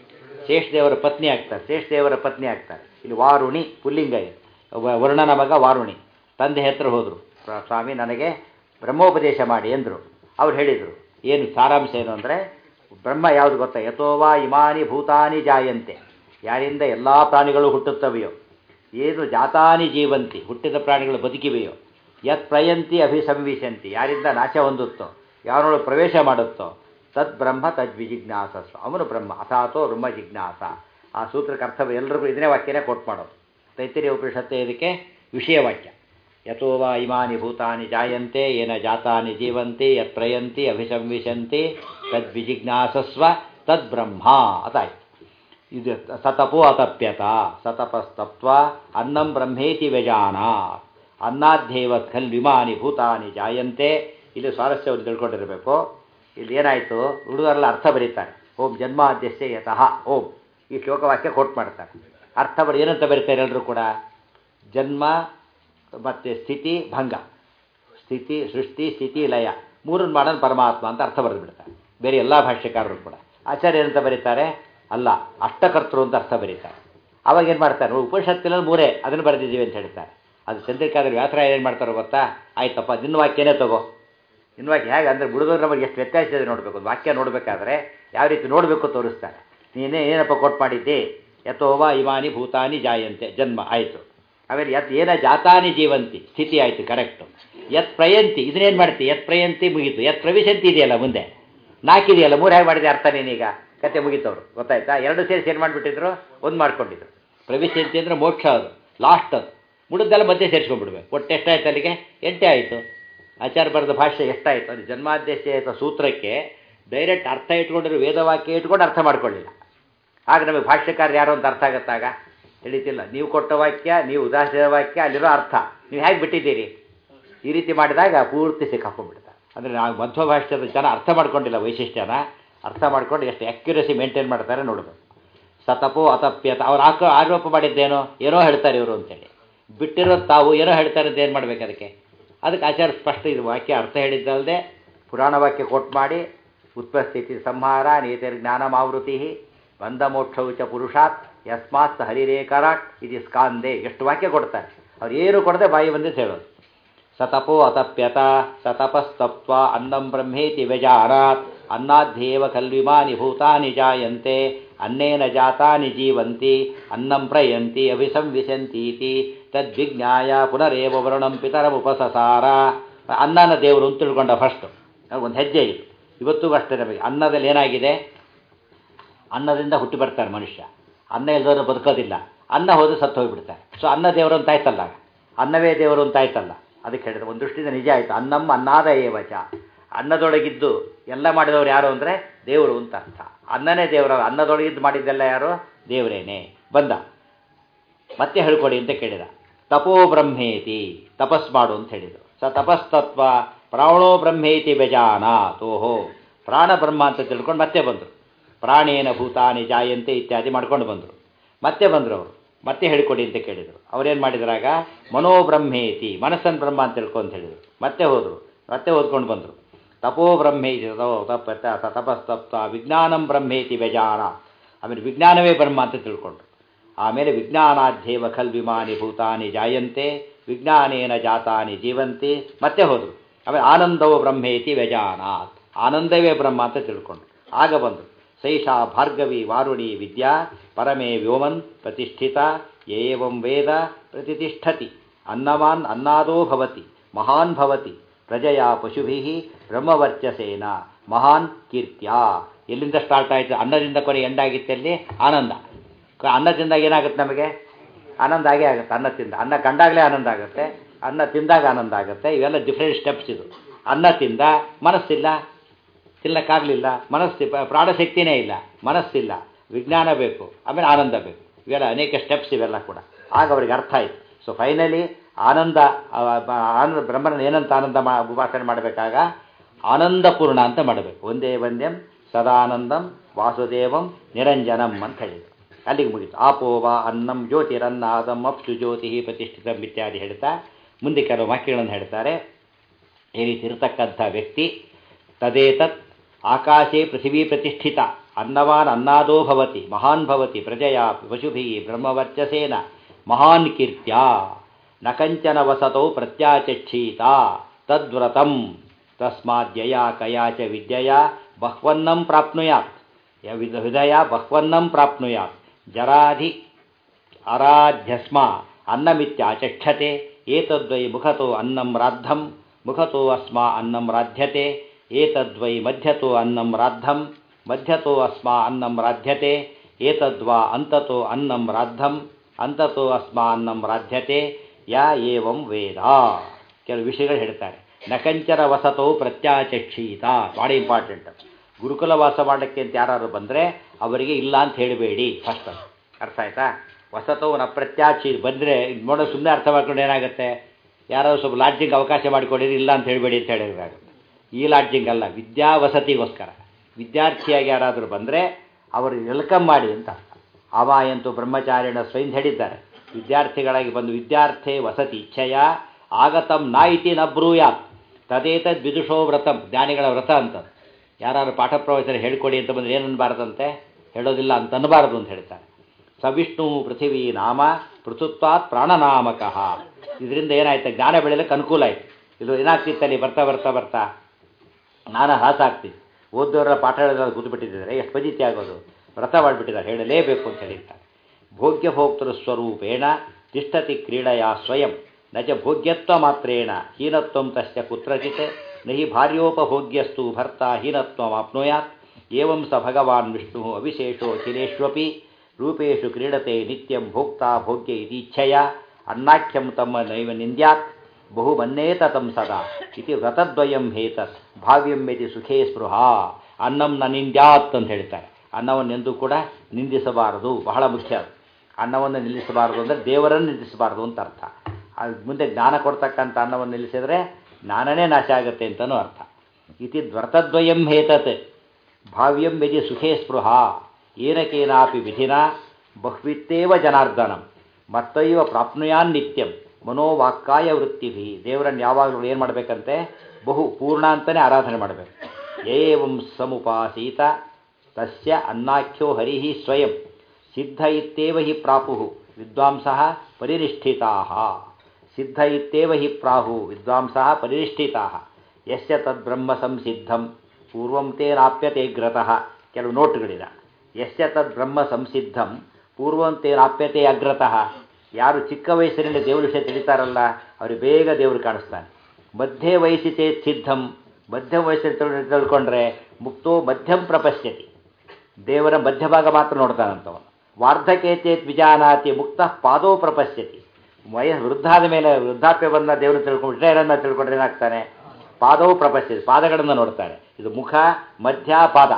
ಶೇಷದೇವರ ಪತ್ನಿ ಆಗ್ತಾರೆ ಶೇಷದೇವರ ಪತ್ನಿ ಆಗ್ತಾರೆ ಇಲ್ಲಿ ವಾರುಣಿ ಪುಲ್ಲಿಂಗ ಇದೆ ವರುಣನ ಮಗ ವಾರುಣಿ ತಂದೆ ಹತ್ರ ಹೋದರು ಸ್ವಾಮಿ ನನಗೆ ಬ್ರಹ್ಮೋಪದೇಶ ಮಾಡಿ ಎಂದರು ಅವ್ರು ಹೇಳಿದರು ಏನು ಸಾರಾಂಶ ಏನು ಅಂದರೆ ಬ್ರಹ್ಮ ಯಾವುದು ಗೊತ್ತಾ ಯಥೋವಾ ಇಮಾನಿ ಭೂತಾನಿ ಜಾಯಂತೆ ಯಾರಿಂದ ಎಲ್ಲ ಪ್ರಾಣಿಗಳು ಹುಟ್ಟುತ್ತವೆಯೋ ಏನು ಜಾತಾನಿ ಜೀವಂತಿ ಹುಟ್ಟಿದ ಪ್ರಾಣಿಗಳು ಬದುಕಿವೆಯೋ ಯತ್ ಪ್ರಯಂತಿ ಅಭಿಸಂವಿಶಂತಿ ಯಾರಿಂದ ನಾಶ ಹೊಂದುತ್ತೋ ಯಾರೊಳು ಪ್ರವೇಶ ಮಾಡುತ್ತೋ ತದ್ ಬ್ರಹ್ಮ ತದ್ ವಿಜಿಜ್ಞಾಸಸ್ವ ಅವನು ಬ್ರಹ್ಮ ಅಥಾತೋ ಬ್ರಹ್ಮ ಜಿಜ್ಞಾಸ ಆ ಸೂತ್ರಕ್ಕೆ ಅರ್ಥ ಎಲ್ರಿಗೂ ಇದನ್ನೇ ವಾಕ್ಯನೇ ಕೋಟ್ ಮಾಡೋದು ತೈತಿರಿಯ ಉಪನಿಷತ್ತೆ ಇದಕ್ಕೆ ವಿಷಯ ವಾಕ್ಯ ಯಥೋ ವಾ ಇಮಾನಿ ಭೂತಾನಿ ಜಾಯಂತೆ ಏನ ಜಾತಾನಿ ಜೀವಂತಿ ಯತ್ ಪ್ರಯಂತಿ ಅಭಿಸಂವಿಶಂತಿ ತದ್ ವಿಜಿಜ್ಞಾಸಸ್ವ ತದ್ ಬ್ರಹ್ಮ ಅದಾಯ್ತು ಇದು ಸತಪೋ ಅತಪ್ಯತ ಸತಪಸ್ತತ್ವ ಅನ್ನಂ ಬ್ರಹ್ಮೇತಿ ವ್ಯಜಾನ ಅನ್ನಾಧ್ಯೇವ ಖಲ್ ವಿಮಾನಿ ಭೂತಾನಿ ಜಾಯಂತೆ ಇಲ್ಲಿ ಸ್ವಾರಸ್ಯವನ್ನು ತಿಳ್ಕೊಂಡಿರಬೇಕು ಇಲ್ಲಿ ಏನಾಯಿತು ಹುಡುಗರೆಲ್ಲ ಅರ್ಥ ಬರೀತಾರೆ ಓಂ ಜನ್ಮಾದ್ಯಸ್ಯ ಯತಃ ಓಂ ಈ ಶ್ಲೋಕವಾಕ್ಯ ಕೋಟ್ ಮಾಡ್ತಾರೆ ಅರ್ಥ ಬರೀ ಏನಂತ ಬರೀತಾರೆ ಎಲ್ಲರೂ ಕೂಡ ಜನ್ಮ ಮತ್ತು ಸ್ಥಿತಿ ಭಂಗ ಸ್ಥಿತಿ ಸೃಷ್ಟಿ ಸ್ಥಿತಿ ಲಯ ಮೂರನ್ನು ಮಾಡೋದು ಪರಮಾತ್ಮ ಅಂತ ಅರ್ಥ ಬರೆದು ಬಿಡ್ತಾರೆ ಬೇರೆ ಎಲ್ಲ ಭಾಷ್ಯಕಾರರು ಕೂಡ ಆಚಾರ್ಯ ಏನಂತ ಬರೀತಾರೆ ಅಲ್ಲ ಅಷ್ಟಕರ್ತರು ಅಂತ ಅರ್ಥ ಬರೀತಾರೆ ಅವಾಗ ಏನು ಮಾಡ್ತಾರೆ ಉಪನಿಷತ್ತಿನಲ್ಲಿ ಮೂರೇ ಅದನ್ನು ಬರೆದಿದ್ದೀವಿ ಅಂತ ಹೇಳ್ತಾರೆ ಅದು ಚಂದ್ರಿಕಾದ್ರೆ ವ್ಯಾಸರಾಯ ಏನು ಮಾಡ್ತಾರೋ ಗೊತ್ತಾ ಆಯ್ತಪ್ಪ ನಿನ್ನ ವಾಕ್ಯನೇ ತಗೋ ನಿನ್ನ ವಾಕ್ಯ ಹೇಗೆ ಅಂದರೆ ಬಿಡೋದ್ರೆ ನಮಗೆ ಎಷ್ಟು ವ್ಯತ್ಯಾಸ ಇದೆ ನೋಡಬೇಕು ವಾಕ್ಯ ನೋಡಬೇಕಾದ್ರೆ ಯಾವ ರೀತಿ ನೋಡಬೇಕು ತೋರಿಸ್ತಾರೆ ನೀನೇ ಏನಪ್ಪ ಕೊಟ್ಟು ಮಾಡಿದ್ದೆ ಯಥೋವಾ ಇಮಾನಿ ಭೂತಾನಿ ಜಾಯಂತೆ ಜನ್ಮ ಆಯಿತು ಆಮೇಲೆ ಯತ್ ಏನ ಜಾತಾನಿ ಜೀವಂತಿ ಸ್ಥಿತಿ ಆಯಿತು ಕರೆಕ್ಟು ಯತ್ ಪ್ರಯಂತಿ ಇದನ್ನೇನು ಮಾಡ್ತಿ ಯತ್ ಪ್ರಯಂತಿ ಮುಗೀತು ಯತ್ ಪ್ರವಿಶಂತಿ ಇದೆಯಲ್ಲ ಮುಂದೆ ನಾಲ್ಕಿದೆಯಲ್ಲ ಮೂರು ಹೇಗೆ ಮಾಡಿದೆ ಅರ್ಥ ನೀನೀಗ ಕತೆ ಮುಗೀತವ್ರು ಗೊತ್ತಾಯ್ತಾ ಎರಡು ಸೇರಿಸಿ ಏನು ಮಾಡಿಬಿಟ್ಟಿದ್ರು ಒಂದು ಮಾಡ್ಕೊಂಡಿದ್ರು ಪ್ರವಿಶಂತಿ ಅಂದರೆ ಮೋಕ್ಷ ಅದು ಲಾಸ್ಟ್ ಅದು ಮುಡಿದೆಲ್ಲ ಮಧ್ಯೆ ಸೇರಿಸ್ಕೊಂಡ್ಬಿಡ್ಬೇಕು ಒಟ್ಟು ಎಷ್ಟಾಯ್ತು ಅಲ್ಲಿಗೆ ಎಂಟೇ ಆಯಿತು ಆಚಾರ ಬರೆದ ಭಾಷೆ ಎಷ್ಟಾಯಿತು ಅದು ಜನ್ಮಾದ್ಯಸ್ಯ ಸೂತ್ರಕ್ಕೆ ಡೈರೆಕ್ಟ್ ಅರ್ಥ ಇಟ್ಕೊಂಡಿರೋ ವೇದವಾಕ್ಯ ಇಟ್ಕೊಂಡು ಅರ್ಥ ಮಾಡ್ಕೊಳ್ಳಿಲ್ಲ ಆಗ ನಮಗೆ ಭಾಷ್ಯಕಾರ ಯಾರು ಅಂತ ಅರ್ಥ ಆಗತ್ತಾಗ ತಿಳಿತಿಲ್ಲ ನೀವು ಕೊಟ್ಟ ವಾಕ್ಯ ನೀವು ಉದಾಸೀನ ವಾಕ್ಯ ಅಲ್ಲಿರೋ ಅರ್ಥ ನೀವು ಹೇಗೆ ಬಿಟ್ಟಿದ್ದೀರಿ ಈ ರೀತಿ ಮಾಡಿದಾಗ ಪೂರ್ತಿ ಸಿಕ್ಕಾಕೊಂಡ್ಬಿಡ್ತಾರೆ ಅಂದರೆ ನಾವು ಮಧ್ವ ಭಾಷೆದ ಜನ ಅರ್ಥ ಮಾಡ್ಕೊಂಡಿಲ್ಲ ವೈಶಿಷ್ಟ್ಯನ ಅರ್ಥ ಮಾಡ್ಕೊಂಡು ಎಷ್ಟು ಅಕ್ಯುರಸಿ ಮೇಂಟೈನ್ ಮಾಡ್ತಾರೆ ನೋಡಬೇಕು ಸತಪೋ ಅತಪ್ಯತ ಅವ್ರು ಹಾಕೋ ಆರೋಪ ಮಾಡಿದ್ದೇನೋ ಏನೋ ಹೇಳ್ತಾರೆ ಇವರು ಅಂತೇಳಿ ಬಿಟ್ಟಿರೋದು ತಾವು ಏನೋ ಹೇಳ್ತಾರೆ ಅಂತ ಏನು ಮಾಡ್ಬೇಕು ಅದಕ್ಕೆ ಅದಕ್ಕೆ ಆಚಾರ ಸ್ಪಷ್ಟ ಇದು ವಾಕ್ಯ ಅರ್ಥ ಹೇಳಿದ್ದಲ್ಲದೆ ಪುರಾಣ ವಾಕ್ಯ ಕೊಟ್ಟು ಮಾಡಿ ಉತ್ಪಸ್ಥಿತಿ ಸಂಹಾರ ನೀತಿರ್ ಜ್ಞಾನಮಾವೃತಿ ಬಂಧ ಮೋಕ್ಷವು ಚ ಪುರುಷಾತ್ ಯಸ್ಮಾತ್ ಹರಿರೇಕರಾಟ್ ಇದು ಸ್ಕಾಂದೆ ಎಷ್ಟು ವಾಕ್ಯ ಕೊಡ್ತಾರೆ ಅವ್ರು ಏನು ಕೊಡದೆ ಬಾಯಿ ಬಂದಿದ್ದು ಹೇಳೋದು ಸತಪೋ ಅತಪ್ಯತ ಸತಪಸ್ತಪ್ವ ಅನ್ನಂ ಬ್ರಹ್ಮೇತಿ ವ್ಯಜಾನಾತ್ ಅನ್ನಾಧ್ಯೇವ ಕಲ್ವಿಮಾನಿ ಭೂತಾನಿ ಜಾಯಂತೆ ಅನ್ನೇನ ಜಾತಾನಿ ಜೀವಂತಿ ಅನ್ನಂ ಪ್ರಯಂತಿ ಅಭಿಸಂವಿಶಂತೀತಿ ತದ್ವಿಜ್ಞಾಯ ಪುನರೇವ ವರುಣಂ ಪಿತರಮುಪಸಸಾರ ಅನ್ನನ ದೇವರು ಅಂತ ತಿಳ್ಕೊಂಡ ಫಸ್ಟು ಒಂದು ಹೆಜ್ಜೆ ಇದು ಇವತ್ತಿಗೂ ಅಷ್ಟೇ ನಮಗೆ ಅನ್ನದಲ್ಲಿ ಏನಾಗಿದೆ ಅನ್ನದಿಂದ ಹುಟ್ಟಿ ಬರ್ತಾರೆ ಮನುಷ್ಯ ಅನ್ನ ಇಲ್ಲದವರು ಬದುಕೋದಿಲ್ಲ ಅನ್ನ ಹೋದ್ರೆ ಸತ್ತು ಹೋಗಿಬಿಡ್ತಾರೆ ಸೊ ಅನ್ನ ದೇವರು ಅಂತ ಆಯ್ತಲ್ಲ ಅನ್ನವೇ ದೇವರು ಅಂತ ಆಯ್ತಲ್ಲ ಅದಕ್ಕೆ ಹೇಳಿದ್ರೆ ಒಂದು ದೃಷ್ಟಿಯಿಂದ ನಿಜ ಆಯಿತು ಅನ್ನಮ್ಮ ಅನ್ನಾದ ಏವಚ ಅನ್ನದೊಳಗಿದ್ದು ಎಲ್ಲ ಮಾಡಿದವರು ಯಾರು ಅಂದರೆ ದೇವರು ಅಂತ ಅರ್ಥ ಅನ್ನನೇ ದೇವರ ಅನ್ನದೊಳಗಿದ್ದು ಮಾಡಿದ್ದೆಲ್ಲ ಯಾರು ದೇವರೇನೆ ಬಂದ ಮತ್ತೆ ಹೇಳ್ಕೊಡಿ ಅಂತ ಕೇಳಿದ ತಪೋ ಬ್ರಹ್ಮೇತಿ ತಪಸ್ ಮಾಡು ಅಂತ ಹೇಳಿದರು ಸ ತಪಸ್ತತ್ವ ಪ್ರಾಣೋ ಬ್ರಹ್ಮೇತಿ ಬೆಜಾನಾತ್ ಓಹೋ ಪ್ರಾಣ ಬ್ರಹ್ಮ ಅಂತ ತಿಳ್ಕೊಂಡು ಮತ್ತೆ ಬಂದರು ಪ್ರಾಣೇನ ಭೂತಾನಿ ಜಾಯಂತೆ ಇತ್ಯಾದಿ ಮಾಡ್ಕೊಂಡು ಬಂದರು ಮತ್ತೆ ಬಂದರು ಅವರು ಮತ್ತೆ ಹೇಳಿಕೊಡಿ ಅಂತ ಕೇಳಿದರು ಅವ್ರೇನು ಮಾಡಿದ್ರಾಗ ಮನೋಬ್ರಹ್ಮೇತಿ ಮನಸ್ಸನ್ನು ಬ್ರಹ್ಮ ಅಂತ ತಿಳ್ಕೊಂಡು ಹೇಳಿದರು ಮತ್ತೆ ಹೋದರು ಮತ್ತೆ ಓದ್ಕೊಂಡು ಬಂದರು ತಪೋ ಬ್ರಹ್ಮೇತಿ ತಪ್ಪ ತಪಸ್ತಪ್ತ ವಿಜ್ಞಾನಂ ಬ್ರಹ್ಮೇತಿ ಬೆಜಾನ ಆಮೇಲೆ ವಿಜ್ಞಾನವೇ ಬ್ರಹ್ಮ ಅಂತ ತಿಳ್ಕೊಂಡ್ರು ಆಮೇಲೆ ವಿಜ್ಞಾನಾಧ್ಯೇವ ಖಲ್ ವಿಮಾನಿ ಭೂತಾನಿ ಜಾಯಂತೆ ವಿಜ್ಞಾನೇನ ಜಾತಾನಿ ಜೀವಂತಿ ಮತ್ತೆ ಹೋದರು ಆಮೇಲೆ ಆನಂದವು ಬ್ರಹ್ಮೇತಿ ವ್ಯಜಾನಾತ್ ಆನಂದವೇ ಬ್ರಹ್ಮ ಅಂತ ತಿಳ್ಕೊಂಡು ಆಗ ಬಂದರು ಸೈಷಾ ಭಾರ್ಗವಿ ವಾರುಣಿ ವಿದ್ಯಾ ಪರಮೇ ವ್ಯೋಮನ್ ಪ್ರತಿಷ್ಠಿತ ಏವಂ ವೇದ ಪ್ರತಿಷ್ಠತಿ ಅನ್ನವಾನ್ ಅನ್ನಾದೋ ಭವತಿ ಮಹಾನ್ ಭವತಿ ಪ್ರಜೆಯ ಪಶುಭಿ ಬ್ರಹ್ಮವರ್ಚಸೇನ ಮಹಾನ್ ಕೀರ್ತ್ಯ ಎಲ್ಲಿಂದ ಸ್ಟಾರ್ಟ್ ಆಯಿತು ಅನ್ನದಿಂದ ಕೊನೆ ಎಂಡಾಗಿತ್ತಲ್ಲಿ ಆನಂದ ಕ- ಅನ್ನ ತಿಂದಾಗ ಏನಾಗುತ್ತೆ ನಮಗೆ ಆನಂದ ಆಗೇ ಆಗುತ್ತೆ ಅನ್ನ ತಿಂದ ಅನ್ನ ಕಂಡಾಗಲೇ ಆನಂದ ಆಗುತ್ತೆ ಅನ್ನ ತಿಂದಾಗ ಆನಂದ ಆಗುತ್ತೆ ಇವೆಲ್ಲ ಡಿಫ್ರೆಂಟ್ ಸ್ಟೆಪ್ಸ್ ಇದು ಅನ್ನ ತಿಂದ ಮನಸ್ಸಿಲ್ಲ ತಿನ್ನಕ್ಕಾಗಲಿಲ್ಲ ಮನಸ್ಸು ಪ- ಪ್ರಾಣಶಕ್ತಿನೇ ಇಲ್ಲ ಮನಸ್ಸಿಲ್ಲ ವಿಜ್ಞಾನ ಬೇಕು ಆಮೇಲೆ ಆನಂದ ಬೇಕು ಇವೆಲ್ಲ ಅನೇಕ ಸ್ಟೆಪ್ಸ್ ಇವೆಲ್ಲ ಕೂಡ ಆಗ ಅವ್ರಿಗೆ ಅರ್ಥ ಆಯ್ತು ಸೊ ಫೈನಲಿ ಆನಂದ ಆ, ಬ- ಆನಂದ ಬ್ರಹ್ಮನ ಏನಂತ ಆನಂದ ಮಾ ಉಪಾಸನೆ ಮಾಡಬೇಕಾಗ ಆನಂದಪೂರ್ಣ ಅಂತ ಮಾಡಬೇಕು ಒಂದೇ ವಂದ್ಯಂ ಸದಾನಂದಂ ವಾಸುದೇವಂ ನಿರಂಜನಂ ಅಂತ ಹೇಳಿದ್ರು ಅಲ್ಲಿಗೆ ಮುಗೀತು ಆಪೋವ ಅನ್ನಂ ಜ್ಯೋತಿರನ್ನಾದಂ ಅಪ್ಸು ಜ್ಯೋತಿ ಪ್ರತಿಷ್ಠಿತಂ ಇತ್ಯಾದಿ ಹೇಳ್ತಾ ಮುಂದೆ ಕೆಲವು ವಾಕ್ಯಗಳನ್ನು ಹೇಳ್ತಾರೆ ಈ ರೀತಿ ಇರತಕ್ಕಂಥ ವ್ಯಕ್ತಿ ತದೇತತ್ ಆಕಾಶೇ ಪೃಥಿವೀ ಪ್ರತಿಷ್ಠಿತ ಅನ್ನವಾನ್ ಅನ್ನಾದೋ ಭವತಿ ಮಹಾನ್ ಭವತಿ ಪ್ರಜೆಯ ಪಶುಭಿ ಬ್ರಹ್ಮವರ್ಚಸೇನ ಮಹಾನ್ ಕೀರ್ತ್ಯ ನ ಕಂಚನ ವಸತೌ ಪ್ರತ್ಯಾಚಕ್ಷೀತ ತದ್ವ್ರತಂ ತಸ್ಮಾದ್ಯಯ ಕಯಾ ಚ ವಿದ್ಯೆಯ ಬಹ್ವನ್ನಂ ಪ್ರಾಪ್ನುಯಾತ್ ಯ ವಿಧ ಹೃದಯ ಬಹ್ವನ್ನಂ ಪ್ರಾಪ್ನುಯಾತ್ ಜರಾಧಿ ಅರಾಧ್ಯಸ್ಮ ಅನ್ನಮಿತ್ಯಾಚಕ್ಷತೆ ಏತದ್ವೈ ಮುಖತೋ ಅನ್ನಂ ರಾद्धಂ ಮುಖತೋ ಅಸ್ಮಾ ಅನ್ನಂ ರಾಧ್ಯತೆ ಏತದ್ವೈ ಮಧ್ಯತೋ ಅನ್ನಂ ರಾद्धಂ ಮಧ್ಯತೋ ಅಸ್ಮಾ ಅನ್ನಂ ರಾಧ್ಯತೆ ಏತದ್ವಾ ಅಂತತೋ ಅನ್ನಂ ರಾद्धಂ ಅಂತತೋ ಅಸ್ಮಾ ಅನ್ನಂ ರಾಧ್ಯತೆ ಯಾ ಏವಂ ವೇದ ಕೆಲವು ವಿಷಯಗಳು ಹೇಳ್ತಾರೆ ನಕಂಚನ ವಸತೋ ಪ್ರತ್ಯಾಚಕ್ಷೀತ ಭಾಳ ಇಂಪಾರ್ಟೆಂಟ್ ಗುರುಕುಲ ವಾಸ ಮಾಡಲಿಕ್ಕೆ ಅಂತ ಯಾರು ಬಂದರೆ ಅವರಿಗೆ ಇಲ್ಲ ಅಂತ ಹೇಳಬೇಡಿ ಫಸ್ಟ್ ಅರ್ಥ ಆಯ್ತಾ ವಸತವು ನ ಪ್ರತ್ಯಾಚಿ ಬಂದರೆ ನೋಡೋ ಸುಮ್ಮನೆ ಅರ್ಥ ಮಾಡ್ಕೊಂಡು ಏನಾಗುತ್ತೆ ಯಾರೋ ಸ್ವಲ್ಪ ಲಾಡ್ಜಿಂಗ್ ಅವಕಾಶ ಮಾಡಿಕೊಡಿರಿ ಇಲ್ಲ ಅಂತ ಹೇಳಬೇಡಿ ಅಂತ ಹೇಳಿರಾಗುತ್ತೆ ಈ ಲಾಡ್ಜಿಂಗ್ ಅಲ್ಲ ವಿದ್ಯಾ ವಸತಿಗೋಸ್ಕರ ವಿದ್ಯಾರ್ಥಿಯಾಗಿ ಯಾರಾದರೂ ಬಂದರೆ ಅವರು ವೆಲ್ಕಮ್ ಮಾಡಿ ಅಂತ ಅರ್ಥ ಅವಾಯಂತು ಬ್ರಹ್ಮಚಾರಿಣ ಸ್ವಯಂ ಹೇಳಿದ್ದಾರೆ ವಿದ್ಯಾರ್ಥಿಗಳಾಗಿ ಬಂದು ವಿದ್ಯಾರ್ಥಿ ವಸತಿ ಇಚ್ಛೆಯ ಆಗತಂ ನಾ ಇತಿ ನ ಬ್ರೂಯಾತ್ ತದೇತದ್ ವಿದುಷೋ ವ್ರತಂ ಜ್ಞಾನಿಗಳ ವ್ರತ ಅಂತ ಯಾರು ಪಾಠ ಪ್ರವಚನ ಹೇಳ್ಕೊಡಿ ಅಂತ ಬಂದರೆ ಏನು ಅನ್ಬಾರ್ದಂತೆ ಹೇಳೋದಿಲ್ಲ ಅಂತ ಅನ್ನಬಾರದು ಅಂತ ಹೇಳ್ತಾರೆ ಸವಿಷ್ಣು ಪೃಥಿವೀ ನಾಮ ಪೃಥುತ್ವಾತ್ ಪ್ರಾಣನಾಮಕಃ ಇದರಿಂದ ಏನಾಯ್ತು ಜ್ಞಾನ ಬೆಳೆಯಲಿಕ್ಕೆ ಅನುಕೂಲ ಆಯ್ತು ಇದು ಏನಾಗ್ತಿತ್ತಲ್ಲಿ ಬರ್ತಾ ಬರ್ತಾ ಬರ್ತಾ ನಾನು ಹಾಸಾಗ್ತಿದ್ದೆ ಓದೋರ ಪಾಠ ಹೇಳಿದ್ರೆ ಕೂತ್ಬಿಟ್ಟಿದ್ದಾರೆ ಎಷ್ಟು ಪಜಿತಿ ಆಗೋದು ವ್ರತ ಮಾಡಿಬಿಟ್ಟಿದ್ದಾರೆ ಹೇಳಲೇಬೇಕು ಅಂತ ಹೇಳಿರ್ತಾರೆ ಭೋಗ್ಯ ಭೋಕ್ತೃ ಸ್ವರೂಪೇಣ ತಿಷ್ಠತಿ ಕ್ರೀಡೆಯ ಸ್ವಯಂ ನ ಚ ಭೋಗ್ಯತ್ವ ಮಾತ್ರೇಣ ಹೀನತ್ವಂ ತಸ್ಯ ಕುತ್ರಚಿತ್ ನ ಹಿ ಭಾರ್ಯೋಪಭೋಗ್ಯಸ್ತು ಭರ್ತ ಹೀನತ್ವಮಾಪ್ನುಯಾತ್ ಏವಂ ಸ ಭಗವಾನ್ ವಿಷ್ಣು ಅವಿಶೇಷೋ ಅಖಿಲೇಷ್ವಪಿ ರೂಪೇಶು ಕ್ರೀಡತೆ ನಿತ್ಯಂ ಭೋಕ್ತಾ ಭೋಗ್ಯ ಇದೀಚ್ಛಯ ಅನ್ನಾಖ್ಯಂ ತಮ್ಮ ನೈವ ನಿಂದ್ಯಾತ್ ಬಹು ಮನ್ನೇತ ತಂ ಸದಾ ಇತಿ ವ್ರತದ್ವಯಂ ಹೇತತ್ ಭಾವ್ಯಂ ಯದಿ ಸುಖೇ ಸ್ಪೃಹ ಅನ್ನಂ ನ ನಿಂದ್ಯಾತ್ ಅಂತ ಹೇಳ್ತಾರೆ ಅನ್ನವನ್ನು ಎಂದೂ ಕೂಡ ನಿಂದಿಸಬಾರದು ಬಹಳ ಮುಖ್ಯ ಅದು ಅನ್ನವನ್ನು ನಿಲ್ಲಿಸಬಾರದು ಅಂದರೆ ದೇವರನ್ನು ನಿಲ್ಲಿಸಬಾರದು ಅಂತ ಅರ್ಥ ಅದು ಮುಂದೆ ಜ್ಞಾನ ಕೊಡ್ತಕ್ಕಂಥ ಅನ್ನವನ್ನು ನಿಲ್ಲಿಸಿದರೆ ಜ್ಞಾನನೇ ನಾಶ ಆಗುತ್ತೆ ಅಂತಲೂ ಅರ್ಥ ಇತಿ ವ್ರತದ್ವಯಂ ಹೇತತ್ ಭಾವ್ಯಂ ಯದಿ ಸುಖೇ ಸ್ಪೃಹ ಏನಕೇನಾಪಿ ವಿಧಿನ ಬಹ್ವಿತ್ತೇವ ಜನಾರ್ದನಂ ಮತ್ತೈವ ಪ್ರಾಪ್ನುಯಾನ್ ನಿತ್ಯಂ ಮನೋವಾಕ್ಕಾಯ ವೃತ್ತಿಭಿ ದೇವರನ್ನು ಯಾವಾಗಲೂ ಏನು ಮಾಡಬೇಕಂತೆ ಬಹು ಪೂರ್ಣ ಅಂತಲೇ ಆರಾಧನೆ ಮಾಡಬೇಕು ಏವಂ ಸಮುಪಾಸೀತ ತಸ್ಯ ಅನ್ನಾಖ್ಯೋ ಹರಿ ಸ್ವಯಂ ಸಿದ್ಧ ಇತ್ತೇವ ಹಿ ಪ್ರಾಪು ವಿದ್ವಾಂಸ ಪರಿನಿಷ್ಠಿತಾ ಸಿದ್ಧ ಇತ್ತೇವ ಹಿ ಪ್ರಾಹು ವಿದ್ವಾಂಸ ಪರಿನಿಷ್ಠಿತಾ ಯಸ್ಯ ತದ್ಬ್ರಹ್ಮ ಸಂಸಿದ್ಧಂ ಪೂರ್ವಂ ತೇನಾಪ್ಯತೆ ಗ್ರತಃ ಕೆಲವು ನೋಟ್ಗಳಿದೆ ಯಸ್ಯ ತದ್ಬ್ರಹ್ಮ ಸಂಸಿದ್ಧಂ ಪೂರ್ವಂ ತೇನಾಪ್ಯತೆ ಅಗ್ರತಃ ಯಾರು ಚಿಕ್ಕ ವಯಸ್ಸಿನಲ್ಲಿ ದೇವ್ರ ವಿಷಯ ತಿಳಿತಾರಲ್ಲ ಅವ್ರಿಗೆ ಬೇಗ ದೇವರು ಕಾಣಿಸ್ತಾನೆ ಮಧ್ಯೆ ವಯಸ್ಸಿ ಚೇತ್ ಸಿದ್ಧಂ ಮಧ್ಯ ವಯಸ್ಸಲ್ಲಿ ತಿಳ್- ತಿಳ್ಕೊಂಡ್ರೆ ಮುಕ್ತೋ ಮಧ್ಯಂ ಪ್ರಪಶ್ಯತಿ ದೇವರ ಮಧ್ಯಭಾಗ ಮಾತ್ರ ನೋಡ್ತಾನಂತವನು ವಾರ್ಧಕೆ ಚೇತ್ ವಿಜಾನಾತಿ ಮುಕ್ತ ಪಾದೋ ಪ್ರಪಶ್ಯತಿ ವಯ ವೃದ್ಧಾದ ಮೇಲೆ ವೃದ್ಧಾಪ್ಯ ಬಂದ ದೇವರು ತಿಳ್ಕೊಂಡ್ಬಿಟ್ರೆ ಏನನ್ನ ತಿಳ್ಕೊಂಡ್ರೆ ಏನಾಗ್ತಾನೆ ಪಾದವು ಪ್ರಪಶ್ಯತಿ ಪಾದಗಳನ್ನು ನೋಡ್ತಾರೆ ಇದು ಮುಖ ಮಧ್ಯ ಪಾದ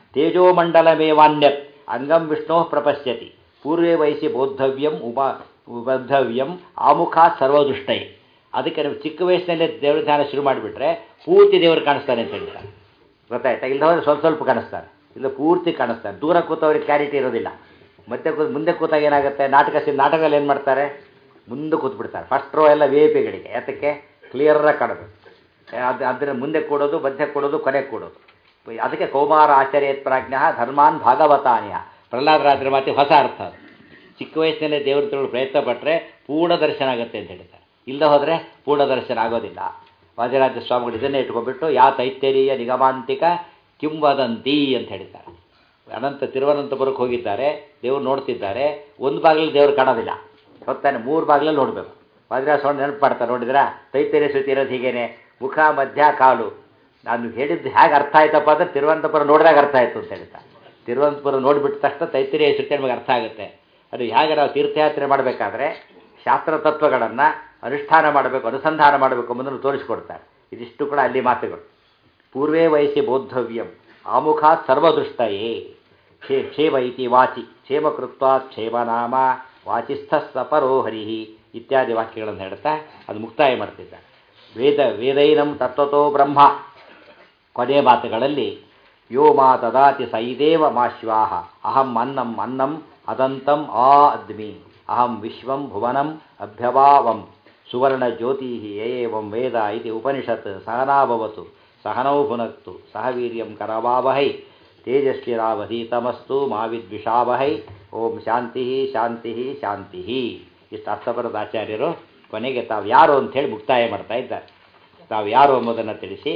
ತೇಜೋಮಂಡಲಮೇವಾನ್ಯತ್ ಅಂಗಂ ವಿಷ್ಣೋ ಪ್ರಪಶ್ಯತಿ ಪೂರ್ವೇ ವಯಸ್ಸಿ ಬೋದ್ಧವ್ಯಂ ಉಪ ಉಬದ್ಧವ್ಯಂ ಆಮುಖ ಸರ್ವದೃಷ್ಟೈ ಅದಕ್ಕೆ ನೀವು ಚಿಕ್ಕ ವಯಸ್ಸಿನಲ್ಲೇ ದೇವ್ರ ಧ್ಯಾನ ಶುರು ಮಾಡಿಬಿಟ್ರೆ ಪೂರ್ತಿ ದೇವರು ಕಾಣಿಸ್ತಾನೆ ಅಂತ ಹೇಳ್ತಾರೆ ಗೊತ್ತಾಯ್ತಾ ಇಲ್ಲದವ್ರು ಸ್ವಲ್ಪ ಸ್ವಲ್ಪ ಕಾಣಿಸ್ತಾರೆ ಇಲ್ಲ ಪೂರ್ತಿ ಕಾಣಿಸ್ತಾರೆ ದೂರ ಕೂತವ್ರಿಗೆ ಕ್ಲಾರಿಟಿ ಇರೋದಿಲ್ಲ ಮತ್ತೆ ಕೂತ್ ಮುಂದೆ ಕೂತಾಗ ಏನಾಗುತ್ತೆ ನಾಟಕ ಸಿ ನಾಟಕದಲ್ಲಿ ಏನು ಮಾಡ್ತಾರೆ ಮುಂದೆ ಕೂತ್ಬಿಡ್ತಾರೆ ಫಸ್ಟ್ ರೋ ಎಲ್ಲ ವಿ ಐ ಪಿಗಳಿಗೆ ಯಾತಕ್ಕೆ ಕ್ಲಿಯರಾಗಿ ಕಾಣೋದು ಅದು ಅದರ ಮುಂದೆ ಕೊಡೋದು ಮಧ್ಯೆ ಕೊಡೋದು ಕೊನೆಗೆ ಕೊಡೋದು ಅದಕ್ಕೆ ಕೌಮಾರ ಆಚಾರ್ಯ ಪ್ರಾಜ್ಞ ಧರ್ಮಾನ್ ಭಾಗವತಾನ್ಯ ಪ್ರಹ್ಲಾದರಾಜರ ಮಾತಿ ಹೊಸ ಅರ್ಥ ಅದು ಚಿಕ್ಕ ವಯಸ್ಸಿನಲ್ಲೇ ದೇವ್ರ ತಿಳುವಳು ಪ್ರಯತ್ನ ಪಟ್ಟರೆ ಪೂರ್ಣ ದರ್ಶನ ಆಗುತ್ತೆ ಅಂತ ಹೇಳ್ತಾರೆ ಇಲ್ಲದೆ ಹೋದರೆ ಪೂರ್ಣ ದರ್ಶನ ಆಗೋದಿಲ್ಲ ವಾದಿರಾಜ ಸ್ವಾಮಿಗಳು ಇದನ್ನೇ ಇಟ್ಕೊಂಡ್ಬಿಟ್ಟು ಯಾ ತೈತ್ತರೀಯ ನಿಗಮಾಂತಿಕ ಕಿಂವದಂತಿ ಅಂತ ಹೇಳ್ತಾರೆ ಅನಂತ ತಿರುವನಂತಪುರಕ್ಕೆ ಹೋಗಿದ್ದಾರೆ ದೇವ್ರು ನೋಡ್ತಿದ್ದಾರೆ ಒಂದು ಬಾಗಿಲಲ್ಲಿ ದೇವ್ರು ಕಾಣೋದಿಲ್ಲ ಹೊತ್ತಾನೆ ಮೂರು ಬಾಗಿಲಲ್ಲಿ ನೋಡಬೇಕು ವಾದಿರಾಜ ಸ್ವಾಮಿ ನೆನಪು ಮಾಡ್ತಾರೆ ನೋಡಿದ್ರಾ ತೈತ್ತರೀಯ ಶ್ರುತಿ ಇರೋದು ಹೀಗೇನೆ ಮುಖ ಮಧ್ಯ ಕಾಲು ನಾನು ಹೇಳಿದ್ದು ಹೇಗೆ ಅರ್ಥ ಆಯ್ತಪ್ಪ ಅಂದರೆ ತಿರುವನಂತಪುರ ನೋಡಿದಾಗ ಅರ್ಥ ಆಯಿತು ಅಂತ ಹೇಳ್ತಾರೆ ತಿರುವನಂತಪುರ ನೋಡಿಬಿಟ್ಟ ತಕ್ಷಣ ತೈತಿರಿಯ ಶ್ರುತಿ ನಮಗೆ ಅರ್ಥ ಆಗುತ್ತೆ ಅದು ಹೇಗೆ ನಾವು ತೀರ್ಥಯಾತ್ರೆ ಮಾಡಬೇಕಾದ್ರೆ ಶಾಸ್ತ್ರ ತತ್ವಗಳನ್ನು ಅನುಷ್ಠಾನ ಮಾಡಬೇಕು ಅನುಸಂಧಾನ ಮಾಡಬೇಕು ಎಂಬುದನ್ನು ತೋರಿಸಿಕೊಡ್ತಾರೆ ಇದಿಷ್ಟು ಕೂಡ ಅಲ್ಲಿ ಮಾತುಗಳು ಪೂರ್ವೇ ವಯಸ್ಸಿ ಬೋದ್ಧವ್ಯಂ ಆಮುಖ ಸರ್ವದೃಷ್ಟಯೇ ಕ್ಷೇ ಕ್ಷೇಮ ಇತಿ ವಾಚಿ ಕ್ಷೇಮಕೃತ್ವ ಕ್ಷೇಮನಾಮ ವಾಚಿಸ್ಥ ಸಪರೋ ಹರಿ ಇತ್ಯಾದಿ ವಾಕ್ಯಗಳನ್ನು ಹೇಳ್ತಾ ಅದು ಮುಕ್ತಾಯ ಮಾಡ್ತಿದ್ದಾರೆ ವೇದ ವೇದೈನಂ ತತ್ವತೋ ಬ್ರಹ್ಮ ಕೊನೆಯ ಮಾತುಗಳಲ್ಲಿ ಯೋ ಮಾ ತದಾತಿ ಸೈದೇವ ಮಾಶ್ವಾಹ ಅಹಂ ಅನ್ನಂ ಅನ್ನಂ ಅದಂತಂ ಆ ಅದ್ಮಿ ಅಹಂ ವಿಶ್ವಂ ಭುವನಂ ಅಭ್ಯವಾವಂ ಸುವರ್ಣ ಜ್ಯೋತಿ ಏವಂ ವೇದ ಇತಿ ಉಪನಿಷತ್ ಸಹನಾಭವತು ಸಹನೌ ಭುನಕ್ತು ಸಹ ವೀರ್ಯಂ ಕರವಾವಹೈ ತೇಜಸ್ವಿರಾವಧೀತಮಸ್ತು ಮಾ ವಿದ್ವಿಷಾವಹೈ ಓಂ ಶಾಂತಿ ಶಾಂತಿ ಶಾಂತಿ ಇಷ್ಟು ಅರ್ಥಬರದ ಆಚಾರ್ಯರು ಕೊನೆಗೆ ತಾವು ಯಾರು ಅಂಥೇಳಿ ಮುಕ್ತಾಯ ಮಾಡ್ತಾ ಇದ್ದಾರೆ ತಾವು ಯಾರು ಎಂಬುದನ್ನು ತಿಳಿಸಿ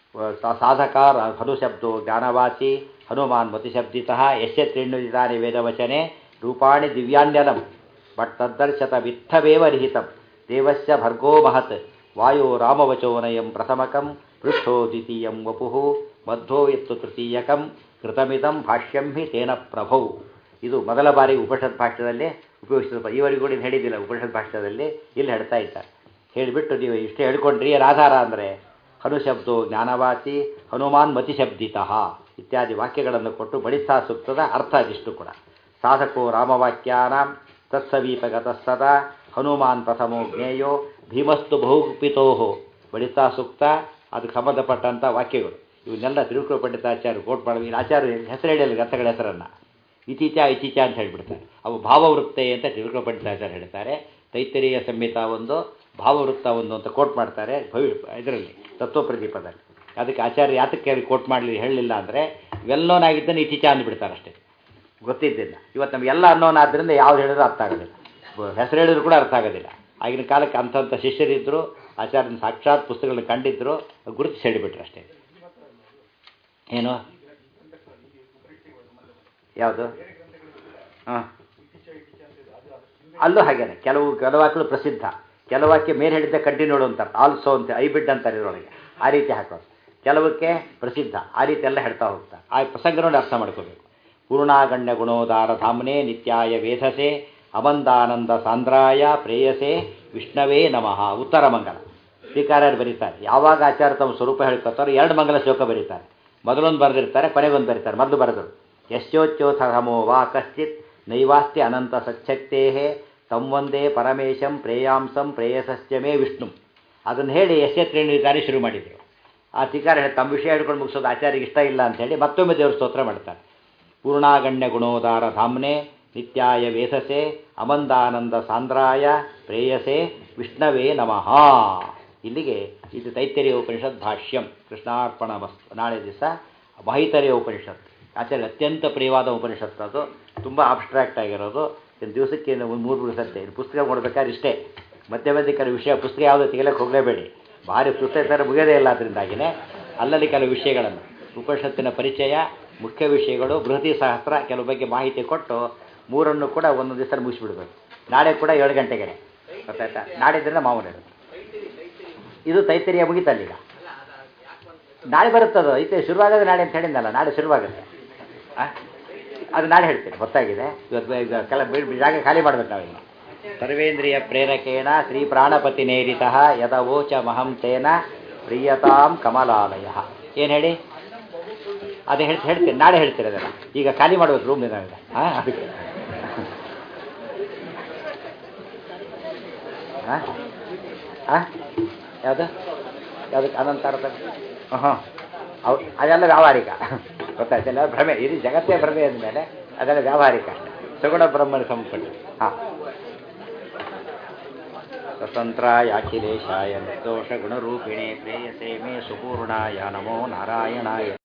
ಸಾಧಕ ಹನುಶಬ್ದೋ ಜ್ಞಾನವಾಚಿ ಹನುಮಾನ್ ಮತಿಶಬ್ದಿತಃ ಯಶ್ಯ ತ್ರೀಣ್ಯುದಿತಾನಿ ವೇದವಚನೆ ರೂಪಾಣಿ ದಿವ್ಯಾನ್ಯಲಂ ಬಟ್ ತದ್ದರ್ಶತ ವಿತ್ತವೇವ ನಿಹಿತಂ ದೇವಸ್ಯ ಭರ್ಗೋ ಮಹತ್ ವಾಯೋ ರಾಮವಚೋನಯಂ ಪ್ರಥಮಕಂ ಪೃಷ್ಠೋ ದ್ವಿತೀಯಂ ವಪುಃ ಮಧ್ವೋ ಎತ್ತು ತೃತೀಯಕಂ ಕೃತಮಿದಂ ಭಾಷ್ಯಂ ಹಿ ತೇನ ಪ್ರಭೌ ಇದು ಮೊದಲ ಬಾರಿ ಉಪನಿಷತ್ ಭಾಷ್ಯದಲ್ಲಿ ಉಪಯೋಗಿಸಿದ ಈವರೆಗೂ ಕೂಡ ಇದು ಹೇಳಿದ್ದಿಲ್ಲ ಉಪನಿಷತ್ ಭಾಷ್ಯದಲ್ಲಿ ಇಲ್ಲಿ ಹೇಳ್ತಾ ಇದ್ದಾರೆ ಹೇಳಿಬಿಟ್ಟು ನೀವು ಇಷ್ಟೇ ಹೇಳ್ಕೊಂಡ್ರಿ ಆಧಾರ ಅಂದರೆ ಹನುಶಬ್ದೋ ಜ್ಞಾನವಾಚಿ ಹನುಮಾನ್ ಮತಿಶಬ್ದಿತಃ ಇತ್ಯಾದಿ ವಾಕ್ಯಗಳನ್ನು ಕೊಟ್ಟು ಬಡಿಸಾ ಸೂಕ್ತದ ಅರ್ಥ ಅದಿಷ್ಟು ಕೂಡ ಸಾಧಕೋ ರಾಮವಾಕ್ಯಾನ ತತ್ಸವೀಪಗತ ಸದಾ ಹನುಮಾನ್ ಪ್ರಥಮೋ ಜ್ಞೇಯೋ ಭೀಮಸ್ತು ಬಹುಪಿತೋ ಬಡಿಸಾ ಸೂಕ್ತ ಅದಕ್ಕೆ ಸಂಬಂಧಪಟ್ಟಂಥ ವಾಕ್ಯಗಳು ಇವನ್ನೆಲ್ಲ ತಿರುಕುಳ ಪಂಡಿತಾಚಾರ್ಯ ಕೋಟ್ ಮಾಡಿದ್ವಿ ಆಚಾರ್ಯ ಹೆಸರು ಹೇಳಿಲ್ಲ ಗ್ರಂಥಗಳ ಹೆಸರನ್ನು ಇತೀಚ ಇತೀಚ ಅಂತ ಹೇಳಿಬಿಡ್ತಾರೆ ಅವು ಭಾವವೃತ್ತೆ ಅಂತ ತಿರುಕುಳ ಪಂಡಿತಾಚಾರ್ಯ ಹೇಳ್ತಾರೆ ತೈತರಿಯ ಸಂಹಿತ ಒಂದು ಭಾವವೃತ್ತ ಒಂದು ಅಂತ ಕೋಟ್ ಮಾಡ್ತಾರೆ ಭವಿ ಇದರಲ್ಲಿ ತತ್ವಪ್ರದೀಪದಲ್ಲಿ ಅದಕ್ಕೆ ಆಚಾರ್ಯ ಯಾತಕ್ಕೆ ಕೋಟ್ ಮಾಡಲಿ ಹೇಳಲಿಲ್ಲ ಅಂದರೆ ವೆಲ್ ನೋನ್ ಆಗಿದ್ದನ್ನು ಇತೀಚ ಅಂದ್ಬಿಡ್ತಾರೆ ಅಷ್ಟೇ ಗೊತ್ತಿದ್ದಿಲ್ಲ ಇವತ್ತು ನಮಗೆಲ್ಲ ಅನ್ನೋನ್ ಆದ್ದರಿಂದ ಯಾವ್ದು ಹೇಳಿದ್ರು ಅರ್ಥ ಆಗೋದಿಲ್ಲ ಹೆಸರು ಹೇಳಿದ್ರು ಕೂಡ ಅರ್ಥ ಆಗೋದಿಲ್ಲ ಆಗಿನ ಕಾಲಕ್ಕೆ ಅಂಥಂಥ ಶಿಷ್ಯರಿದ್ದರು ಆಚಾರ್ಯನ ಸಾಕ್ಷಾತ್ ಪುಸ್ತಕಗಳನ್ನ ಕಂಡಿದ್ದರು ಗುರುತಿಸಿ ಹೇಳಿಬಿಟ್ರು ಅಷ್ಟೇ ಏನು ಯಾವುದು ಹಾಂ ಅಲ್ಲೂ ಹಾಗೇನೆ ಕೆಲವು ಕೆಲವು ವಾಕ್ಯಗಳು ಪ್ರಸಿದ್ಧ ಕೆಲವು ವಾಕ್ಯ ಮೇಲೆ ಹೇಳಿದ್ದ ಕಂಟಿನ್ಯೂಡ್ ಅಂತಾರೆ ಆಲ್ಸೋ ಅಂತ ಐಬಿಡ್ ಅಂತಾರೆ ಇದರೊಳಗೆ ಆ ರೀತಿ ಹಾಕೋದು ಕೆಲವಕ್ಕೆ ಪ್ರಸಿದ್ಧ ಆ ರೀತಿ ಎಲ್ಲ ಹೇಳ್ತಾ ಹೋಗ್ತಾರೆ ಆ ಪ್ರಸಂಗ ನೋಡಿ ಅರ್ಥ ಮಾಡ್ಕೋಬೇಕು ಪೂರ್ಣಾಗಣ್ಯ ಗುಣೋದಾರ ಧಾಮ್ನೆ ನಿತ್ಯಾಯ ವೇಧಸೆ ಅಬಂದಾನಂದ ಸಾಂದ್ರಾಯ ಪ್ರೇಯಸೆ ವಿಷ್ಣವೇ ನಮಃ ಉತ್ತರ ಮಂಗಲ ಶ್ರೀಕಾರ್ಯರು ಬರೀತಾರೆ ಯಾವಾಗ ಆಚಾರ ತಮ್ಮ ಸ್ವರೂಪ ಹೇಳ್ಕೊತಾರೋ ಎರಡು ಮಂಗಲ ಶ್ಲೋಕ ಬರೀತಾರೆ ಮೊದಲೊಂದು ಬರೆದಿರ್ತಾರೆ ಕೊನೆಗೊಂದು ಬರೀತಾರೆ ಮೊದಲು ಬರೆದರು ಯಶ್ಚೋಚ್ಯೋಥ ಸಮೋ ವಾ ಕಶ್ಚಿತ್ ನೈವಾಸ್ತಿ ಅನಂತ ಸಚ್ಛಕ್ತೇ ಸಂವಂದೇ ಪರಮೇಶಂ ಪ್ರೇಯಾಂಸಂ ಪ್ರೇಯಸಸ್ಯ ಮೇ ವಿಷ್ಣು ಅದನ್ನು ಹೇಳಿ ಯಶ್ಯತ್ರೇಣಿದ್ದಾರೆ ಶುರು ಮಾಡಿದರು ಆ ಧಿಕಾರ ಹೇಳಿ ತಮ್ಮ ವಿಷಯ ಹೇಳ್ಕೊಂಡು ಮುಗಿಸೋದು ಆಚಾರ್ಯಗೆ ಇಷ್ಟ ಇಲ್ಲ ಅಂತ ಹೇಳಿ ಮತ್ತೊಮ್ಮೆ ದೇವರು ಸ್ತೋತ್ರ ಮಾಡ್ತಾರೆ ಪೂರ್ಣಾಗಣ್ಯ ಗುಣೋದಾರ ಧಾಮ್ನೆ ನಿತ್ಯಾಯ ವೇಸಸೆ ಅಮಂದಾನಂದ ಸಾಂದ್ರಾಯ ಪ್ರೇಯಸೆ ವಿಷ್ಣವೇ ನಮಃ ಇಲ್ಲಿಗೆ ಇದು ತೈತರಿಯ ಉಪನಿಷತ್ ಭಾಷ್ಯಂ ಕೃಷ್ಣಾರ್ಪಣ ವಸ್ತು ನಾಳೆ ದಿವಸ ಮಹಿತರಿಯ ಉಪನಿಷತ್ ಆಚಾರ್ಯ ಅತ್ಯಂತ ಪ್ರಿಯವಾದ ಉಪನಿಷತ್ತು ಅದು ತುಂಬ ಅಬ್ಸ್ಟ್ರಾಕ್ಟ್ ಆಗಿರೋದು ಒಂದು ದಿವಸಕ್ಕೆ ಒಂದು ಮೂರು ಮೂರು ಸತ್ತೆ ಇದು ಪುಸ್ತಕ ನೋಡ್ಬೇಕಾದ್ರೆ ಇಷ್ಟೇ ಮಧ್ಯ ಮಧ್ಯಕರ ವಿಷಯ ಪುಸ್ತಕ ಯಾವುದೋ ತೆಗೆಲಕ್ಕೆ ಹೋಗಲೇಬೇಡಿ ಭಾರಿ ಪುಸ್ತಕ ಥರ ಮುಗಿಯೋದೇ ಇಲ್ಲ ಅದರಿಂದಾಗಿನೇ ಅಲ್ಲಲ್ಲಿ ಕೆಲವು ವಿಷಯಗಳನ್ನು ಉಪನಿಷತ್ತಿನ ಪರಿಚಯ ಮುಖ್ಯ ವಿಷಯಗಳು ಬೃಹತಿ ಸಹಸ್ರ ಕೆಲವು ಬಗ್ಗೆ ಮಾಹಿತಿ ಕೊಟ್ಟು ಮೂರನ್ನು ಕೂಡ ಒಂದೊಂದು ದಿವಸ ಮುಗಿಸ್ಬಿಡ್ಬೇಕು ನಾಳೆ ಕೂಡ ಏಳು ಗಂಟೆಗೆ ಗೊತ್ತಾಯ್ತಾ ನಾಡಿದ್ರಿಂದ ಮಾಮೂಲಿ ಇರುತ್ತೆ ಇದು ತೈತರಿಯ ಮುಗಿತಲ್ಲೀಗ ನಾಳೆ ಬರುತ್ತದು ಐತೆ ಶುರುವಾಗೋದು ನಾಳೆ ಅಂತ ಹೇಳಿದ್ನಲ್ಲ ನಾಳೆ ಶುರುವಾಗುತ್ತೆ ಅದು ನಾಳೆ ಹೇಳ್ತೀನಿ ಗೊತ್ತಾಗಿದೆ ಇವತ್ತು ಈಗ ಕೆಲ ಜಾಗ ಖಾಲಿ ಮಾಡ್ಬೇಕು ನಾವೀಗ ಸರ್ವೇಂದ್ರಿಯ ಪ್ರೇರಕೇಣ ಶ್ರೀ ಪ್ರಾಣಪತಿ ನೇರಿತ ಯದವೋಚ ಮಹಂ ತೇನ ಪ್ರಿಯತಾಂ ಕಮಲಾಲಯ ಏನು ಹೇಳಿ ಅದೇ ಹೇಳ್ತಿ ಹೇಳ್ತೀನಿ ನಾಳೆ ಹೇಳ್ತೀರಿ ಅದನ್ನು ಈಗ ಖಾಲಿ ಮಾಡ್ಬೇಕು ರೂಮ್ ನನಗೆ ಹಾಂ ಅದಕ್ಕೆ ಹಾಂ ಹಾಂ ಯಾವುದು ಯಾವುದಕ್ಕೆ ಅನಂತಾರದ ಹಾಂ ಅವು ಅದೆಲ್ಲ ವ್ಯಾವಹಾರಿಕ ಗೊತ್ತಾಯ್ತಲ್ಲ ಭ್ರಮೆ ಇಡೀ ಜಗತ್ತೇ ಭ್ರಮೆ ಅಂದಮೇಲೆ ಅದೆಲ್ಲ ವ್ಯಾವಹಾರಿಕ ಸಗುಣ ಬ್ರಹ್ಮನ ಸಂಪಟ್ಟ ಹಾಂ ಸ್ವತಂತ್ರಾಯ ಅಖಿಲೇಶಾಯ ನಿರ್ದೋಷ ಗುಣರೂಪಿಣೆ ಪ್ರೇಯಸೆ ಮೇ ಸುಪೂರ್ಣಾಯ ನಮೋ ನಾರಾಯಣಾಯ